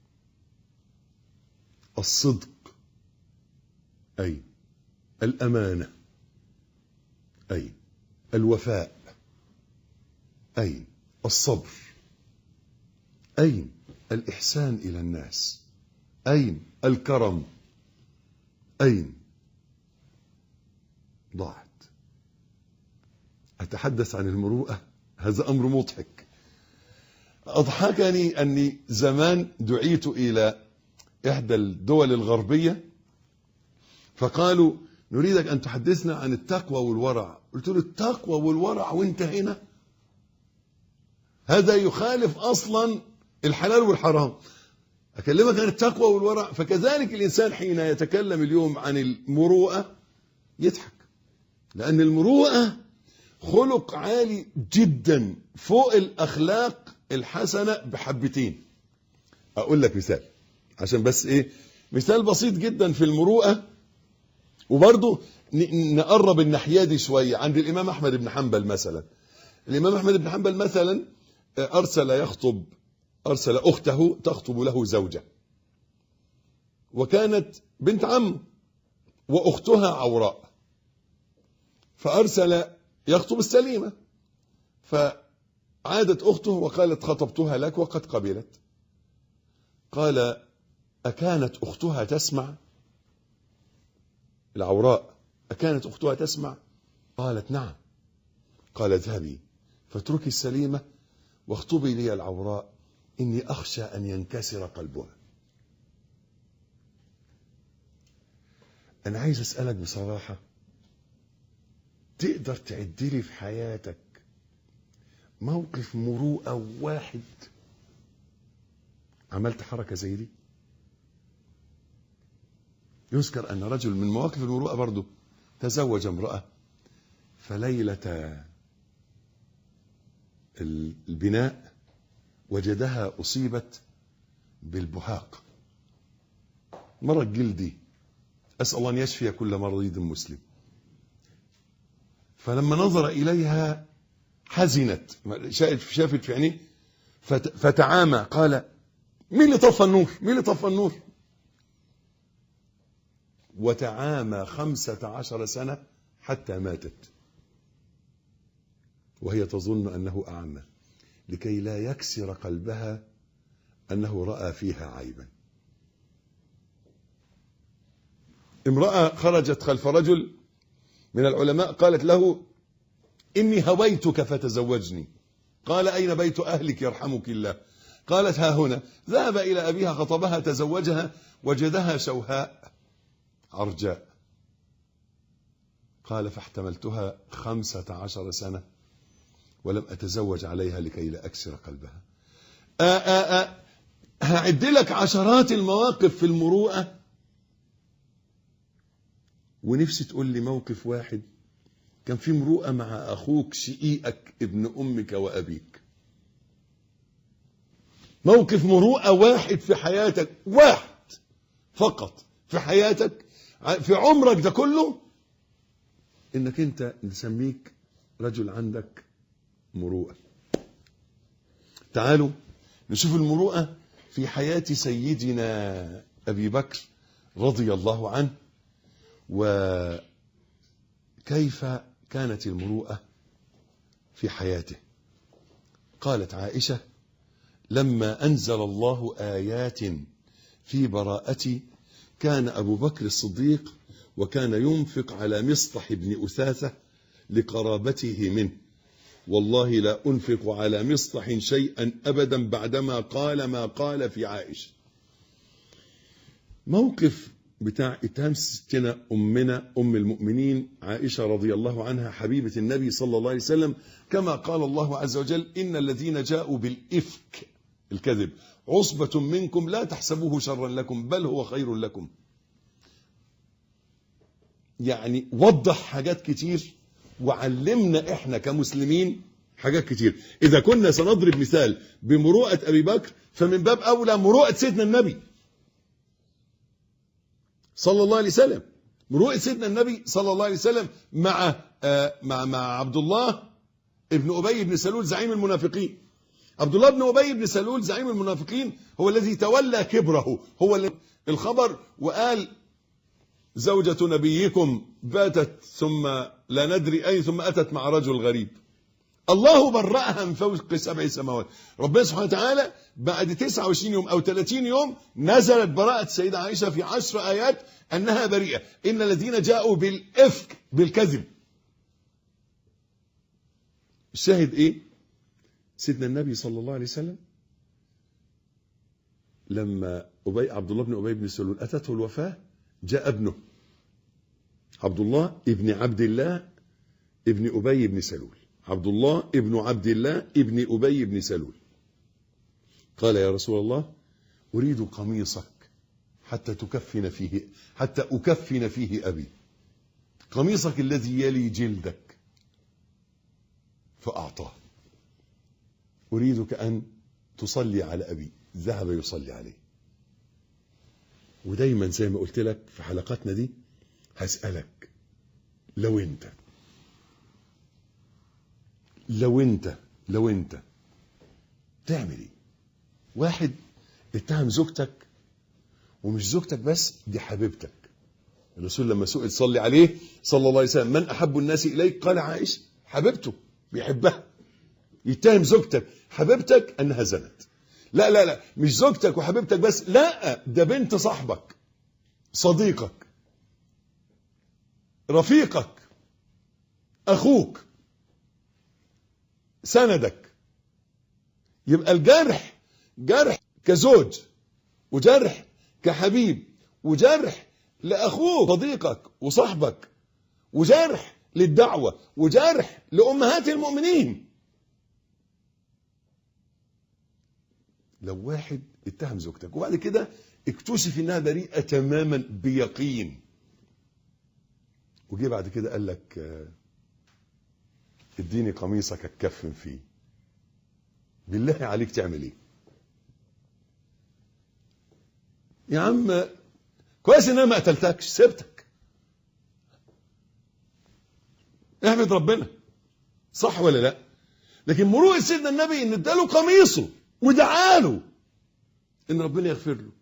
الصدق أين الأمانة أين الوفاء أين الصبر أين الإحسان إلى الناس أين الكرم أين ضاعت أتحدث عن المروءة هذا أمر مضحك أضحكني أني زمان دعيت إلى إحدى الدول الغربية فقالوا نريدك أن تحدثنا عن التقوى والورع قلت له التقوى والورع وانت هنا هذا يخالف أصلا الحلال والحرام أكلمك عن التقوى والورع فكذلك الإنسان حين يتكلم اليوم عن المروءة يضحك لأن المروءة خلق عالي جدا فوق الأخلاق الحسنة بحبتين أقول لك مثال عشان بس إيه مثال بسيط جدا في المروءة وبرضه نقرب الناحية دي شوية عند الإمام أحمد بن حنبل مثلا الإمام أحمد بن حنبل مثلا أرسل يخطب أرسل أخته تخطب له زوجة وكانت بنت عمه وأختها عوراء فأرسل يخطب السليمة فعادت أخته وقالت خطبتها لك وقد قبلت قال أكانت أختها تسمع العوراء أكانت أختها تسمع قالت نعم قال اذهبي فاتركي السليمة واخطبي لي العوراء إني أخشى أن ينكسر قلبها أنا عايز أسألك بصراحة تقدر تعد لي في حياتك موقف مروءة واحد عملت حركة زي دي يذكر أن رجل من مواقف المروءة برضه تزوج امرأة فليلة البناء وجدها أصيبت بالبهاق مرض جلدي أسأل الله أن يشفي كل مريض مسلم فلما نظر إليها حزنت شافت في عينيه فتعامى قال مين اللي طفى النور مين اللي طفى النور وتعامى خمسة عشر سنة حتى ماتت وهي تظن أنه أعمى لكي لا يكسر قلبها أنه رأى فيها عيبا امرأة خرجت خلف رجل من العلماء قالت له إني هويتك فتزوجني قال أين بيت أهلك يرحمك الله قالت ها هنا ذهب إلى أبيها خطبها تزوجها وجدها شوهاء عرجاء قال فاحتملتها خمسة عشر سنة ولم أتزوج عليها لكي لا أكسر قلبها آآ آآ هعد لك عشرات المواقف في المروءة ونفسي تقول لي موقف واحد كان في مروءة مع أخوك شقيقك ابن أمك وأبيك موقف مروءة واحد في حياتك واحد فقط في حياتك في عمرك ده كله انك انت نسميك رجل عندك مروءة تعالوا نشوف المروءة في حياة سيدنا أبي بكر رضي الله عنه وكيف كانت المروءة في حياته قالت عائشة لما أنزل الله آيات في براءتي كان أبو بكر الصديق وكان ينفق على مصطح بن أثاثة لقرابته منه والله لا أنفق على مصطح شيئا أبدا بعدما قال ما قال في عائشة موقف بتاع اتهام ستنا أمنا أم المؤمنين عائشة رضي الله عنها حبيبة النبي صلى الله عليه وسلم كما قال الله عز وجل إن الذين جاءوا بالإفك الكذب عصبة منكم لا تحسبوه شرا لكم بل هو خير لكم يعني وضح حاجات كتير وعلمنا احنا كمسلمين حاجات كتير اذا كنا سنضرب مثال بمروءة ابي بكر فمن باب اولى مروءة سيدنا النبي صلى الله عليه وسلم مروءة سيدنا النبي صلى الله عليه وسلم مع آه مع مع عبد الله ابن ابي بن سلول زعيم المنافقين عبد الله بن ابي بن سلول زعيم المنافقين هو الذي تولى كبره هو الخبر وقال زوجة نبيكم باتت ثم لا ندري أين ثم أتت مع رجل غريب الله برأها من فوق سبع سماوات ربنا سبحانه وتعالى بعد 29 يوم أو 30 يوم نزلت براءة السيدة عائشة في عشر آيات أنها بريئة إن الذين جاءوا بالإفك بالكذب الشاهد إيه سيدنا النبي صلى الله عليه وسلم لما أبي عبد الله بن أبي بن سلول أتته الوفاة جاء ابنه عبد الله ابن عبد الله ابن أبي بن سلول عبد الله ابن عبد الله ابن أبي بن سلول قال يا رسول الله أريد قميصك حتى تكفن فيه حتى أكفن فيه أبي قميصك الذي يلي جلدك فأعطاه أريدك أن تصلي على أبي ذهب يصلي عليه ودايما زي ما قلت لك في حلقاتنا دي هسألك لو انت لو انت لو انت تعمل ايه واحد اتهم زوجتك ومش زوجتك بس دي حبيبتك الرسول لما سئل صلي عليه صلى الله عليه وسلم من احب الناس اليك قال عائشه حبيبته بيحبها يتهم زوجتك حبيبتك انها زنت لا لا لا مش زوجتك وحبيبتك بس لا ده بنت صاحبك صديقك رفيقك اخوك سندك يبقى الجرح جرح كزوج وجرح كحبيب وجرح لاخوك صديقك وصاحبك وجرح للدعوه وجرح لامهات المؤمنين لو واحد اتهم زوجتك وبعد كده اكتشف انها بريئة تماما بيقين وجي بعد كده قال لك آه، اديني قميصك اتكفن فيه بالله عليك تعمل ايه يا عم كويس ان انا ما قتلتكش سبتك احمد ربنا صح ولا لا لكن مروءة سيدنا النبي ان اداله قميصه ودعاله ان ربنا يغفر له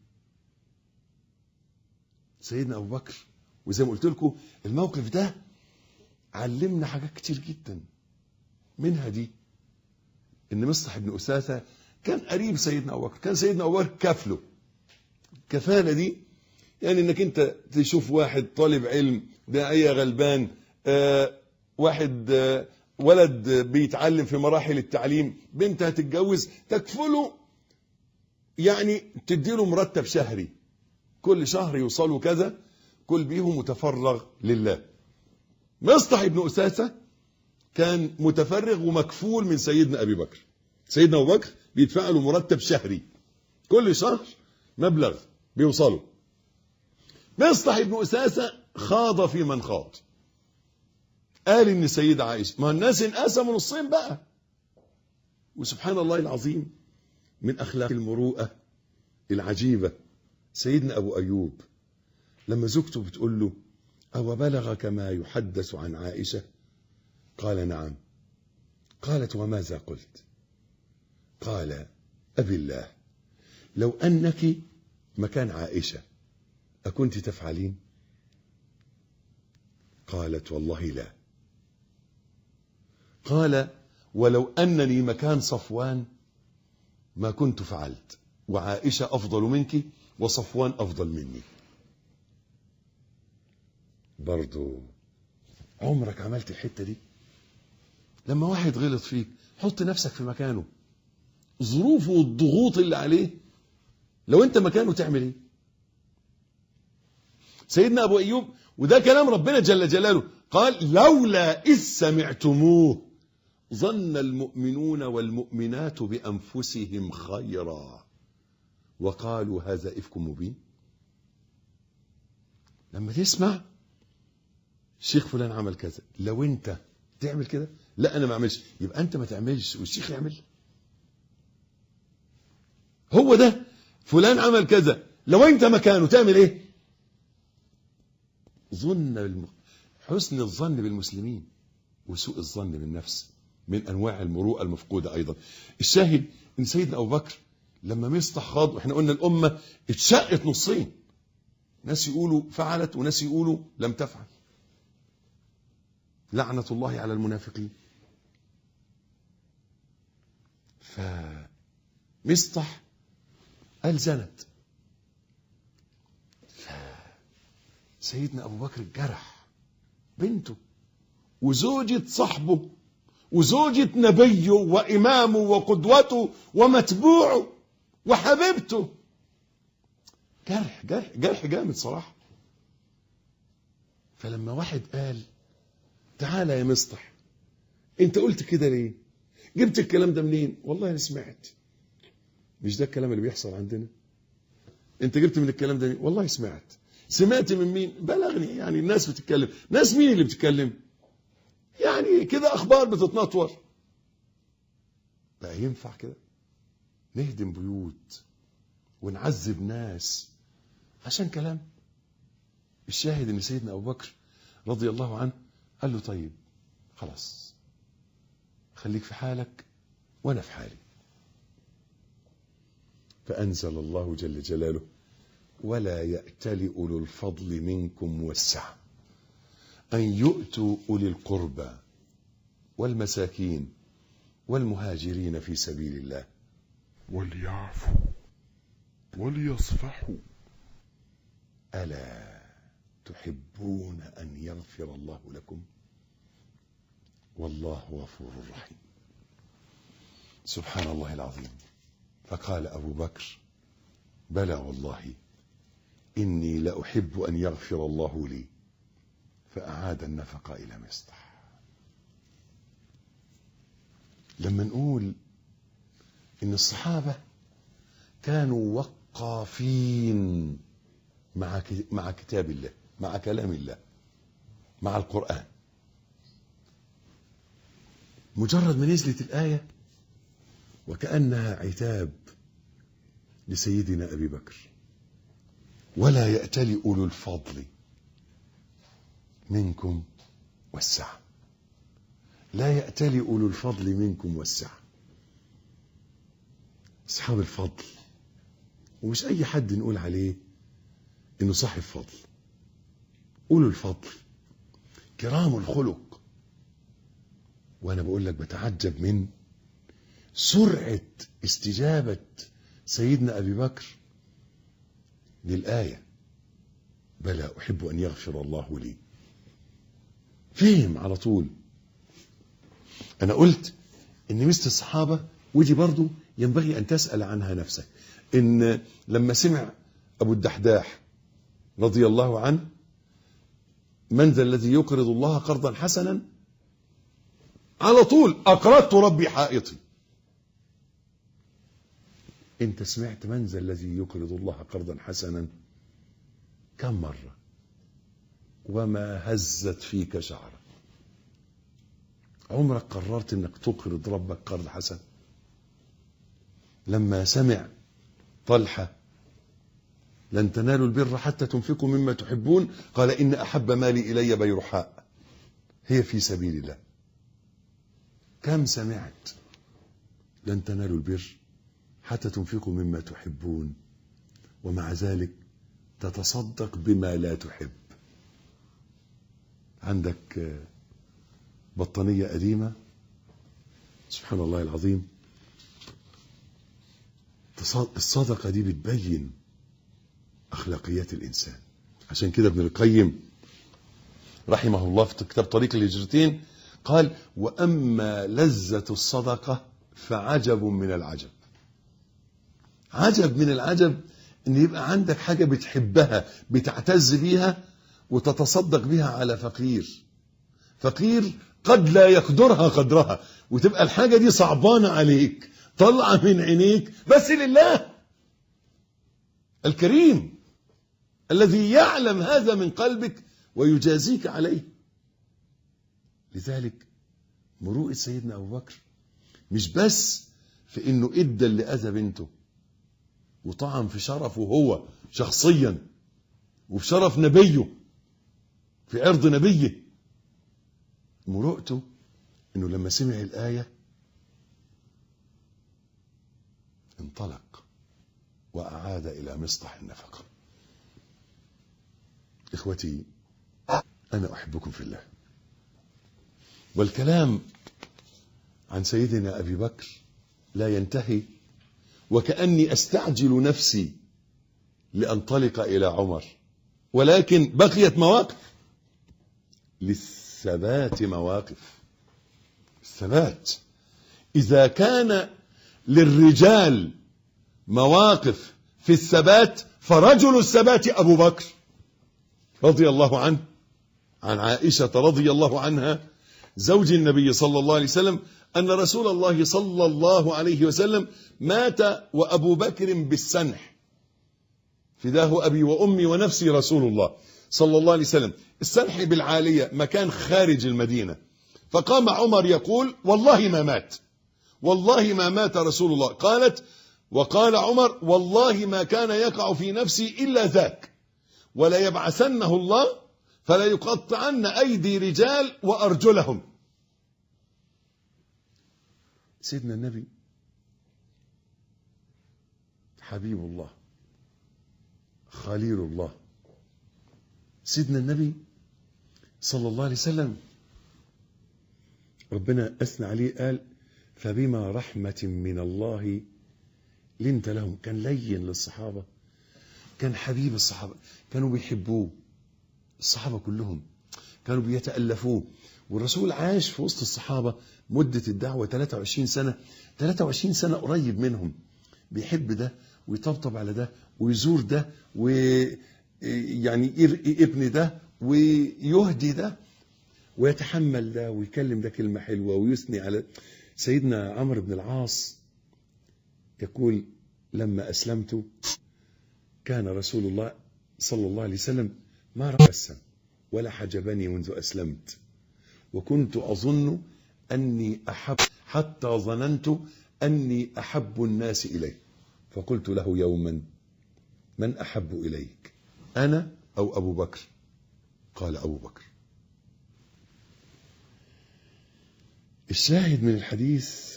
سيدنا ابو بكر وزي ما قلت لكم الموقف ده علمنا حاجات كتير جدا منها دي ان مصطح بن اساسه كان قريب سيدنا ابو بكر كان سيدنا ابو بكر كفله كفاله دي يعني انك انت تشوف واحد طالب علم داعيه غلبان آه واحد آه ولد بيتعلم في مراحل التعليم بنت هتتجوز تكفله يعني تديله مرتب شهري كل شهر يوصلوا كذا كل بيهم متفرغ لله مصطح بن أساسة كان متفرغ ومكفول من سيدنا أبي بكر سيدنا أبو بكر بيدفع له مرتب شهري كل شهر مبلغ بيوصله مصطح بن أساسة خاض في من خاض قال ان السيدة عائشة ما الناس انقسموا نصين بقى وسبحان الله العظيم من اخلاق المروءة العجيبة سيدنا ابو ايوب لما زوجته بتقول له او بلغك ما يحدث عن عائشة قال نعم قالت وماذا قلت قال ابي الله لو انك مكان عائشة اكنت تفعلين قالت والله لا قال ولو أنني مكان صفوان ما كنت فعلت وعائشة أفضل منك وصفوان أفضل مني برضو عمرك عملت الحتة دي لما واحد غلط فيك حط نفسك في مكانه ظروفه والضغوط اللي عليه لو انت مكانه تعمل ايه سيدنا ابو ايوب وده كلام ربنا جل جلاله قال لولا اذ سمعتموه ظن المؤمنون والمؤمنات بانفسهم خيرا وقالوا هذا افك مبين لما تسمع الشيخ فلان عمل كذا لو انت تعمل كده لا انا ما اعملش يبقى انت ما تعملش والشيخ يعمل هو ده فلان عمل كذا لو انت مكانه تعمل ايه ظن بالم... حسن الظن بالمسلمين وسوء الظن بالنفس من انواع المروءه المفقوده ايضا الشاهد ان سيدنا ابو بكر لما مصطح خاض واحنا قلنا الامه اتشقت نصين ناس يقولوا فعلت وناس يقولوا لم تفعل لعنه الله على المنافقين فمصطح قال زنت سيدنا ابو بكر جرح بنته وزوجة صاحبه وزوجة نبيه وإمامه وقدوته ومتبوعه وحبيبته جرح جرح جرح جامد صراحة فلما واحد قال تعالى يا مصطح انت قلت كده ليه جبت الكلام ده منين والله انا سمعت مش ده الكلام اللي بيحصل عندنا انت جبت من الكلام ده منين والله سمعت سمعت من مين بلغني يعني الناس بتتكلم ناس مين اللي بتتكلم يعني كده اخبار بتتنطور بقى ينفع كده نهدم بيوت ونعذب ناس عشان كلام الشاهد ان سيدنا ابو بكر رضي الله عنه قال له طيب خلاص خليك في حالك وانا في حالي فانزل الله جل جلاله ولا يأتل أولو الفضل منكم والسعة أن يؤتوا أولي القربى والمساكين والمهاجرين في سبيل الله وليعفوا وليصفحوا ألا تحبون أن يغفر الله لكم والله غفور رحيم سبحان الله العظيم فقال أبو بكر بلى والله إني لأحب أن يغفر الله لي فأعاد النفقة إلى مصطح لما نقول إن الصحابة كانوا قافين مع ك- مع كتاب الله مع كلام الله مع القرآن مجرد ما نزلت الآية وكأنها عتاب لسيدنا أبي بكر ولا يأتل أولو الفضل منكم والسعة لا يأتل أولو الفضل منكم والسعة أصحاب الفضل ومش أي حد نقول عليه إنه صاحب فضل أولو الفضل كرام الخلق وأنا بقول لك بتعجب من سرعة استجابة سيدنا أبي بكر للآية بلى أحب أن يغفر الله لي فهم على طول أنا قلت إن مثل الصحابة ودي برضو ينبغي أن تسأل عنها نفسك إن لما سمع أبو الدحداح رضي الله عنه من ذا الذي يقرض الله قرضا حسنا على طول أقرضت ربي حائطي انت سمعت من ذا الذي يقرض الله قرضا حسنا كم مرة وما هزت فيك شعرة عمرك قررت انك تقرض ربك قرض حسن لما سمع طلحة لن تنالوا البر حتى تنفقوا مما تحبون قال إن أحب مالي إلي بيرحاء هي في سبيل الله كم سمعت لن تنالوا البر حتى تنفقوا مما تحبون ومع ذلك تتصدق بما لا تحب عندك آه، بطانية قديمة سبحان الله العظيم تص- الصدقة دي بتبين أخلاقيات الإنسان عشان كده ابن القيم رحمه الله في كتاب طريق الهجرتين قال وأما لذة الصدقة فعجب من العجب عجب من العجب ان يبقى عندك حاجة بتحبها بتعتز بيها وتتصدق بها على فقير فقير قد لا يقدرها قدرها وتبقى الحاجة دي صعبانة عليك طلع من عينيك بس لله الكريم الذي يعلم هذا من قلبك ويجازيك عليه لذلك مروءة سيدنا أبو بكر مش بس في انه ادى اللي اذى بنته وطعن في شرفه هو شخصيا وفي شرف نبيه في عرض نبيه مروءته انه لما سمع الايه انطلق واعاد الى مصطح النفقه اخوتي انا احبكم في الله والكلام عن سيدنا ابي بكر لا ينتهي وكاني استعجل نفسي لانطلق الى عمر ولكن بقيت مواقف للثبات مواقف الثبات اذا كان للرجال مواقف في الثبات فرجل الثبات ابو بكر رضي الله عنه عن عائشه رضي الله عنها زوج النبي صلى الله عليه وسلم ان رسول الله صلى الله عليه وسلم مات وابو بكر بالسنح فداه ابي وامي ونفسي رسول الله صلى الله عليه وسلم السنح بالعاليه مكان خارج المدينه فقام عمر يقول والله ما مات والله ما مات رسول الله قالت وقال عمر والله ما كان يقع في نفسي الا ذاك ولا يبعثنه الله فلا يقطعن ايدي رجال وارجلهم سيدنا النبي حبيب الله خليل الله سيدنا النبي صلى الله عليه وسلم ربنا أثنى عليه قال فبما رحمة من الله لنت لهم كان لين للصحابة كان حبيب الصحابة كانوا بيحبوه الصحابة كلهم كانوا بيتألفوه والرسول عاش في وسط الصحابة مدة الدعوة 23 سنة 23 سنة قريب منهم بيحب ده ويطبطب على ده ويزور ده ويعني يرقي ابن ده ويهدي ده ويتحمل ده ويكلم ده كلمة حلوة ويثني على سيدنا عمرو بن العاص يقول لما أسلمت كان رسول الله صلى الله عليه وسلم ما رأسا ولا حجبني منذ أسلمت وكنت أظن أني أحب حتى ظننت أني أحب الناس إليه فقلت له يوما من أحب إليك أنا أو أبو بكر قال أبو بكر الشاهد من الحديث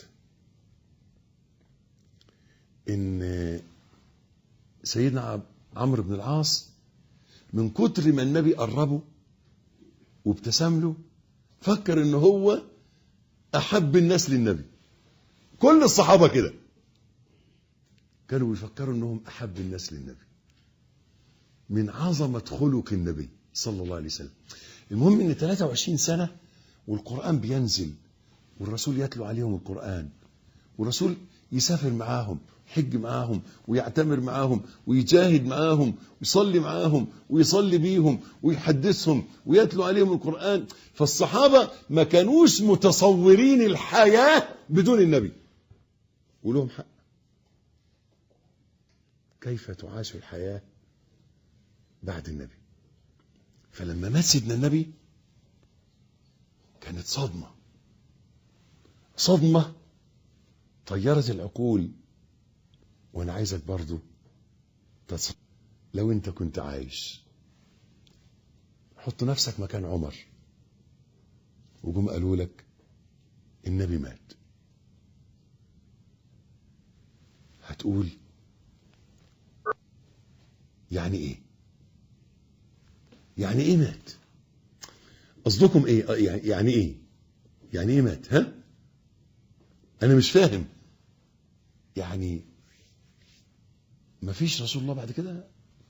ان سيدنا عمرو بن العاص من كتر ما النبي قربه وابتسم له فكر ان هو احب الناس للنبي كل الصحابه كده كانوا بيفكروا انهم احب الناس للنبي من عظمه خلق النبي صلى الله عليه وسلم المهم ان 23 سنه والقران بينزل والرسول يتلو عليهم القرآن والرسول يسافر معاهم يحج معاهم ويعتمر معاهم ويجاهد معاهم ويصلي معاهم ويصلي بيهم ويحدثهم ويتلو عليهم القرآن فالصحابة ما كانوش متصورين الحياة بدون النبي ولهم حق كيف تعاش الحياة بعد النبي فلما مات سيدنا النبي كانت صدمه صدمة طيرت العقول وانا عايزك برضو تص... لو انت كنت عايش حط نفسك مكان عمر وجم قالوا لك النبي مات هتقول يعني ايه يعني ايه مات قصدكم ايه يعني ايه يعني ايه مات ها انا مش فاهم يعني ما فيش رسول الله بعد كده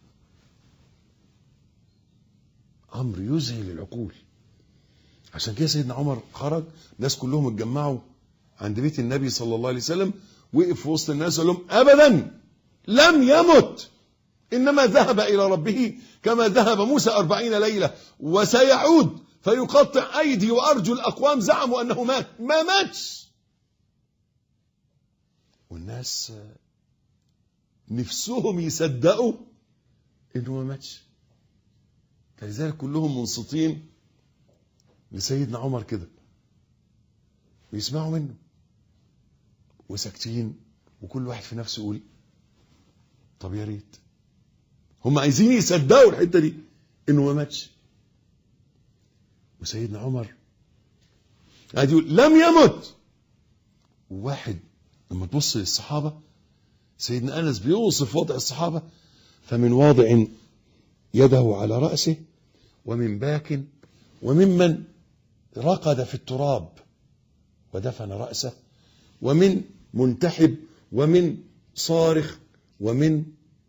امر يذهل العقول عشان كده سيدنا عمر خرج الناس كلهم اتجمعوا عند بيت النبي صلى الله عليه وسلم وقف في وسط الناس قال لهم ابدا لم يمت انما ذهب الى ربه كما ذهب موسى أربعين ليله وسيعود فيقطع ايدي وارجل اقوام زعموا انه مات ما ماتش والناس نفسهم يصدقوا انه ما ماتش فلذلك كلهم منصتين لسيدنا عمر كده ويسمعوا منه وساكتين وكل واحد في نفسه يقول طب يا ريت هم عايزين يصدقوا الحته دي انه ما ماتش وسيدنا عمر قاعد يقول لم يمت وواحد لما تبص للصحابه سيدنا انس بيوصف وضع الصحابه فمن واضع يده على راسه ومن باك وممن رقد في التراب ودفن راسه ومن منتحب ومن صارخ ومن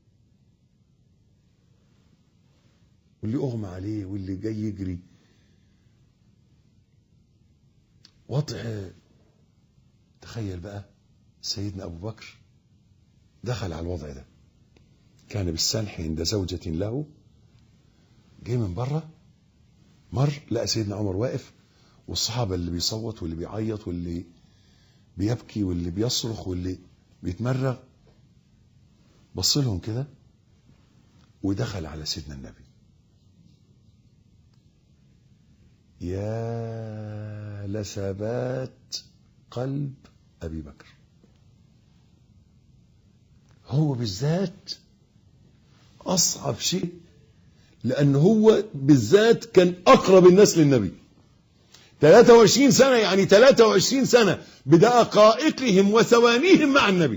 واللي اغمى عليه واللي جاي يجري وضع تخيل بقى سيدنا ابو بكر دخل على الوضع ده كان بالسنح عند زوجة له جه من بره مر لقى سيدنا عمر واقف والصحابة اللي بيصوت واللي بيعيط واللي بيبكي واللي بيصرخ واللي بيتمرغ بص لهم كده ودخل على سيدنا النبي يا لثبات قلب ابي بكر هو بالذات اصعب شيء لان هو بالذات كان اقرب الناس للنبي 23 سنه يعني 23 سنه بدقائقهم وثوانيهم مع النبي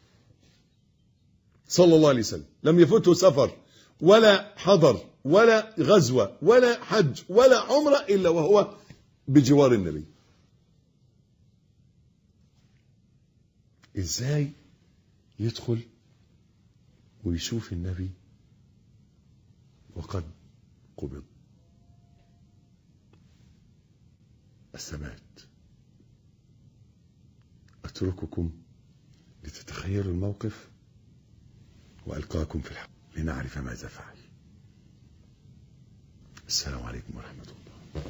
صلى الله عليه وسلم لم يفته سفر ولا حضر ولا غزوه ولا حج ولا عمره الا وهو بجوار النبي ازاي يدخل ويشوف النبي وقد قبض الثبات اترككم لتتخيلوا الموقف والقاكم في الحق لنعرف ماذا فعل السلام عليكم ورحمه الله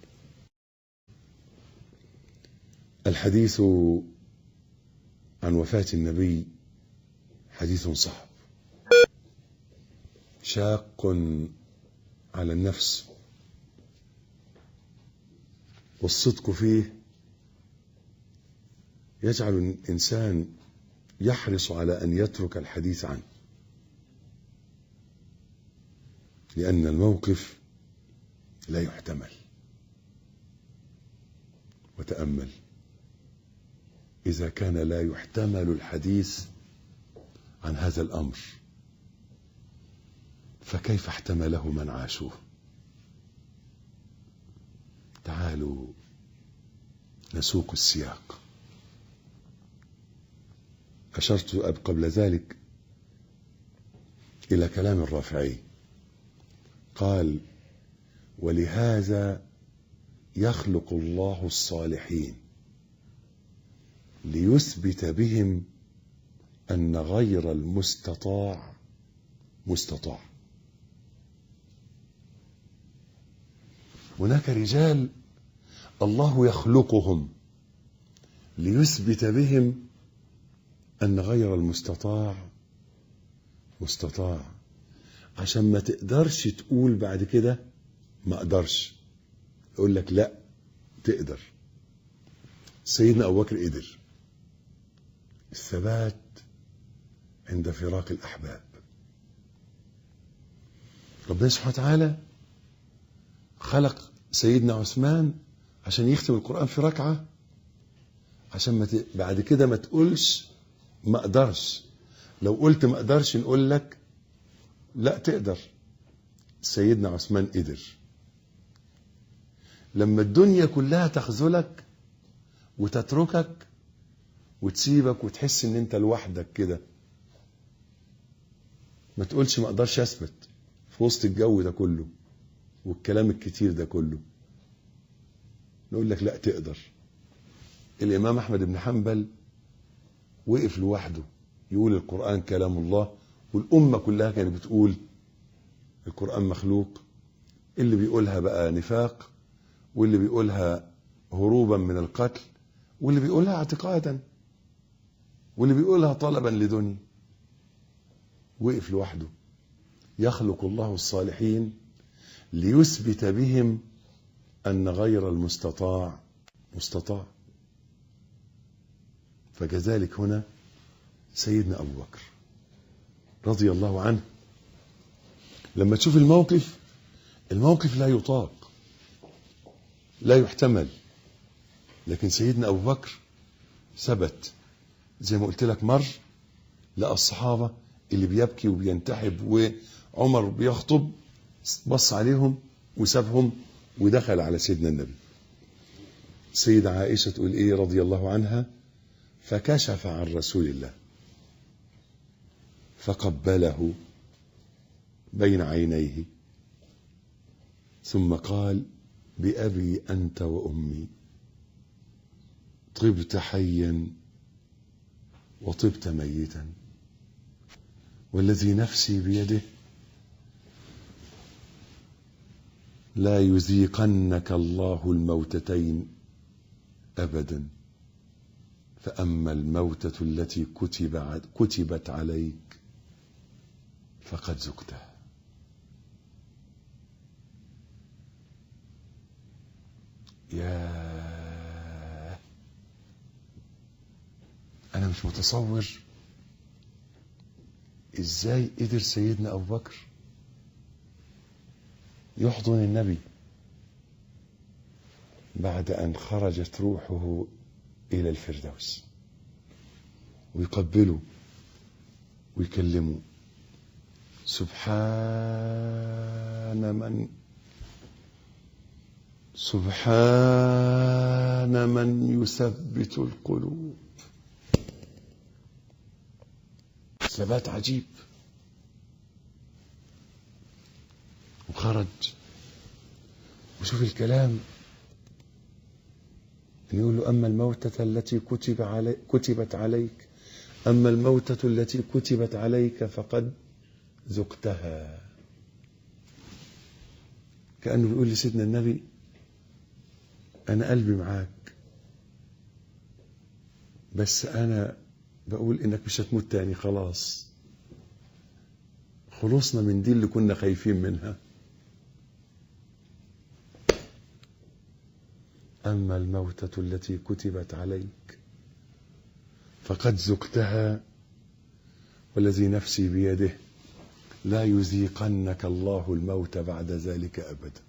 الحديث عن وفاه النبي حديث صعب شاق على النفس والصدق فيه يجعل الإنسان يحرص على أن يترك الحديث عنه لأن الموقف لا يحتمل وتأمل إذا كان لا يحتمل الحديث عن هذا الأمر فكيف احتمله من عاشوه تعالوا نسوق السياق أشرت قبل ذلك إلى كلام الرافعي قال ولهذا يخلق الله الصالحين ليثبت بهم أن غير المستطاع مستطاع هناك رجال الله يخلقهم ليثبت بهم أن غير المستطاع مستطاع عشان ما تقدرش تقول بعد كده ما اقدرش يقول لك لا تقدر سيدنا ابو بكر قدر الثبات عند فراق الاحباب ربنا سبحانه وتعالى خلق سيدنا عثمان عشان يختم القران في ركعه عشان ما ت... بعد كده ما تقولش ما اقدرش لو قلت ما اقدرش نقول لك لا تقدر سيدنا عثمان قدر لما الدنيا كلها تخذلك وتتركك وتسيبك وتحس ان انت لوحدك كده ما تقولش ما اقدرش اثبت في وسط الجو ده كله والكلام الكتير ده كله نقول لك لا تقدر الامام احمد بن حنبل وقف لوحده يقول القران كلام الله والامه كلها كانت بتقول القران مخلوق اللي بيقولها بقى نفاق واللي بيقولها هروبا من القتل واللي بيقولها اعتقادا واللي بيقولها طلبا لدنيا وقف لوحده يخلق الله الصالحين ليثبت بهم ان غير المستطاع مستطاع فكذلك هنا سيدنا ابو بكر رضي الله عنه لما تشوف الموقف الموقف لا يطاق لا يحتمل لكن سيدنا ابو بكر ثبت زي ما قلت لك مر لقى الصحابه اللي بيبكي وبينتحب وعمر بيخطب بص عليهم وسابهم ودخل على سيدنا النبي سيدة عائشة تقول ايه رضي الله عنها فكشف عن رسول الله فقبله بين عينيه ثم قال بأبي أنت وأمي طبت حيا وطبت ميتا والذي نفسي بيده لا يذيقنك الله الموتتين أبدا فأما الموتة التي كتب كتبت عليك فقد ذقتها يا أنا مش متصور إزاي قدر سيدنا أبو بكر يحضن النبي بعد أن خرجت روحه إلى الفردوس ويقبله ويكلمه سبحان من سبحان من يثبت القلوب ثبات عجيب وخرج وشوف الكلام يقول له أما الموتة التي كتب علي كتبت عليك أما الموتة التي كتبت عليك فقد ذقتها كأنه بيقول لسيدنا النبي أنا قلبي معاك بس أنا بقول إنك مش هتموت تاني خلاص خلصنا من دي اللي كنا خايفين منها أما الموتة التي كتبت عليك فقد ذقتها والذي نفسي بيده لا يذيقنك الله الموت بعد ذلك أبدا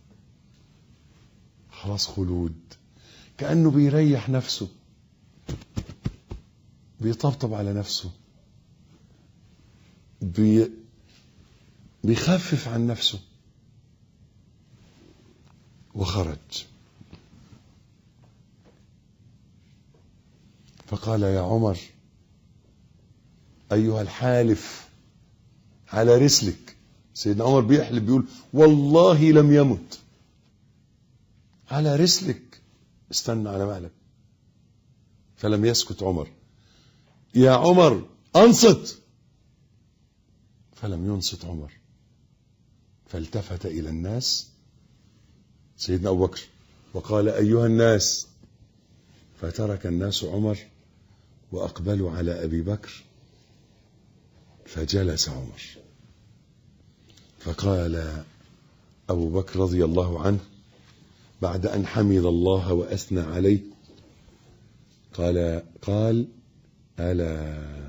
خلاص خلود كأنه بيريح نفسه بيطبطب على نفسه بي بيخفف عن نفسه وخرج فقال يا عمر أيها الحالف على رسلك سيدنا عمر بيحلف بيقول والله لم يمت على رسلك استنى على مهلك فلم يسكت عمر يا عمر انصت فلم ينصت عمر فالتفت الى الناس سيدنا ابو بكر وقال ايها الناس فترك الناس عمر واقبلوا على ابي بكر فجلس عمر فقال ابو بكر رضي الله عنه بعد ان حمد الله واثنى عليه قال قال الا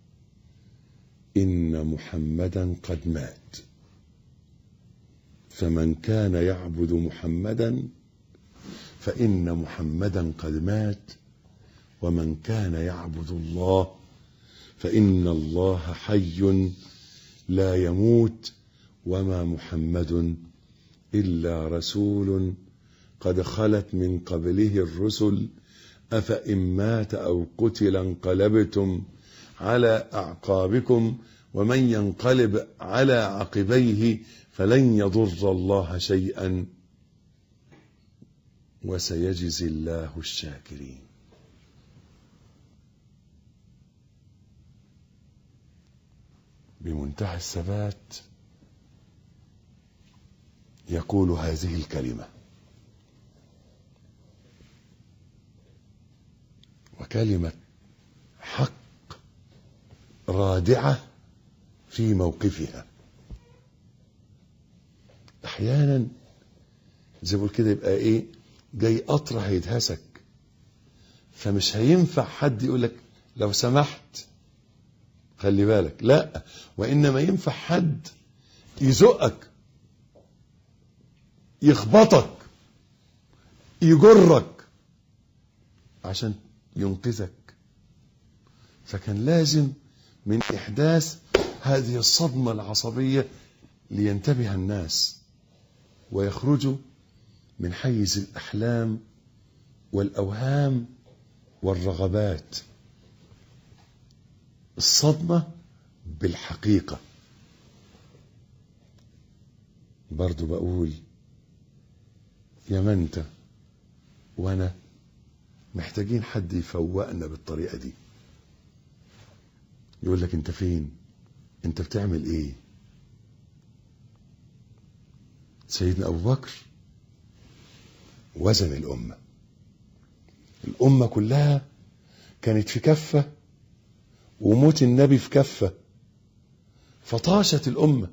ان محمدا قد مات فمن كان يعبد محمدا فان محمدا قد مات ومن كان يعبد الله فان الله حي لا يموت وما محمد الا رسول قد خلت من قبله الرسل افان مات او قتل انقلبتم على اعقابكم ومن ينقلب على عقبيه فلن يضر الله شيئا وسيجزي الله الشاكرين بمنتهى الثبات يقول هذه الكلمه وكلمه حق رادعه في موقفها احيانا زي ما بقول كده يبقى ايه جاي قطر هيدهسك فمش هينفع حد يقول لك لو سمحت خلي بالك لا وانما ينفع حد يزقك يخبطك يجرك عشان ينقذك فكان لازم من احداث هذه الصدمه العصبيه لينتبه الناس ويخرجوا من حيز الاحلام والاوهام والرغبات الصدمه بالحقيقه برضو بقول يا ما انت وانا محتاجين حد يفوقنا بالطريقه دي يقول لك انت فين انت بتعمل ايه سيدنا ابو بكر وزن الامه الامه كلها كانت في كفه وموت النبي في كفه فطاشت الامه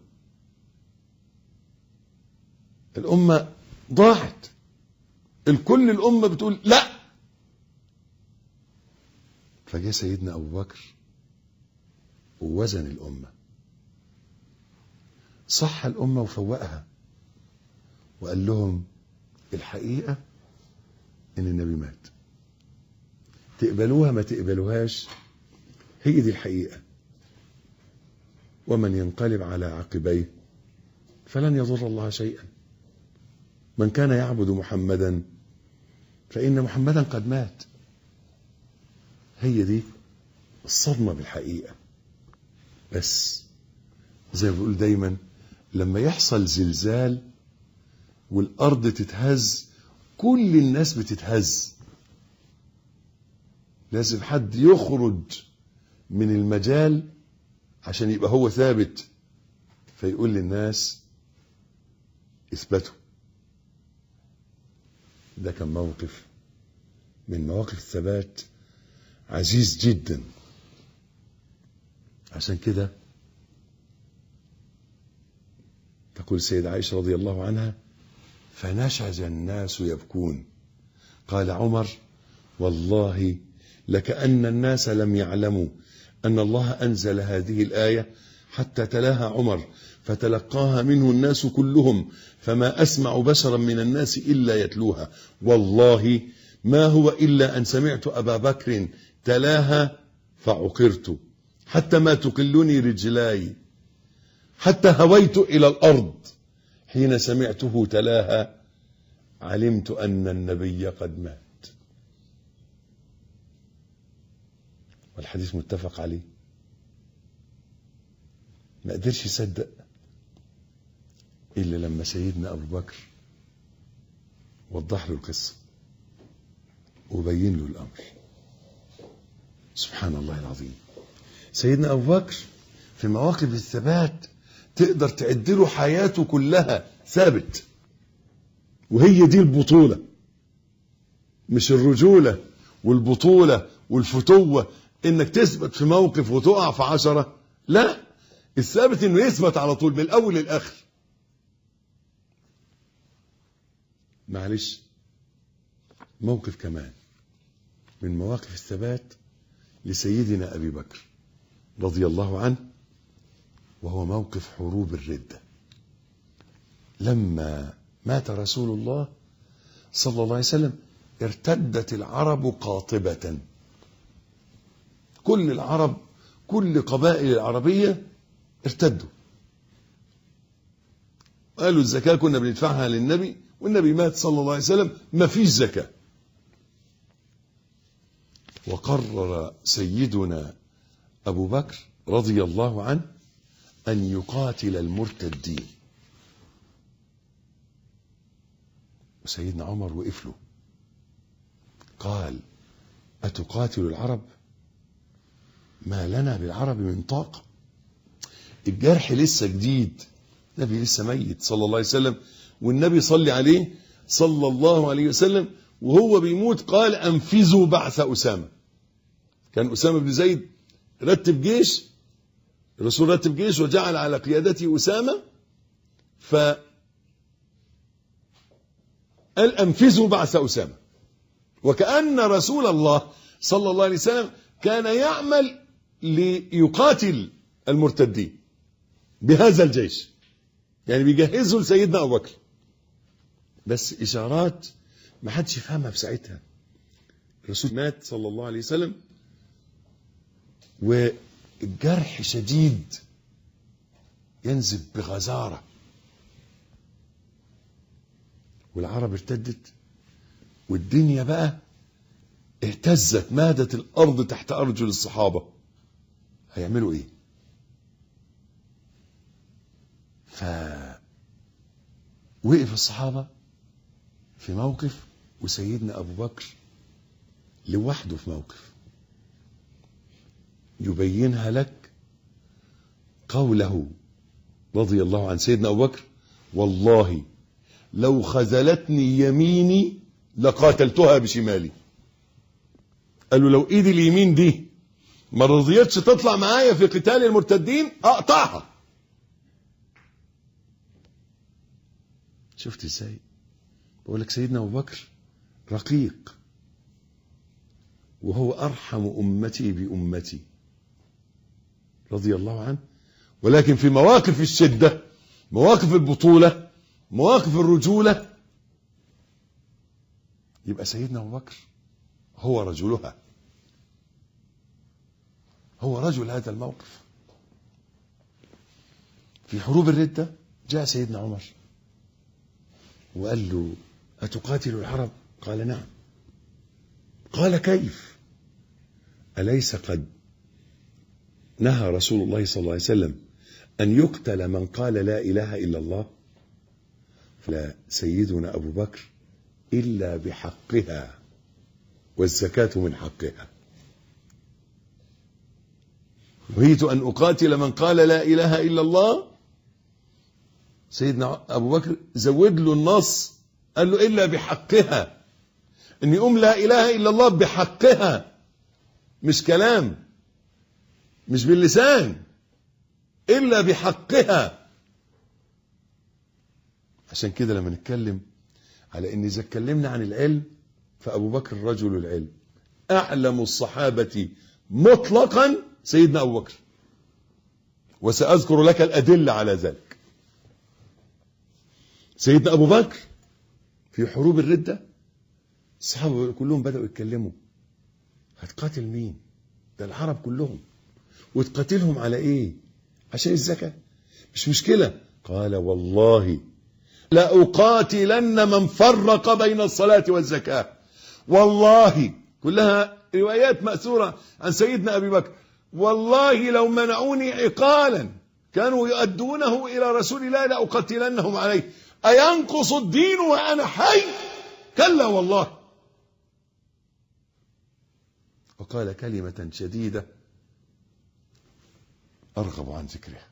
الامه ضاعت الكل الامه بتقول لا فجاء سيدنا ابو بكر ووزن الامه صح الامه وفوقها وقال لهم الحقيقه ان النبي مات تقبلوها ما تقبلوهاش هي دي الحقيقه ومن ينقلب على عقبيه فلن يضر الله شيئا من كان يعبد محمدا فان محمدا قد مات هي دي الصدمه بالحقيقه بس زي ما بقول دايما لما يحصل زلزال والارض تتهز كل الناس بتتهز لازم حد يخرج من المجال عشان يبقى هو ثابت فيقول للناس اثبتوا ده كان موقف من مواقف الثبات عزيز جدا عشان كده تقول سيدة عائشة رضي الله عنها فنشج الناس يبكون قال عمر والله لكأن الناس لم يعلموا أن الله أنزل هذه الآية حتى تلاها عمر فتلقاها منه الناس كلهم فما أسمع بشرا من الناس إلا يتلوها والله ما هو إلا أن سمعت أبا بكر تلاها فعقرت حتى ما تقلني رجلاي حتى هويت إلى الأرض حين سمعته تلاها علمت أن النبي قد مات والحديث متفق عليه ما قدرش يصدق إلا لما سيدنا أبو بكر وضح له القصة وبين له الأمر سبحان الله العظيم سيدنا أبو بكر في مواقف الثبات تقدر تعد له حياته كلها ثابت وهي دي البطولة مش الرجولة والبطولة والفتوة انك تثبت في موقف وتقع في عشرة لا الثابت انه يثبت على طول من الاول للاخر معلش موقف كمان من مواقف الثبات لسيدنا ابي بكر رضي الله عنه وهو موقف حروب الردة لما مات رسول الله صلى الله عليه وسلم ارتدت العرب قاطبة كل العرب كل قبائل العربية ارتدوا قالوا الزكاة كنا بندفعها للنبي والنبي مات صلى الله عليه وسلم ما فيش زكاة وقرر سيدنا أبو بكر رضي الله عنه أن يقاتل المرتدين وسيدنا عمر وقف له قال أتقاتل العرب ما لنا بالعرب من طاقة الجرح لسه جديد النبي لسه ميت صلى الله عليه وسلم والنبي صلي عليه صلى الله عليه وسلم وهو بيموت قال أنفذوا بعث أسامة كان أسامة بن زيد رتب جيش الرسول رتب جيش وجعل على قيادته أسامة ف قال أنفذوا بعث أسامة وكأن رسول الله صلى الله عليه وسلم كان يعمل ليقاتل المرتدين بهذا الجيش يعني بيجهزوا لسيدنا أبو بكر بس إشارات ما حدش يفهمها في ساعتها الرسول مات صلى الله عليه وسلم والجرح شديد ينزف بغزارة والعرب ارتدت والدنيا بقى اهتزت مادت الأرض تحت أرجل الصحابة هيعملوا ايه ف وقف الصحابة في موقف وسيدنا أبو بكر لوحده في موقف يبينها لك قوله رضي الله عن سيدنا أبو بكر والله لو خذلتني يميني لقاتلتها بشمالي قالوا لو ايدي اليمين دي ما رضيتش تطلع معايا في قتال المرتدين اقطعها شفت ازاي بقول لك سيدنا ابو بكر رقيق وهو ارحم امتي بامتي رضي الله عنه ولكن في مواقف الشده مواقف البطوله مواقف الرجوله يبقى سيدنا ابو بكر هو رجلها هو رجل هذا الموقف في حروب الردة جاء سيدنا عمر وقال له أتقاتل العرب قال نعم قال كيف أليس قد نهى رسول الله صلى الله عليه وسلم أن يقتل من قال لا إله إلا الله فلا سيدنا أبو بكر إلا بحقها والزكاة من حقها نهيت أن أقاتل من قال لا إله إلا الله سيدنا أبو بكر زود له النص قال له إلا بحقها أن يقوم لا إله إلا الله بحقها مش كلام مش باللسان إلا بحقها عشان كده لما نتكلم على ان اذا اتكلمنا عن العلم فابو بكر رجل العلم اعلم الصحابه مطلقا سيدنا ابو بكر وساذكر لك الادله على ذلك سيدنا ابو بكر في حروب الرده الصحابه كلهم بداوا يتكلموا هتقاتل مين ده العرب كلهم وتقاتلهم على ايه عشان الزكاه مش مشكله قال والله لأقاتلن من فرق بين الصلاة والزكاة والله كلها روايات مأثورة عن سيدنا أبي بكر والله لو منعوني عقالا كانوا يؤدونه إلى رسول الله لأقتلنهم عليه أينقص الدين وأنا حي كلا والله وقال كلمة شديدة أرغب عن ذكرها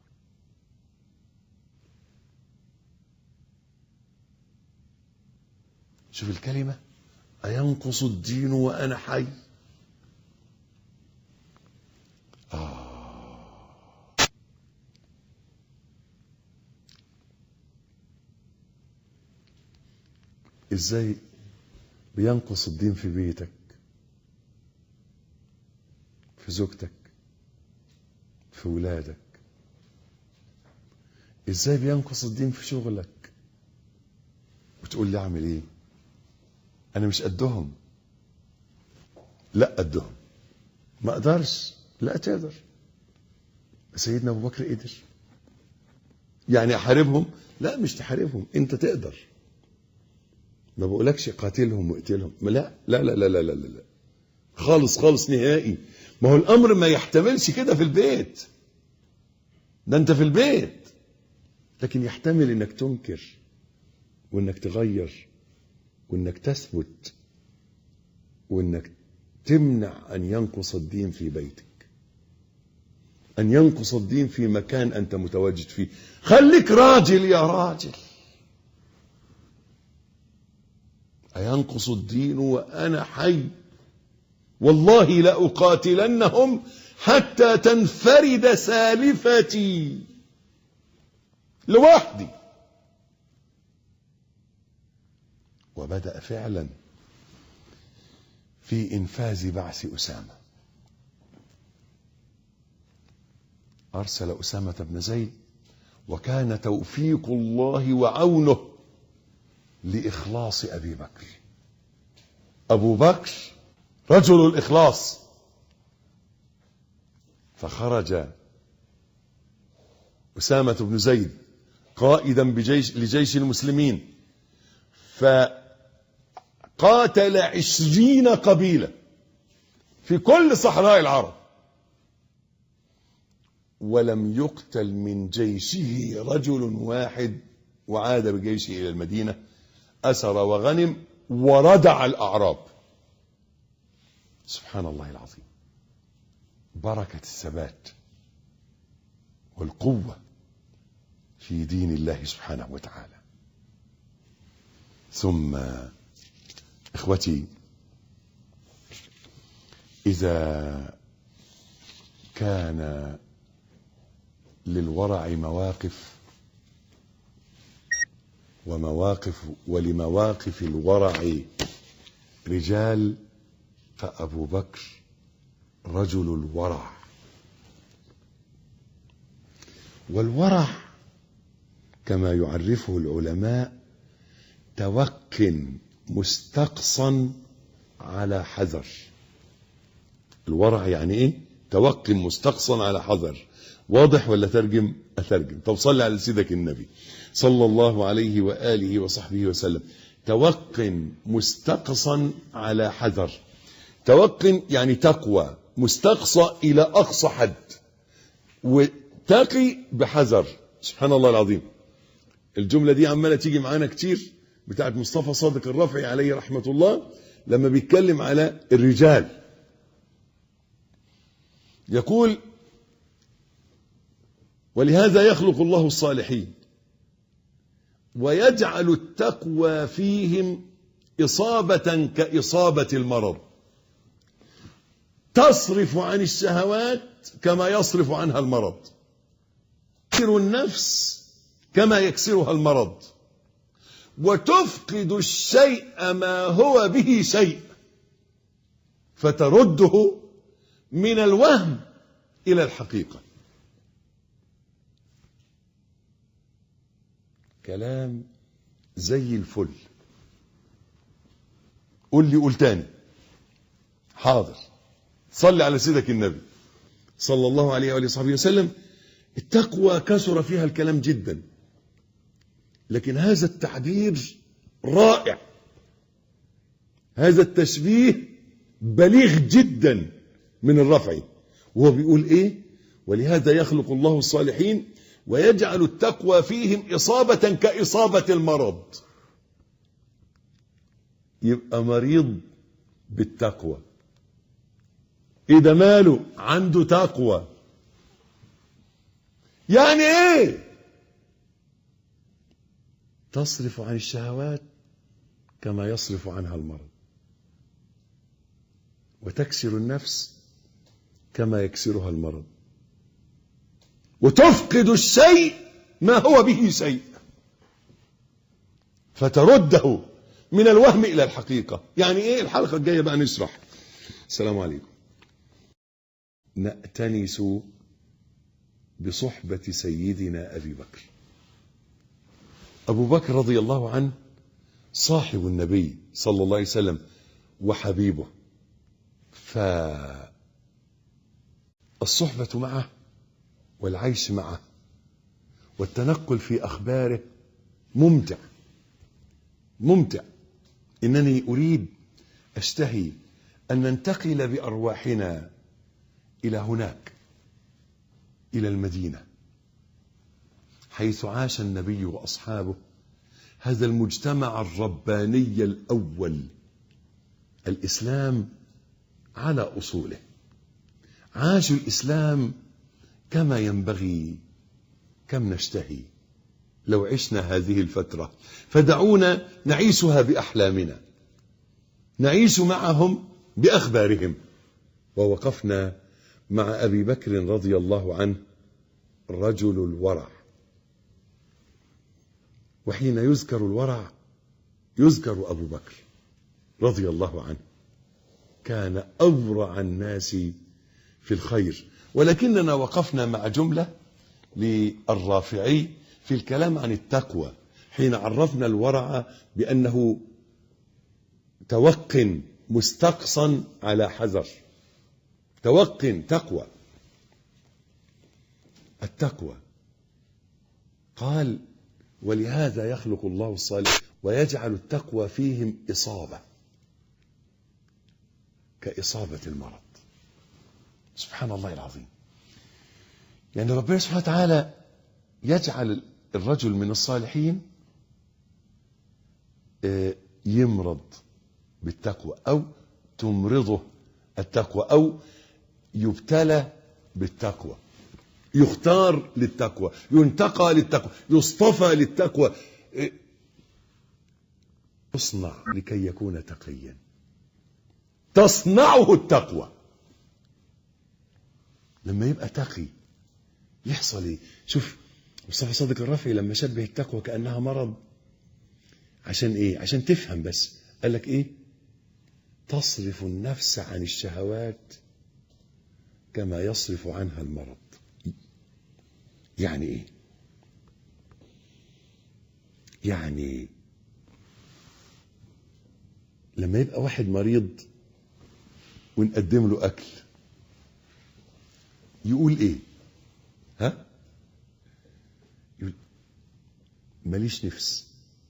شوف الكلمة أينقص الدين وأنا حي آه. إزاي بينقص الدين في بيتك في زوجتك في ولادك ازاي بينقص الدين في شغلك وتقول لي اعمل ايه انا مش قدهم لا قدهم ما اقدرش لا تقدر سيدنا ابو بكر قدر يعني احاربهم لا مش تحاربهم انت تقدر ما بقولكش قاتلهم واقتلهم لا لا لا لا لا لا لا خالص خالص نهائي ما هو الامر ما يحتملش كده في البيت ده انت في البيت لكن يحتمل انك تنكر وانك تغير وانك تثبت وانك تمنع ان ينقص الدين في بيتك ان ينقص الدين في مكان انت متواجد فيه خليك راجل يا راجل اينقص الدين وانا حي والله لاقاتلنهم حتى تنفرد سالفتي لوحدي وبدأ فعلا في إنفاذ بعث أسامة أرسل أسامة بن زيد وكان توفيق الله وعونه لإخلاص أبي بكر أبو بكر رجل الإخلاص فخرج أسامة بن زيد قائدا بجيش لجيش المسلمين فقاتل عشرين قبيلة في كل صحراء العرب ولم يقتل من جيشه رجل واحد وعاد بجيشه إلى المدينة أسر وغنم وردع الأعراب سبحان الله العظيم بركة الثبات والقوة في دين الله سبحانه وتعالى ثم اخوتي اذا كان للورع مواقف ومواقف ولمواقف الورع رجال فابو بكر رجل الورع والورع كما يعرفه العلماء توق مستقصا على حذر الورع يعني ايه توق مستقصا على حذر واضح ولا ترجم اترجم طب صلي على سيدك النبي صلى الله عليه واله وصحبه وسلم توق مستقصا على حذر توق يعني تقوى مستقصى الى اقصى حد وتقي بحذر سبحان الله العظيم الجمله دي عماله تيجي معانا كتير بتاعت مصطفى صادق الرافعي عليه رحمة الله لما بيتكلم على الرجال يقول ولهذا يخلق الله الصالحين ويجعل التقوى فيهم إصابة كإصابة المرض تصرف عن الشهوات كما يصرف عنها المرض يكسر النفس كما يكسرها المرض وتفقد الشيء ما هو به شيء فترده من الوهم إلى الحقيقة كلام زي الفل قول لي قول تاني حاضر صلي على سيدك النبي صلى الله عليه وآله وصحبه وسلم التقوى كثر فيها الكلام جدا لكن هذا التعبير رائع هذا التشبيه بليغ جدا من الرفع وهو بيقول ايه ولهذا يخلق الله الصالحين ويجعل التقوى فيهم إصابة كإصابة المرض يبقى مريض بالتقوى ايه ده ماله عنده تقوى يعني ايه تصرف عن الشهوات كما يصرف عنها المرض وتكسر النفس كما يكسرها المرض وتفقد الشيء ما هو به شيء فترده من الوهم الى الحقيقه يعني ايه الحلقه الجايه بقى نشرح السلام عليكم نأتنس بصحبة سيدنا أبي بكر أبو بكر رضي الله عنه صاحب النبي صلى الله عليه وسلم وحبيبه فالصحبة معه والعيش معه والتنقل في أخباره ممتع ممتع إنني أريد أشتهي أن ننتقل بأرواحنا إلى هناك إلى المدينة حيث عاش النبي وأصحابه هذا المجتمع الرباني الأول الإسلام على أصوله عاشوا الإسلام كما ينبغي كم نشتهي لو عشنا هذه الفترة فدعونا نعيشها بأحلامنا نعيش معهم بأخبارهم ووقفنا مع أبي بكر رضي الله عنه رجل الورع وحين يذكر الورع يذكر أبو بكر رضي الله عنه كان أورع الناس في الخير ولكننا وقفنا مع جملة للرافعي في الكلام عن التقوى حين عرفنا الورع بأنه توق مستقصا على حذر توق تقوى التقوى قال ولهذا يخلق الله الصالح ويجعل التقوى فيهم إصابة كإصابة المرض سبحان الله العظيم يعني ربنا سبحانه وتعالى يجعل الرجل من الصالحين يمرض بالتقوى أو تمرضه التقوى أو يبتلى بالتقوى يختار للتقوى ينتقى للتقوى يصطفى للتقوى تصنع لكي يكون تقيا تصنعه التقوى لما يبقى تقي يحصل ايه شوف مصطفى صادق الرافعي لما شبه التقوى كانها مرض عشان ايه عشان تفهم بس قال لك ايه تصرف النفس عن الشهوات كما يصرف عنها المرض يعني ايه يعني لما يبقى واحد مريض ونقدم له اكل يقول ايه ها يقول ماليش نفس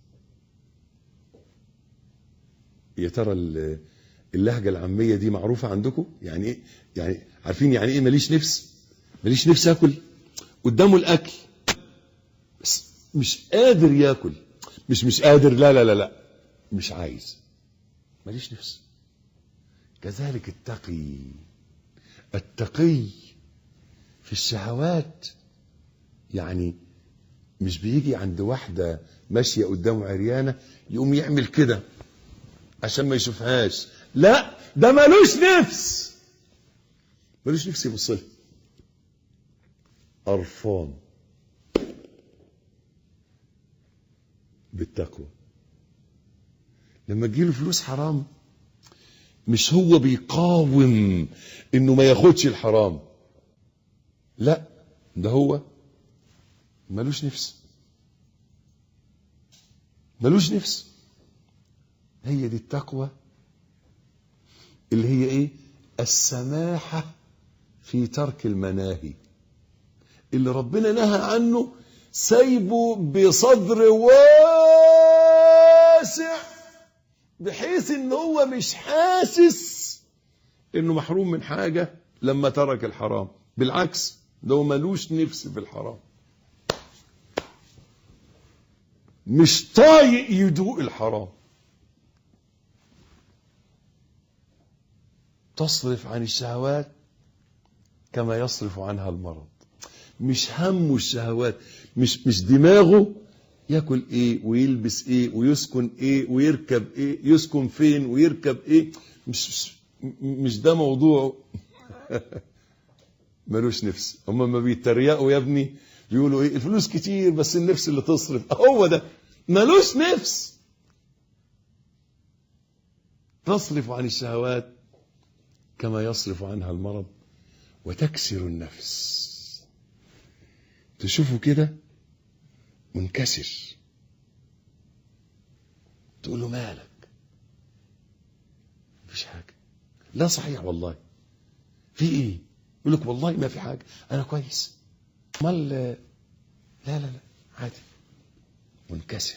يا ترى اللهجه العاميه دي معروفه عندكم يعني ايه يعني عارفين يعني ايه ماليش نفس ماليش نفس اكل قدامه الاكل بس مش قادر ياكل مش مش قادر لا لا لا لا مش عايز ماليش نفس كذلك التقي التقي في الشهوات يعني مش بيجي عند واحدة ماشية قدامه عريانة يقوم يعمل كده عشان ما يشوفهاش لا ده ملوش نفس ملوش نفس يبص لها قرفان بالتقوى لما تجيله فلوس حرام مش هو بيقاوم انه ما ياخدش الحرام لا ده هو ملوش نفس ملوش نفس هي دي التقوى اللي هي ايه السماحة في ترك المناهي اللي ربنا نهى عنه سايبه بصدر واسع بحيث ان هو مش حاسس انه محروم من حاجة لما ترك الحرام بالعكس ده هو ملوش نفس في الحرام مش طايق يدوق الحرام تصرف عن الشهوات كما يصرف عنها المرض مش همه الشهوات مش مش دماغه ياكل ايه ويلبس ايه ويسكن ايه ويركب ايه يسكن فين ويركب ايه مش مش, مش ده موضوعه ملوش نفس هم ما بيتريقوا يا ابني بيقولوا ايه الفلوس كتير بس النفس اللي تصرف هو ده ملوش نفس تصرف عن الشهوات كما يصرف عنها المرض وتكسر النفس تشوفه كده منكسر تقول له مالك مفيش حاجة لا صحيح والله في ايه يقول لك والله ما في حاجة انا كويس امال لا لا لا عادي منكسر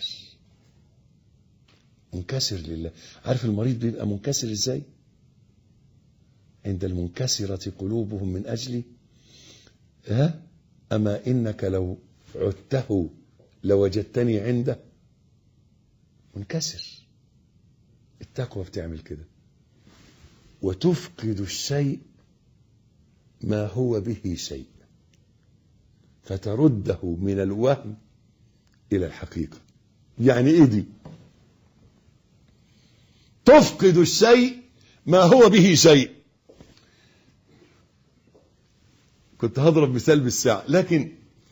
منكسر لله عارف المريض بيبقى منكسر ازاي عند المنكسرة قلوبهم من أجلي ها أما إنك لو عدته لوجدتني عنده منكسر التقوى بتعمل كده وتفقد الشيء ما هو به شيء فترده من الوهم إلى الحقيقة يعني إيه دي تفقد الشيء ما هو به شيء كنت هضرب مثال بالساعة لكن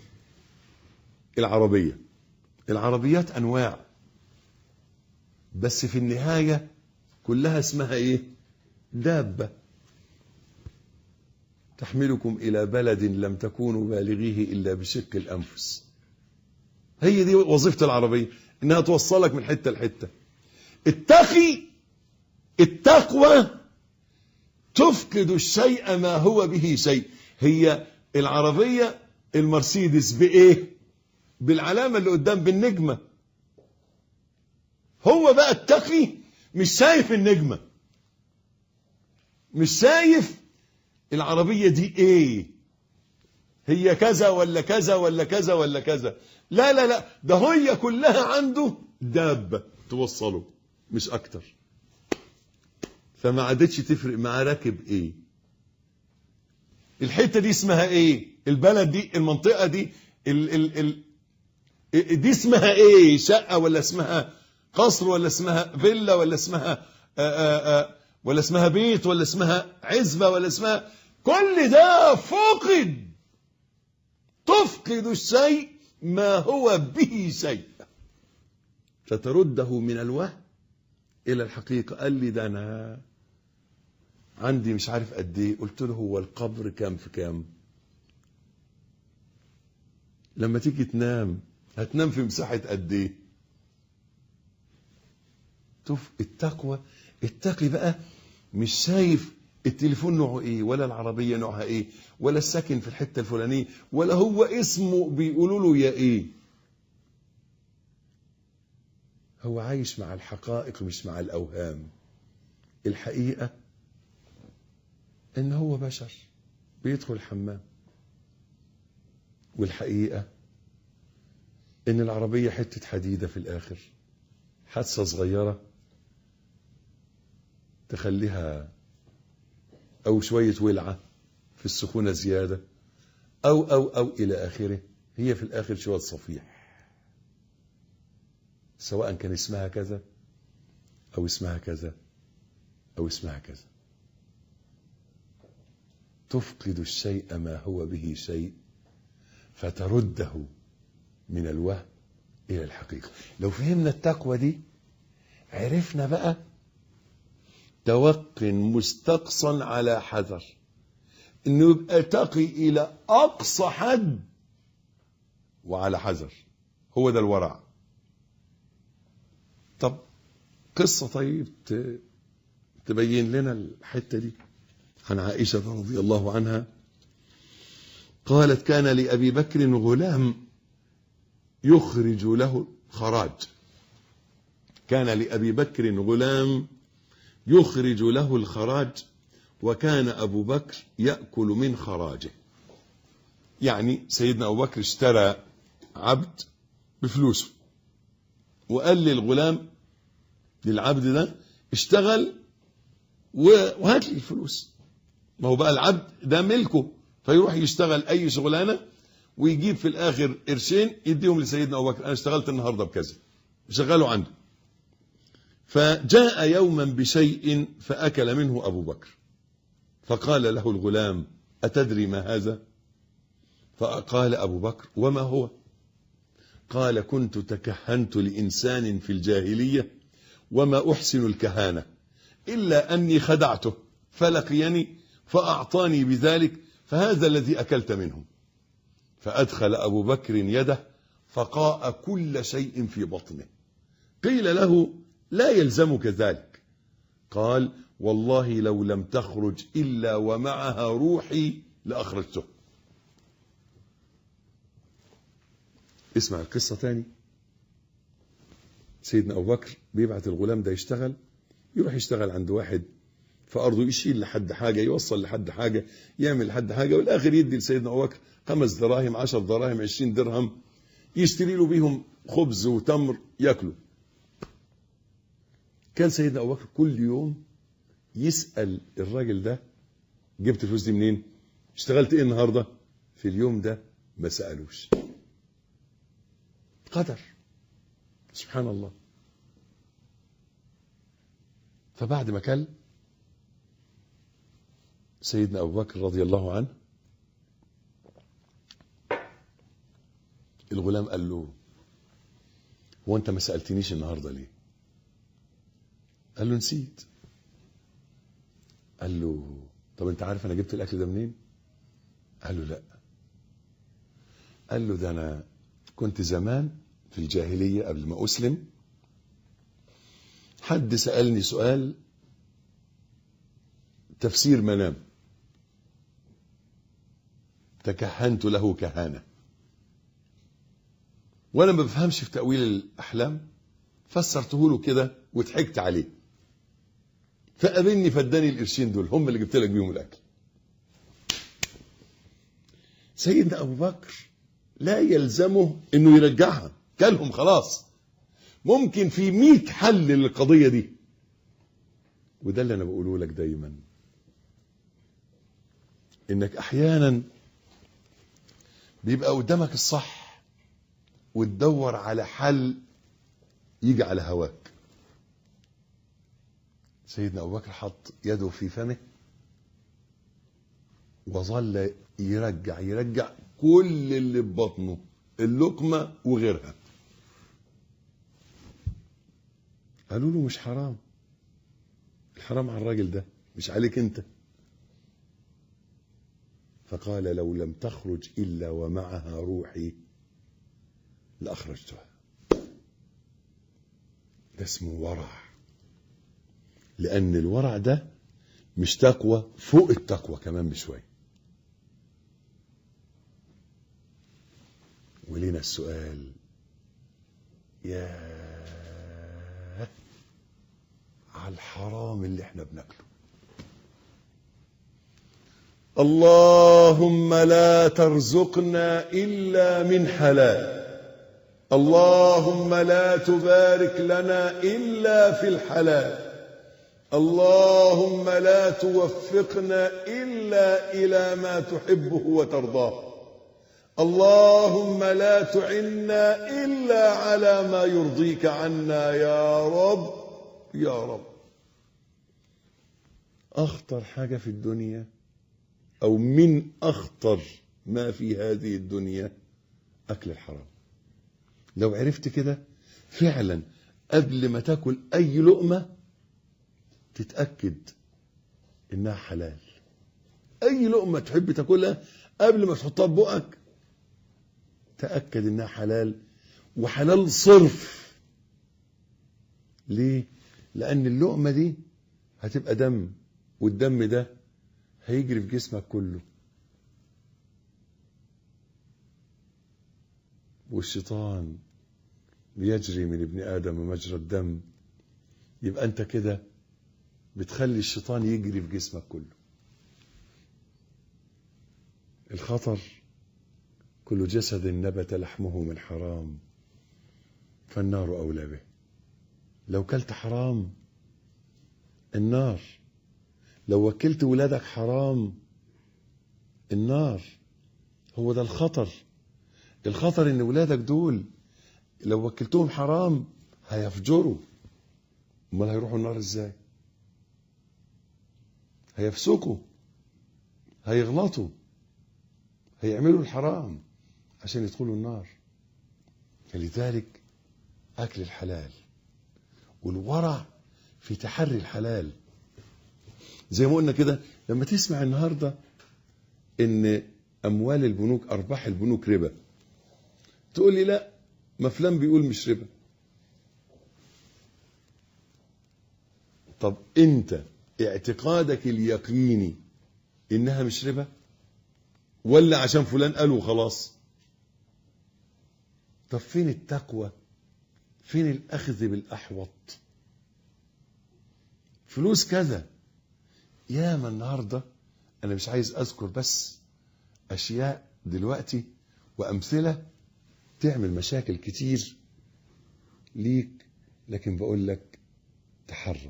العربية العربيات أنواع بس في النهاية كلها اسمها إيه دابة تحملكم إلى بلد لم تكونوا بالغيه إلا بشق الأنفس هي دي وظيفة العربية إنها توصلك من حتة لحتة التقي التقوى تفقد الشيء ما هو به شيء هي العربية المرسيدس بإيه بالعلامة اللي قدام بالنجمة هو بقى التقي مش شايف النجمة مش شايف العربية دي ايه هي كذا ولا كذا ولا كذا ولا كذا لا لا لا ده هي كلها عنده دابة توصله مش اكتر فما عادتش تفرق معاه راكب ايه الحته دي اسمها ايه البلد دي المنطقه دي ال ال ال دي اسمها ايه شقه ولا اسمها قصر ولا اسمها فيلا ولا اسمها آآ آآ ولا اسمها بيت ولا اسمها عزبه ولا اسمها كل ده فقد تفقد الشيء ما هو به شيء فترده من الوهم الى الحقيقه قال لي ده انا عندي مش عارف قد ايه قلت له هو القبر كام في كام لما تيجي تنام هتنام في مساحة قد ايه شوف التقوى التقي بقى مش شايف التليفون نوعه ايه ولا العربية نوعها ايه ولا الساكن في الحتة الفلانية ولا هو اسمه بيقولوا له يا ايه هو عايش مع الحقائق مش مع الاوهام الحقيقه ان هو بشر بيدخل الحمام والحقيقة ان العربية حتة حديدة في الاخر حادثة صغيرة تخليها او شوية ولعة في السخونة زيادة او او او الى اخره هي في الاخر شوية صفيح سواء كان اسمها كذا او اسمها كذا او اسمها كذا تفقد الشيء ما هو به شيء فترده من الوهم إلى الحقيقة لو فهمنا التقوى دي عرفنا بقى توق مستقصا على حذر انه يبقى تقي الى اقصى حد وعلى حذر هو ده الورع طب قصة طيب ت- تبين لنا الحتة دي عن عائشة رضي الله عنها قالت كان لأبي بكر غلام يخرج له خراج كان لأبي بكر غلام يخرج له الخراج وكان أبو بكر يأكل من خراجه يعني سيدنا أبو بكر اشترى عبد بفلوسه وقال للغلام للعبد ده اشتغل و- وهات لي الفلوس ما هو بقى العبد ده ملكه فيروح يشتغل اي شغلانه ويجيب في الاخر قرشين يديهم لسيدنا ابو بكر انا اشتغلت النهارده بكذا شغله عنده فجاء يوما بشيء فاكل منه ابو بكر فقال له الغلام اتدري ما هذا فقال ابو بكر وما هو قال كنت تكهنت لانسان في الجاهليه وما احسن الكهانه الا اني خدعته فلقيني فاعطاني بذلك فهذا الذي اكلت منه فادخل ابو بكر يده فقاء كل شيء في بطنه قيل له لا يلزمك ذلك قال والله لو لم تخرج الا ومعها روحي لاخرجته اسمع القصه تاني سيدنا ابو بكر بيبعت الغلام ده يشتغل يروح يشتغل عند واحد في ارضه يشيل لحد حاجه يوصل لحد حاجه يعمل لحد حاجه والاخر يدي لسيدنا ابو بكر خمس دراهم عشر دراهم عشرين درهم يشتري له بيهم خبز وتمر ياكله كان سيدنا ابو بكر كل يوم يسال الراجل ده جبت الفلوس دي منين اشتغلت ايه النهارده في اليوم ده ما سالوش قدر سبحان الله فبعد ما كل سيدنا أبو بكر رضي الله عنه الغلام قال له هو أنت ما سألتنيش النهاردة ليه قال له نسيت قال له طب أنت عارف أنا جبت الأكل ده منين قال له لا قال له ده أنا كنت زمان في الجاهلية قبل ما أسلم حد سألني سؤال تفسير منام تكهنت له كهانة وانا ما بفهمش في تأويل الأحلام فسرته له كده وضحكت عليه فقابلني فاداني القرشين دول هم اللي جبت لك بيهم الأكل سيدنا أبو بكر لا يلزمه انه يرجعها كلهم خلاص ممكن في مئة حل للقضية دي وده اللي انا بقوله لك دايما انك احيانا بيبقى قدامك الصح وتدور على حل يجي على هواك سيدنا ابو بكر حط يده في فمه وظل يرجع يرجع كل اللي في بطنه اللقمه وغيرها قالوا له مش حرام الحرام على الراجل ده مش عليك انت فقال لو لم تخرج الا ومعها روحي لاخرجتها ده اسمه ورع لان الورع ده مش تقوى فوق التقوى كمان بشويه ولينا السؤال يا على الحرام اللي احنا بناكله اللهم لا ترزقنا الا من حلال اللهم لا تبارك لنا الا في الحلال اللهم لا توفقنا الا الى ما تحبه وترضاه اللهم لا تعنا الا على ما يرضيك عنا يا رب يا رب اخطر حاجه في الدنيا او من اخطر ما في هذه الدنيا اكل الحرام لو عرفت كده فعلا قبل ما تاكل اي لقمه تتاكد انها حلال اي لقمه تحب تاكلها قبل ما تحطها في بقك تاكد انها حلال وحلال صرف ليه لان اللقمه دي هتبقى دم والدم ده هيجري في جسمك كله والشيطان بيجري من ابن ادم مجرى الدم يبقى انت كده بتخلي الشيطان يجري في جسمك كله الخطر كل جسد نبت لحمه من حرام فالنار اولى به لو كلت حرام النار لو وكلت ولادك حرام النار هو ده الخطر الخطر ان ولادك دول لو وكلتهم حرام هيفجروا امال هيروحوا النار ازاي هيفسقوا هيغلطوا هيعملوا الحرام عشان يدخلوا النار فلذلك اكل الحلال والورع في تحري الحلال زي ما قلنا كده لما تسمع النهارده ان اموال البنوك ارباح البنوك ربا تقول لي لا ما فلان بيقول مش ربا طب انت اعتقادك اليقيني انها مش ربا ولا عشان فلان قال وخلاص طب فين التقوى فين الاخذ بالاحوط فلوس كذا ياما النهارده انا مش عايز اذكر بس اشياء دلوقتي وامثله تعمل مشاكل كتير ليك لكن بقول لك تحرى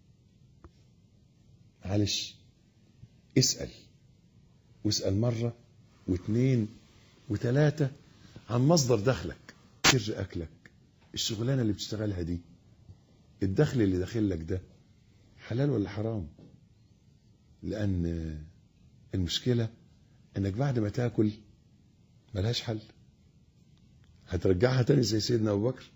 معلش اسال واسال مره واثنين وثلاثه عن مصدر دخلك سر اكلك الشغلانه اللي بتشتغلها دي الدخل اللي داخل لك ده حلال ولا حرام لان المشكله انك بعد ما تاكل ملهاش حل هترجعها تاني زي سيدنا ابو بكر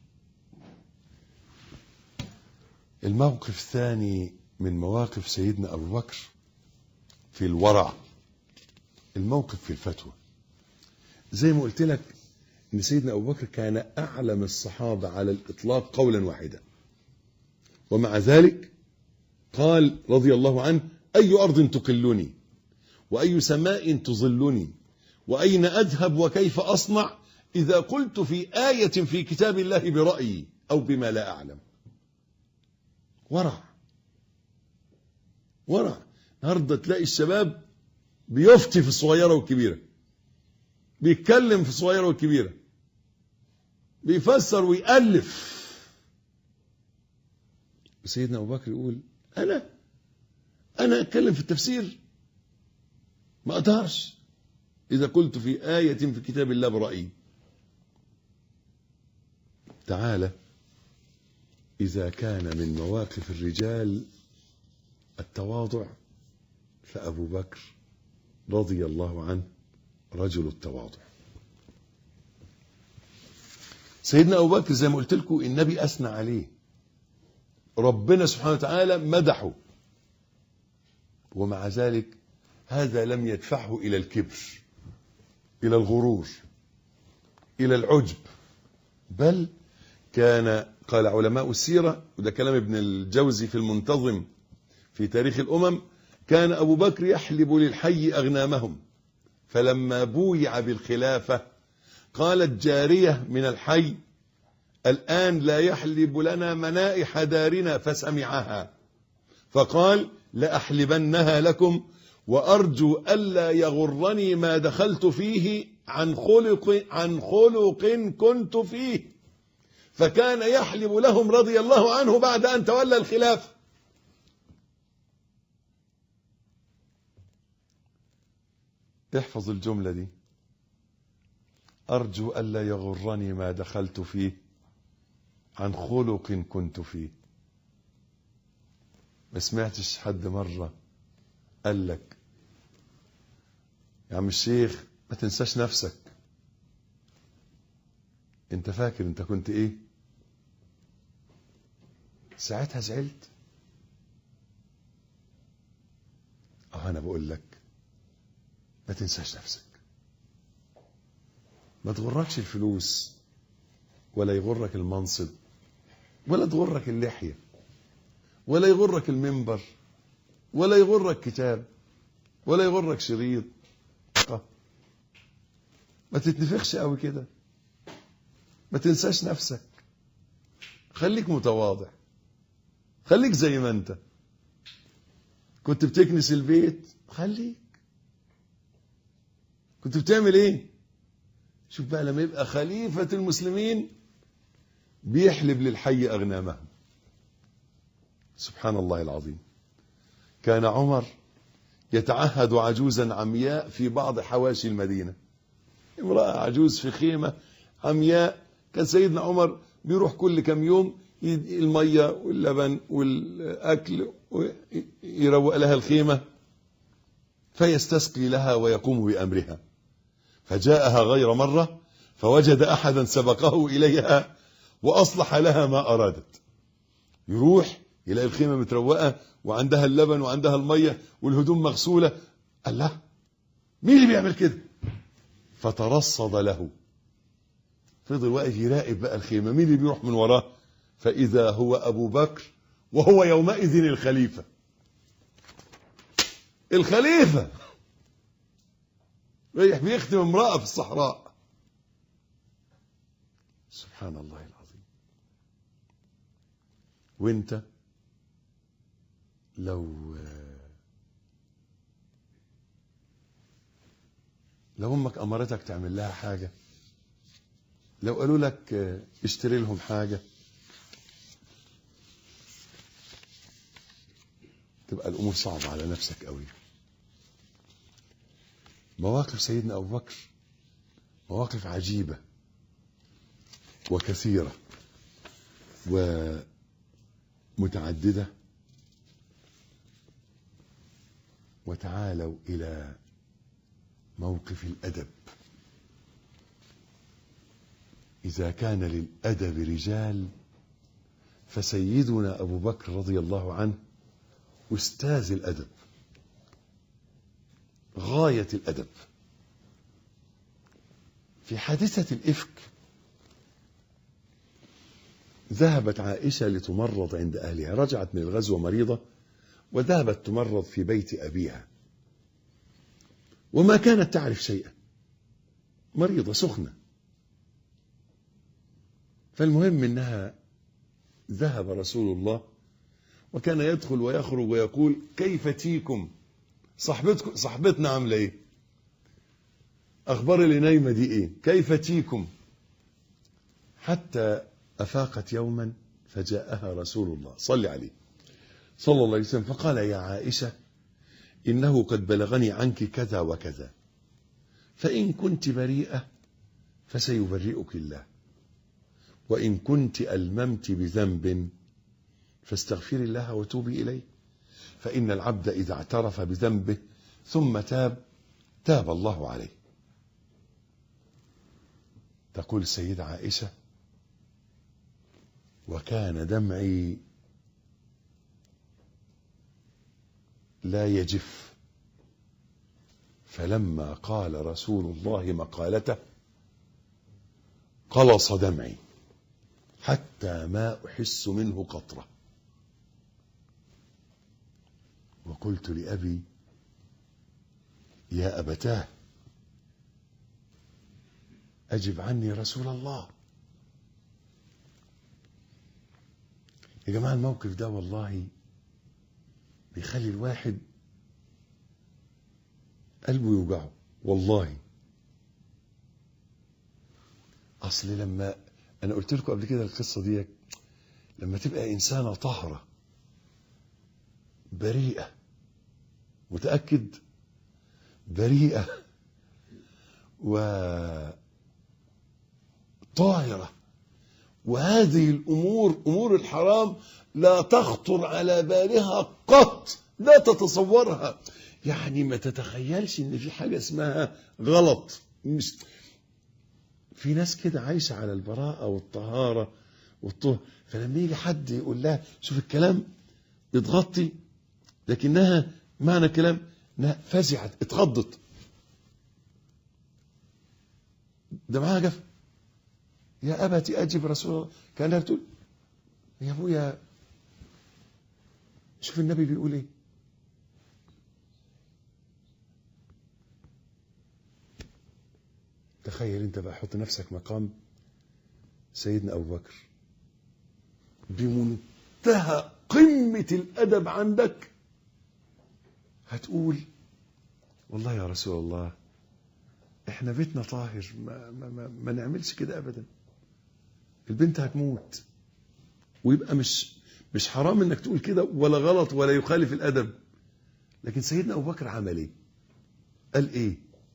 الموقف الثاني من مواقف سيدنا ابو بكر في الورع الموقف في الفتوى زي ما قلت لك ان سيدنا ابو بكر كان اعلم الصحابه على الاطلاق قولا واحدا ومع ذلك قال رضي الله عنه اي ارض تقلني واي سماء تظلني واين اذهب وكيف اصنع اذا قلت في ايه في كتاب الله برايي او بما لا اعلم ورع ورع النهارده تلاقي الشباب بيفتي في الصغيره والكبيره بيتكلم في الصغيره والكبيره بيفسر ويألف سيدنا ابو بكر يقول انا انا اتكلم في التفسير ما اقدرش اذا قلت في ايه في كتاب الله برايي تعالى اذا كان من مواقف الرجال التواضع فابو بكر رضي الله عنه رجل التواضع سيدنا ابو بكر زي ما قلت لكم النبي اثنى عليه ربنا سبحانه وتعالى مدحه ومع ذلك هذا لم يدفعه الى الكبر الى الغرور الى العجب بل كان قال علماء السيره وده كلام ابن الجوزي في المنتظم في تاريخ الامم كان ابو بكر يحلب للحي اغنامهم فلما بويع بالخلافه قالت جاريه من الحي الان لا يحلب لنا منائح دارنا فسمعها فقال لاحلبنها لكم وارجو الا يغرني ما دخلت فيه عن خلق عن خلق كنت فيه فكان يحلب لهم رضي الله عنه بعد ان تولى الخلافه احفظ الجمله دي ارجو الا يغرني ما دخلت فيه عن خلق كنت فيه ما سمعتش حد مره قال لك يا عم الشيخ ما تنساش نفسك انت فاكر انت كنت ايه ساعتها زعلت اه انا بقول لك ما تنساش نفسك ما تغركش الفلوس ولا يغرك المنصب ولا تغرك اللحية ولا يغرك المنبر ولا يغرك كتاب ولا يغرك شريط آه. ما تتنفخش قوي كده ما تنساش نفسك خليك متواضع خليك زي ما انت كنت بتكنس البيت خليك كنت بتعمل ايه شوف بقى لما يبقى خليفة المسلمين بيحلب للحي أغنامهم سبحان الله العظيم كان عمر يتعهد عجوزا عمياء في بعض حواشي المدينة امرأة عجوز في خيمة عمياء كان سيدنا عمر بيروح كل كم يوم المية واللبن والأكل يروق لها الخيمة فيستسقي لها ويقوم بأمرها فجاءها غير مرة فوجد أحدا سبقه إليها وأصلح لها ما أرادت يروح يلاقي الخيمة متروقة وعندها اللبن وعندها المية والهدوم مغسولة قال لا مين اللي بيعمل كده فترصد له فضل واقف يراقب بقى الخيمة مين اللي بيروح من وراه فإذا هو أبو بكر وهو يومئذ الخليفة الخليفة رايح بيختم امرأة في الصحراء سبحان الله العظيم وانت لو لو امك امرتك تعمل لها حاجه لو قالوا لك اشتري لهم حاجه تبقى الامور صعبه على نفسك قوي مواقف سيدنا ابو بكر مواقف عجيبه وكثيره ومتعدده وتعالوا الى موقف الادب اذا كان للادب رجال فسيدنا ابو بكر رضي الله عنه استاذ الادب غايه الادب في حادثه الافك ذهبت عائشه لتمرض عند اهلها رجعت من الغزو مريضه وذهبت تمرض في بيت ابيها وما كانت تعرف شيئا مريضه سخنه فالمهم انها ذهب رسول الله وكان يدخل ويخرج ويقول كيف تيكم صاحبتكم صاحبتنا عامله ايه اخبار اللي نايمه دي ايه كيف تيكم حتى افاقت يوما فجاءها رسول الله صلى عليه صلى الله عليه وسلم فقال يا عائشه انه قد بلغني عنك كذا وكذا فان كنت بريئه فسيبرئك الله وان كنت الممت بذنب فاستغفري الله وتوبي اليه فان العبد اذا اعترف بذنبه ثم تاب تاب الله عليه تقول السيدة عائشة وكان دمعي لا يجف فلما قال رسول الله مقالته قلص دمعي حتى ما احس منه قطره وقلت لابي يا ابتاه اجب عني رسول الله يا جماعه الموقف ده والله بيخلي الواحد قلبه يوجعه والله اصل لما انا قلت لكم قبل كده القصه دي لما تبقى انسانه طاهره بريئه متاكد بريئه و طاهره وهذه الامور امور الحرام لا تخطر على بالها قط لا تتصورها يعني ما تتخيلش ان في حاجه اسمها غلط مش في ناس كده عايشه على البراءه والطهاره والطهر فلما يجي حد يقول لها شوف الكلام يتغطي لكنها معنى الكلام انها فزعت اتخضت ده معاها جف يا أبتي أجب رسول الله كانها بتقول يا أبويا شوف النبي بيقول إيه تخيل أنت بقى حط نفسك مقام سيدنا أبو بكر بمنتهى قمة الأدب عندك هتقول والله يا رسول الله احنا بيتنا طاهر ما, ما, ما, ما نعملش كده ابدا البنت هتموت ويبقى مش مش حرام انك تقول كده ولا غلط ولا يخالف الادب لكن سيدنا ابو بكر عمل ايه قال ايه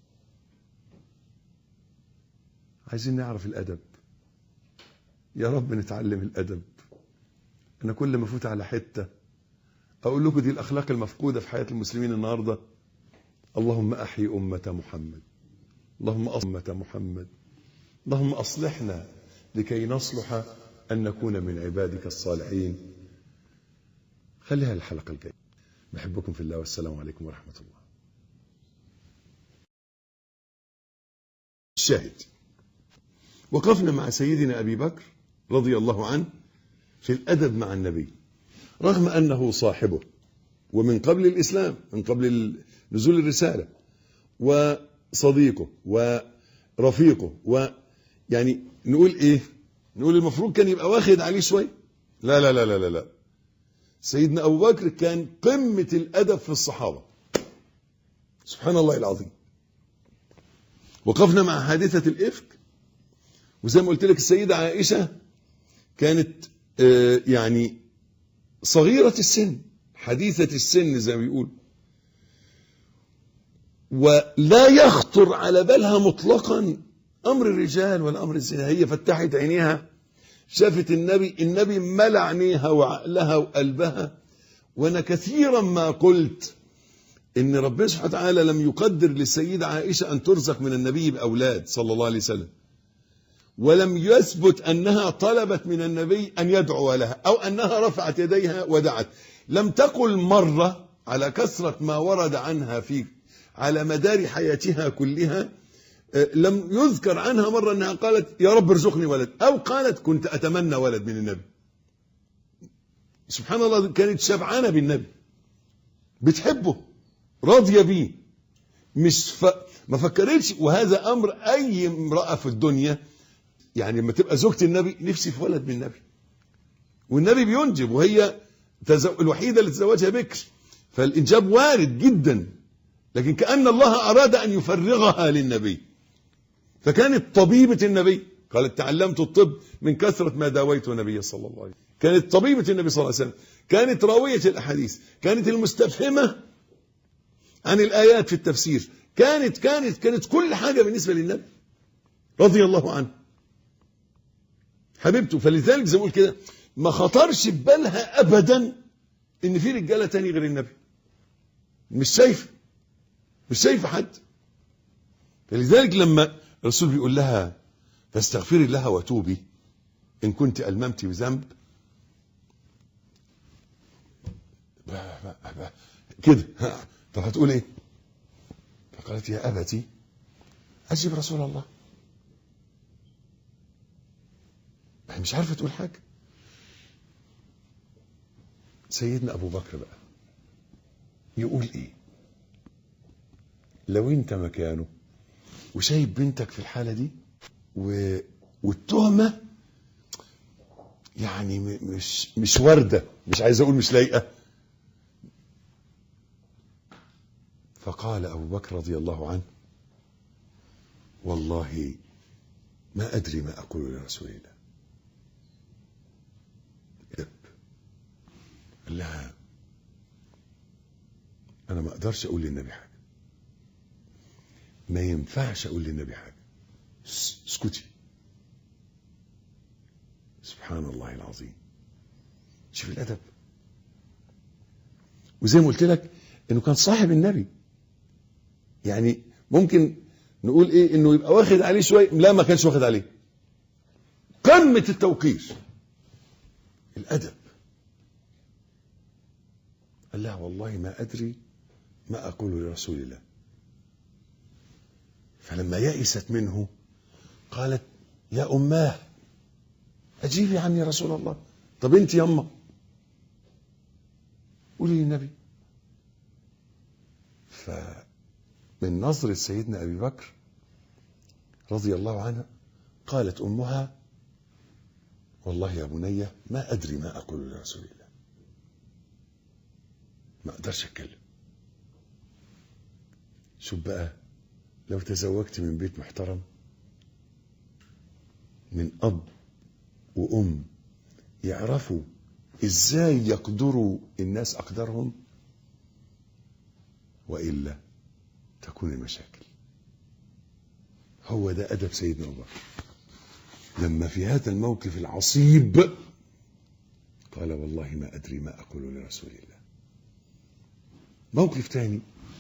عايزين نعرف الادب يا رب نتعلم الادب انا كل ما افوت على حته اقول لكم دي الاخلاق المفقوده في حياه المسلمين النهارده اللهم احيي امه محمد اللهم أمة محمد اللهم أصلحنا لكي نصلح أن نكون من عبادك الصالحين خليها الحلقة الجاية بحبكم في الله والسلام عليكم ورحمة الله الشاهد وقفنا مع سيدنا أبي بكر رضي الله عنه في الأدب مع النبي رغم أنه صاحبه ومن قبل الإسلام من قبل نزول الرسالة وصديقه ورفيقه ويعني نقول ايه نقول المفروض كان يبقى واخد عليه شويه لا لا لا لا لا لا سيدنا ابو بكر كان قمه الادب في الصحابه سبحان الله العظيم وقفنا مع حادثه الافك وزي ما قلت لك السيده عائشه كانت آه يعني صغيره السن حديثه السن زي ما بيقول ولا يخطر على بالها مطلقا امر الرجال ولا امر الزنا هي فتحت عينيها شافت النبي النبي ملى عينيها وعقلها وقلبها وانا كثيرا ما قلت ان ربنا سبحانه وتعالى لم يقدر للسيدة عائشة ان ترزق من النبي باولاد صلى الله عليه وسلم ولم يثبت انها طلبت من النبي ان يدعو لها او انها رفعت يديها ودعت لم تقل مرة على كثرة ما ورد عنها في على مدار حياتها كلها لم يذكر عنها مرة أنها قالت يا رب ارزقني ولد أو قالت كنت أتمنى ولد من النبي سبحان الله كانت شبعانة بالنبي بتحبه راضية بيه مش ف... ما فكرتش وهذا أمر أي امرأة في الدنيا يعني لما تبقى زوجة النبي نفسي في ولد من النبي والنبي بينجب وهي تزو... الوحيدة اللي تزوجها بكر فالإنجاب وارد جدا لكن كأن الله أراد أن يفرغها للنبي فكانت طبيبة النبي قالت تعلمت الطب من كثرة ما داويت النبي صلى الله عليه وسلم كانت طبيبة النبي صلى الله عليه وسلم كانت راوية الأحاديث كانت المستفهمة عن الآيات في التفسير كانت كانت كانت كل حاجة بالنسبة للنبي رضي الله عنه حبيبته فلذلك زي ما بقول كده ما خطرش ببالها أبدا إن في رجالة تاني غير النبي مش شايفه مش شايفه حد فلذلك لما الرسول بيقول لها فاستغفري لها وتوبي ان كنت الممت بذنب كده طب هتقول ايه فقالت يا ابتي اجب رسول الله مش عارفه تقول حاجه سيدنا ابو بكر بقى يقول ايه لو انت مكانه وشايف بنتك في الحالة دي و... والتهمة يعني م... مش مش وردة مش عايز اقول مش لايقة فقال ابو بكر رضي الله عنه والله ما ادري ما اقول لرسول الله قال لها انا ما اقدرش اقول للنبي حاجه ما ينفعش اقول للنبي حاجه اسكتي سبحان الله العظيم شوف الادب وزي ما قلت لك انه كان صاحب النبي يعني ممكن نقول ايه انه يبقى واخد عليه شويه لا ما كانش واخد عليه قمه التوقير الأدب قال لها والله ما أدري ما أقول لرسول الله فلما يئست منه قالت يا أماه أجيبي عني رسول الله طب أنت يما قولي للنبي فمن نظرة سيدنا أبي بكر رضي الله عنها قالت أمها والله يا بني ما أدري ما أقول لرسول الله ما أقدرش أتكلم شوف بقى لو تزوجت من بيت محترم من أب وأم يعرفوا إزاي يقدروا الناس أقدارهم وإلا تكون المشاكل هو ده أدب سيدنا أبو بكر لما في هذا الموقف العصيب قال والله ما أدري ما أقول لرسول الله موقف تاني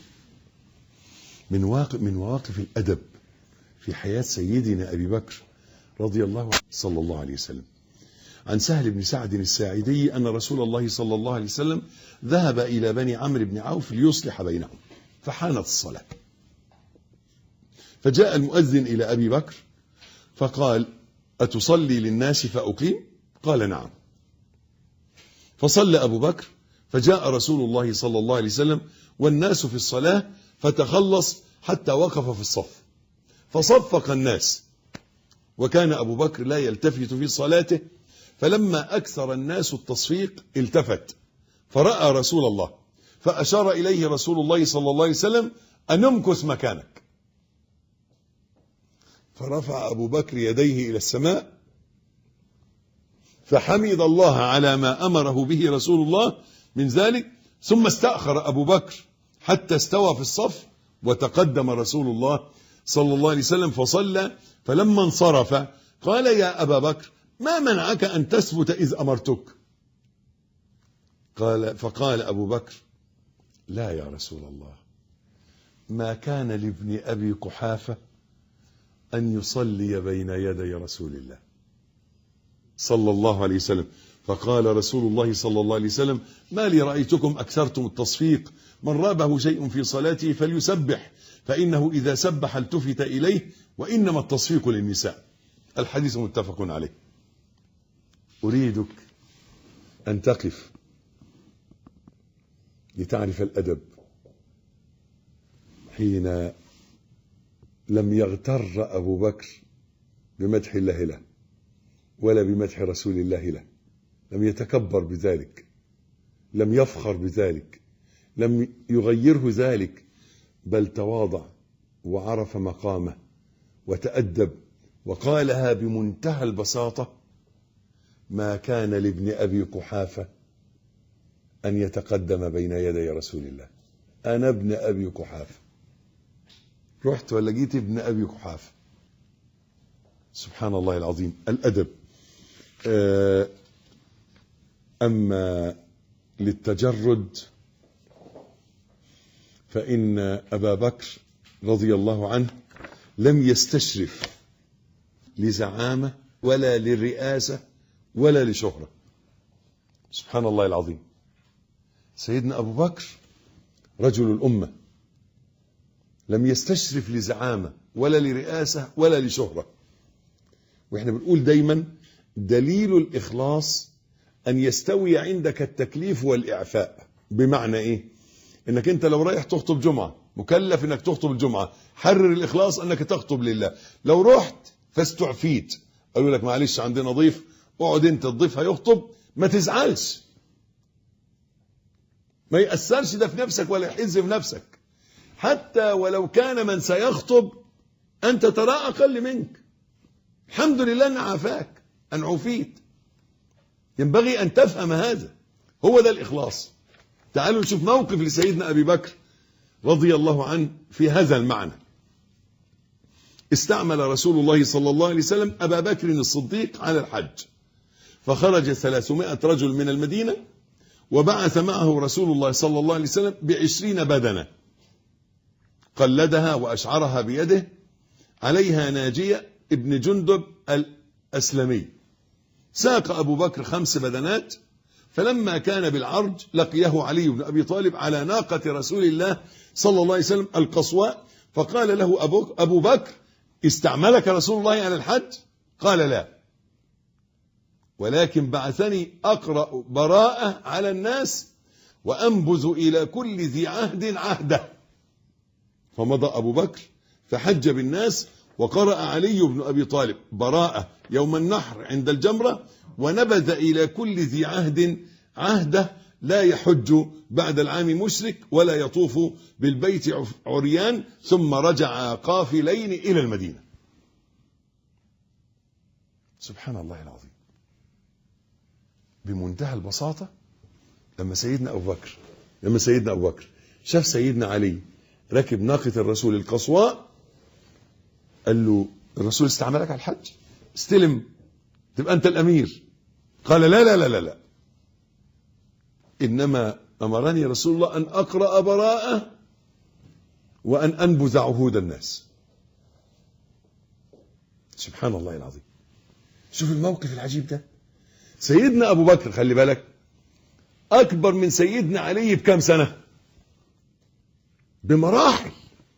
من واقع من مواقف الأدب في حياة سيدنا أبي بكر رضي الله عنه صلى الله عليه وسلم عن سهل بن سعد الساعدي أن رسول الله صلى الله عليه وسلم ذهب إلى بني عمرو بن عوف ليصلح بينهم فحانت الصلاة فجاء المؤذن إلى أبي بكر فقال أتصلي للناس فأقيم قال نعم فصلى أبو بكر فجاء رسول الله صلى الله عليه وسلم والناس في الصلاة فتخلص حتى وقف في الصف فصفق الناس وكان أبو بكر لا يلتفت في صلاته فلما أكثر الناس التصفيق التفت فرأى رسول الله فأشار إليه رسول الله صلى الله عليه وسلم أن امكث مكانك فرفع أبو بكر يديه إلى السماء فحمد الله على ما أمره به رسول الله من ذلك ثم استأخر أبو بكر حتى استوى في الصف وتقدم رسول الله صلى الله عليه وسلم فصلى فلما انصرف قال يا أبا بكر ما منعك أن تثبت إذ أمرتك قال فقال أبو بكر لا يا رسول الله ما كان لابن أبي قحافة أن يصلي بين يدي رسول الله صلى الله عليه وسلم فقال رسول الله صلى الله عليه وسلم ما لي رأيتكم أكثرتم التصفيق من رابه شيء في صلاته فليسبح فإنه إذا سبح التفت إليه وإنما التصفيق للنساء الحديث متفق عليه أريدك أن تقف لتعرف الأدب حين لم يغتر أبو بكر بمدح الله له ولا بمدح رسول الله له لم يتكبر بذلك لم يفخر بذلك لم يغيره ذلك بل تواضع وعرف مقامه وتأدب وقالها بمنتهى البساطة ما كان لابن أبي قحافة أن يتقدم بين يدي رسول الله أنا ابن أبي قحافة رحت ولا جيت ابن أبي قحافة سبحان الله العظيم الأدب أما للتجرد فإن أبا بكر رضي الله عنه لم يستشرف لزعامة ولا للرئاسة ولا لشهرة سبحان الله العظيم سيدنا أبو بكر رجل الأمة لم يستشرف لزعامة ولا لرئاسة ولا لشهرة واحنا بنقول دايما دليل الإخلاص أن يستوي عندك التكليف والإعفاء بمعنى إيه إنك أنت لو رايح تخطب جمعة مكلف إنك تخطب الجمعة حرر الإخلاص أنك تخطب لله لو رحت فاستعفيت قالوا لك معلش عندنا ضيف اقعد انت الضيف هيخطب ما تزعلش ما يأثرش ده في نفسك ولا يحز في نفسك حتى ولو كان من سيخطب أنت تراه أقل منك الحمد لله أن عافاك أن عفيت ينبغي أن تفهم هذا هو ده الإخلاص تعالوا نشوف موقف لسيدنا أبي بكر رضي الله عنه في هذا المعنى استعمل رسول الله صلى الله عليه وسلم أبا بكر الصديق على الحج فخرج ثلاثمائة رجل من المدينة وبعث معه رسول الله صلى الله عليه وسلم بعشرين بدنة قلدها وأشعرها بيده عليها ناجية ابن جندب الأسلمي ساق أبو بكر خمس بدنات فلما كان بالعرج لقيه علي بن أبي طالب على ناقة رسول الله صلى الله عليه وسلم القصواء فقال له أبو, أبو بكر استعملك رسول الله على الحج قال لا ولكن بعثني أقرأ براءة على الناس وأنبذ إلى كل ذي عهد عهده فمضى أبو بكر فحج بالناس وقرأ علي بن أبي طالب براءة يوم النحر عند الجمرة ونبذ إلى كل ذي عهد عهده لا يحج بعد العام مشرك ولا يطوف بالبيت عريان ثم رجع قافلين إلى المدينة سبحان الله العظيم بمنتهى البساطة لما سيدنا أبو بكر لما سيدنا أبو بكر شاف سيدنا علي راكب ناقة الرسول القصواء قال له الرسول استعملك على الحج استلم تبقى أنت الأمير قال لا لا لا لا لا إنما أمرني رسول الله أن أقرأ براءة وأن أنبذ عهود الناس سبحان الله العظيم شوف الموقف العجيب ده سيدنا أبو بكر خلي بالك أكبر من سيدنا علي بكم سنة بمراحل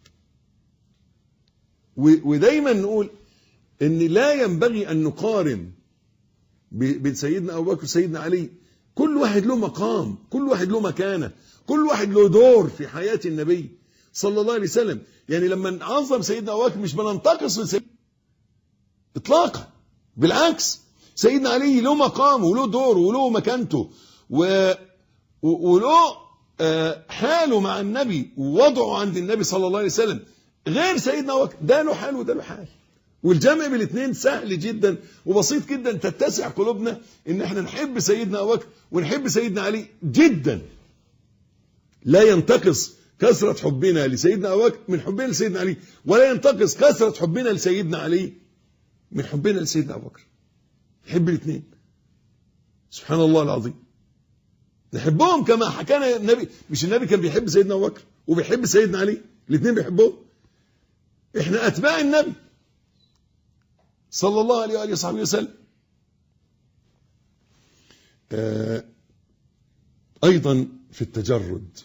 ودايما نقول ان لا ينبغي ان نقارن بين سيدنا ابو بكر وسيدنا علي كل واحد له مقام كل واحد له مكانه كل واحد له دور في حياه النبي صلى الله عليه وسلم يعني لما نعظم سيدنا ابو بكر مش بننتقص من سيدنا اطلاقا بالعكس سيدنا علي له مقامه وله دوره وله مكانته و... وله حاله مع النبي ووضعه عند النبي صلى الله عليه وسلم غير سيدنا ابو بكر ده له حال وده له حال والجمع بين الاثنين سهل جدا وبسيط جدا تتسع قلوبنا ان احنا نحب سيدنا ابو بكر ونحب سيدنا علي جدا لا ينتقص كثرة حبنا لسيدنا ابو بكر من حبنا لسيدنا علي ولا ينتقص كثرة حبنا لسيدنا علي من حبنا لسيدنا ابو بكر نحب الاثنين سبحان الله العظيم نحبهم كما حكانا النبي مش النبي كان بيحب سيدنا ابو بكر وبيحب سيدنا علي الاثنين بيحبوهم احنا اتباع النبي صلى الله عليه واله وصحبه وسلم آه ايضا في التجرد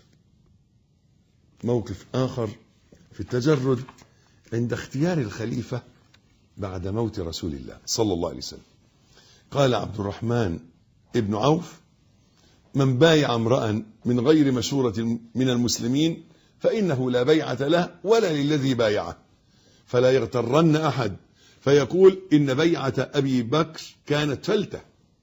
موقف اخر في التجرد عند اختيار الخليفه بعد موت رسول الله صلى الله عليه وسلم قال عبد الرحمن ابن عوف من بايع امرأ من غير مشورة من المسلمين فإنه لا بيعة له ولا للذي بايعه فلا يغترن أحد فيقول إن بيعة أبي بكر كانت فلتة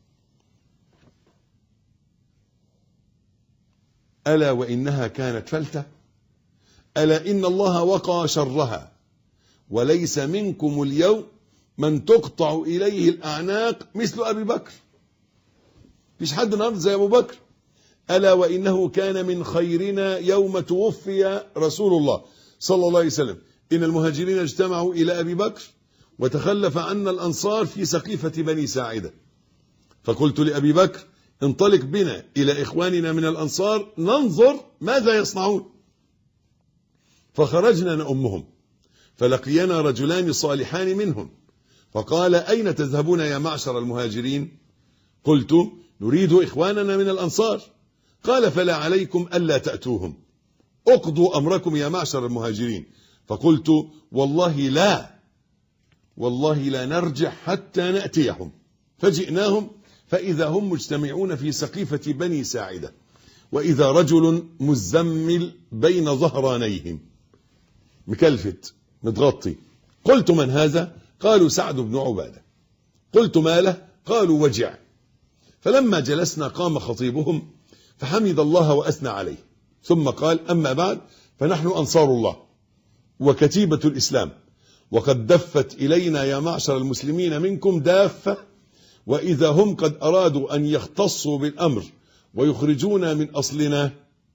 ألا وإنها كانت فلتة ألا إن الله وقى شرها وليس منكم اليوم من تقطع إليه الأعناق مثل أبي بكر مفيش حد النهارده زي أبو بكر ألا وإنه كان من خيرنا يوم توفي رسول الله صلى الله عليه وسلم إن المهاجرين اجتمعوا إلى أبي بكر وتخلف عنا الأنصار في سقيفة بني ساعدة فقلت لأبي بكر انطلق بنا إلى إخواننا من الأنصار ننظر ماذا يصنعون فخرجنا نأمهم فلقينا رجلان صالحان منهم فقال أين تذهبون يا معشر المهاجرين قلت نريد إخواننا من الأنصار قال فلا عليكم ألا تأتوهم اقضوا أمركم يا معشر المهاجرين فقلت والله لا والله لا نرجع حتى نأتيهم فجئناهم فإذا هم مجتمعون في سقيفة بني ساعدة وإذا رجل مزمل بين ظهرانيهم مكلفت متغطي قلت من هذا قالوا سعد بن عبادة قلت ما له قالوا وجع فلما جلسنا قام خطيبهم فحمد الله وأثنى عليه ثم قال أما بعد فنحن أنصار الله وكتيبة الإسلام وقد دفت إلينا يا معشر المسلمين منكم دافة وإذا هم قد أرادوا أن يختصوا بالأمر ويخرجونا من أصلنا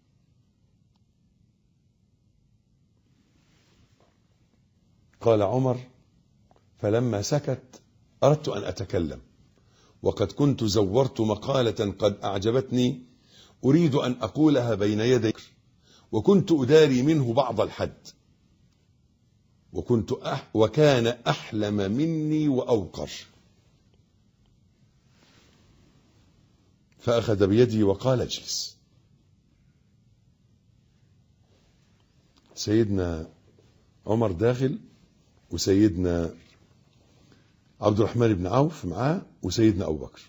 قال عمر فلما سكت أردت أن أتكلم وقد كنت زورت مقالة قد أعجبتني أريد أن أقولها بين يديك وكنت أداري منه بعض الحد وكنت أح وكان أحلم مني وأوقر فأخذ بيدي وقال اجلس سيدنا عمر داخل وسيدنا عبد الرحمن بن عوف معاه وسيدنا أبو بكر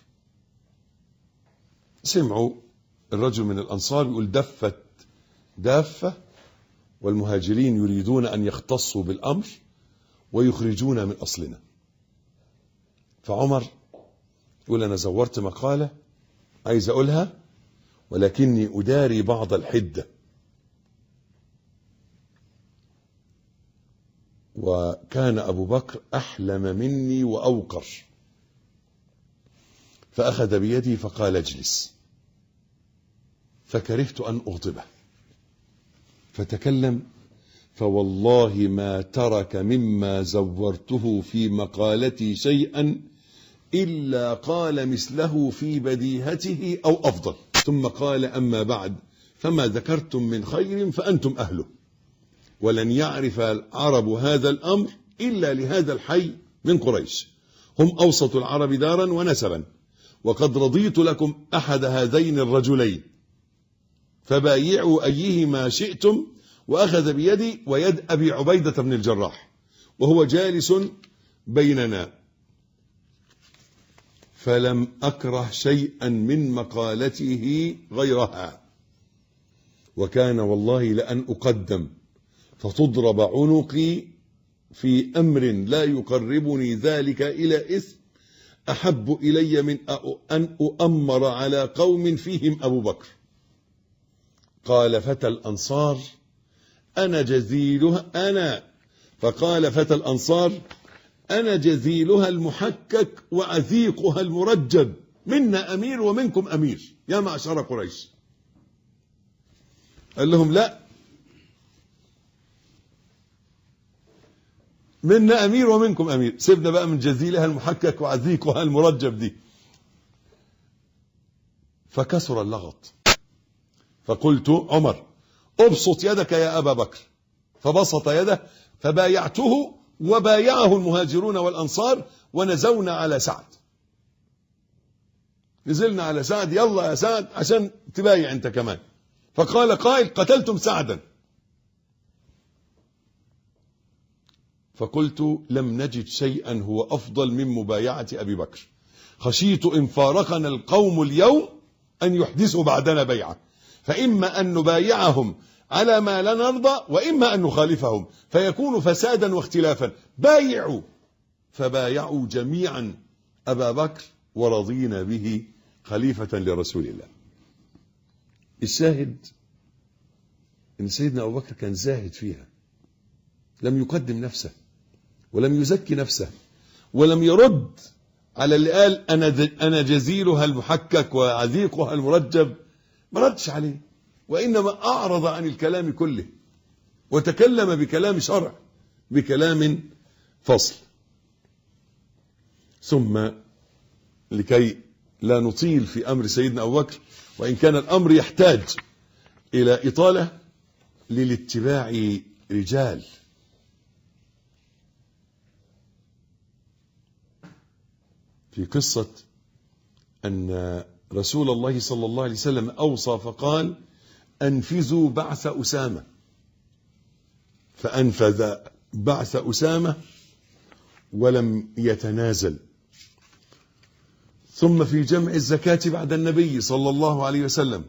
سمعوا الرجل من الأنصار يقول دفت دافة والمهاجرين يريدون أن يختصوا بالأمر ويخرجونا من أصلنا فعمر يقول أنا زورت مقالة عايز أقولها ولكني أداري بعض الحدة وكان أبو بكر أحلم مني وأوقر فأخذ بيدي فقال اجلس فكرهت أن أغضبه فتكلم فوالله ما ترك مما زورته في مقالتي شيئا إلا قال مثله في بديهته أو أفضل ثم قال أما بعد فما ذكرتم من خير فأنتم أهله ولن يعرف العرب هذا الأمر إلا لهذا الحي من قريش هم أوسط العرب دارا ونسبا وقد رضيت لكم أحد هذين الرجلين فبايعوا أيهما شئتم وأخذ بيدي ويد أبي عبيدة بن الجراح وهو جالس بيننا فلم أكره شيئا من مقالته غيرها وكان والله لأن أقدم فتضرب عنقي في أمر لا يقربني ذلك إلى إثم أحب إلي من أن أؤمر على قوم فيهم أبو بكر قال فتى الأنصار أنا جزيلها أنا فقال فتى الأنصار أنا جزيلها المحكك وعذيقها المرجب منا أمير ومنكم أمير يا معشر قريش قال لهم لا منا أمير ومنكم أمير سيبنا بقى من جزيلها المحكك وعذيقها المرجب دي فكسر اللغط فقلت عمر ابسط يدك يا أبا بكر فبسط يده فبايعته وبايعه المهاجرون والأنصار ونزونا على سعد نزلنا على سعد يلا يا سعد عشان تبايع انت كمان فقال قائل قتلتم سعدا فقلت لم نجد شيئا هو أفضل من مبايعة أبي بكر خشيت إن فارقنا القوم اليوم أن يحدثوا بعدنا بيعة فإما أن نبايعهم على ما لا نرضى وإما أن نخالفهم فيكون فسادا واختلافا بايعوا فبايعوا جميعا أبا بكر ورضينا به خليفة لرسول الله الشاهد ان سيدنا ابو بكر كان زاهد فيها لم يقدم نفسه ولم يزكي نفسه ولم يرد على اللي قال انا انا جزيلها المحكك وعذيقها المرجب ما ردش عليه وانما اعرض عن الكلام كله وتكلم بكلام شرع بكلام فصل ثم لكي لا نطيل في امر سيدنا ابو بكر وان كان الامر يحتاج الى اطاله للاتباع رجال في قصة أن رسول الله صلى الله عليه وسلم أوصى فقال أنفذوا بعث أسامة فأنفذ بعث أسامة ولم يتنازل ثم في جمع الزكاة بعد النبي صلى الله عليه وسلم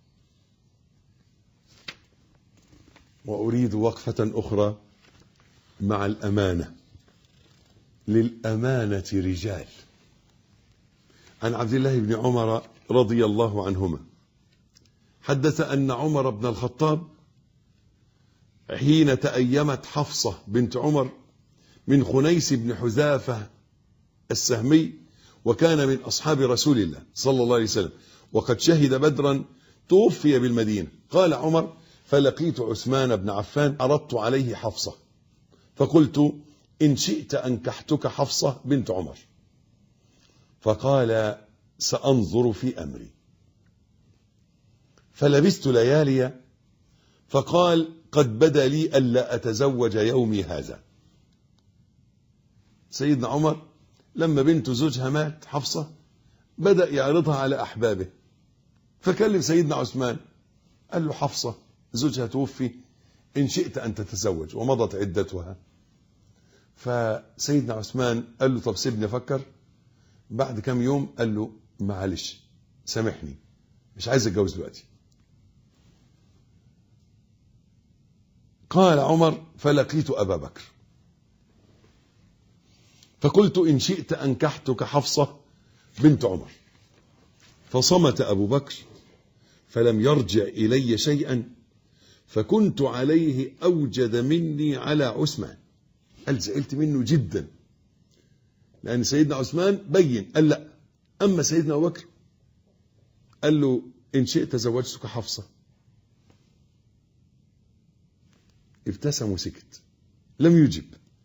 وأريد وقفة أخرى مع الأمانة للأمانة رجال عن عبد الله بن عمر رضي الله عنهما حدث أن عمر بن الخطاب حين تأيمت حفصة بنت عمر من خنيس بن حذافة السهمي وكان من أصحاب رسول الله صلى الله عليه وسلم وقد شهد بدرا توفي بالمدينة قال عمر فلقيت عثمان بن عفان أردت عليه حفصة فقلت إن شئت أنكحتك حفصة بنت عمر فقال سأنظر في أمري فلبست ليالي فقال قد بدا لي ألا أتزوج يومي هذا سيدنا عمر لما بنت زوجها مات حفصة بدأ يعرضها على أحبابه فكلم سيدنا عثمان قال له حفصة زوجها توفي إن شئت أن تتزوج ومضت عدتها فسيدنا عثمان قال له طب سيبني أفكر بعد كم يوم قال له معلش سامحني مش عايز اتجوز دلوقتي قال عمر فلقيت أبا بكر فقلت إن شئت أنكحتك حفصة بنت عمر فصمت أبو بكر فلم يرجع إلي شيئا فكنت عليه أوجد مني على عثمان قال زعلت منه جدا لأن سيدنا عثمان بين قال لا أما سيدنا أبو بكر قال له إن شئت زوجتك حفصة ابتسم وسكت لم يجب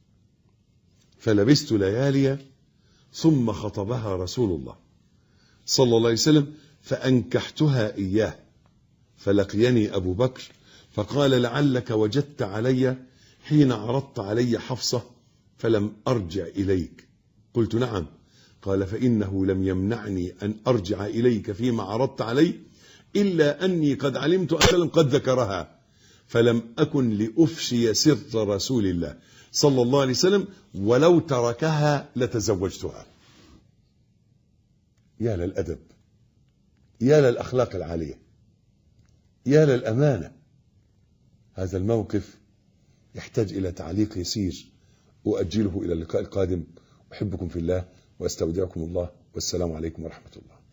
فلبست ليالي ثم خطبها رسول الله صلى الله عليه وسلم فأنكحتها إياه فلقيني أبو بكر فقال لعلك وجدت علي حين عرضت علي حفصة فلم أرجع إليك قلت نعم قال فإنه لم يمنعني أن أرجع إليك فيما عرضت علي إلا أني قد علمت أن قد ذكرها فلم أكن لأفشي سر رسول الله صلى الله عليه وسلم ولو تركها لتزوجتها يا للأدب يا للأخلاق العالية يا للأمانة هذا الموقف يحتاج إلى تعليق يسير أؤجله إلى اللقاء القادم أحبكم في الله وأستودعكم الله والسلام عليكم ورحمة الله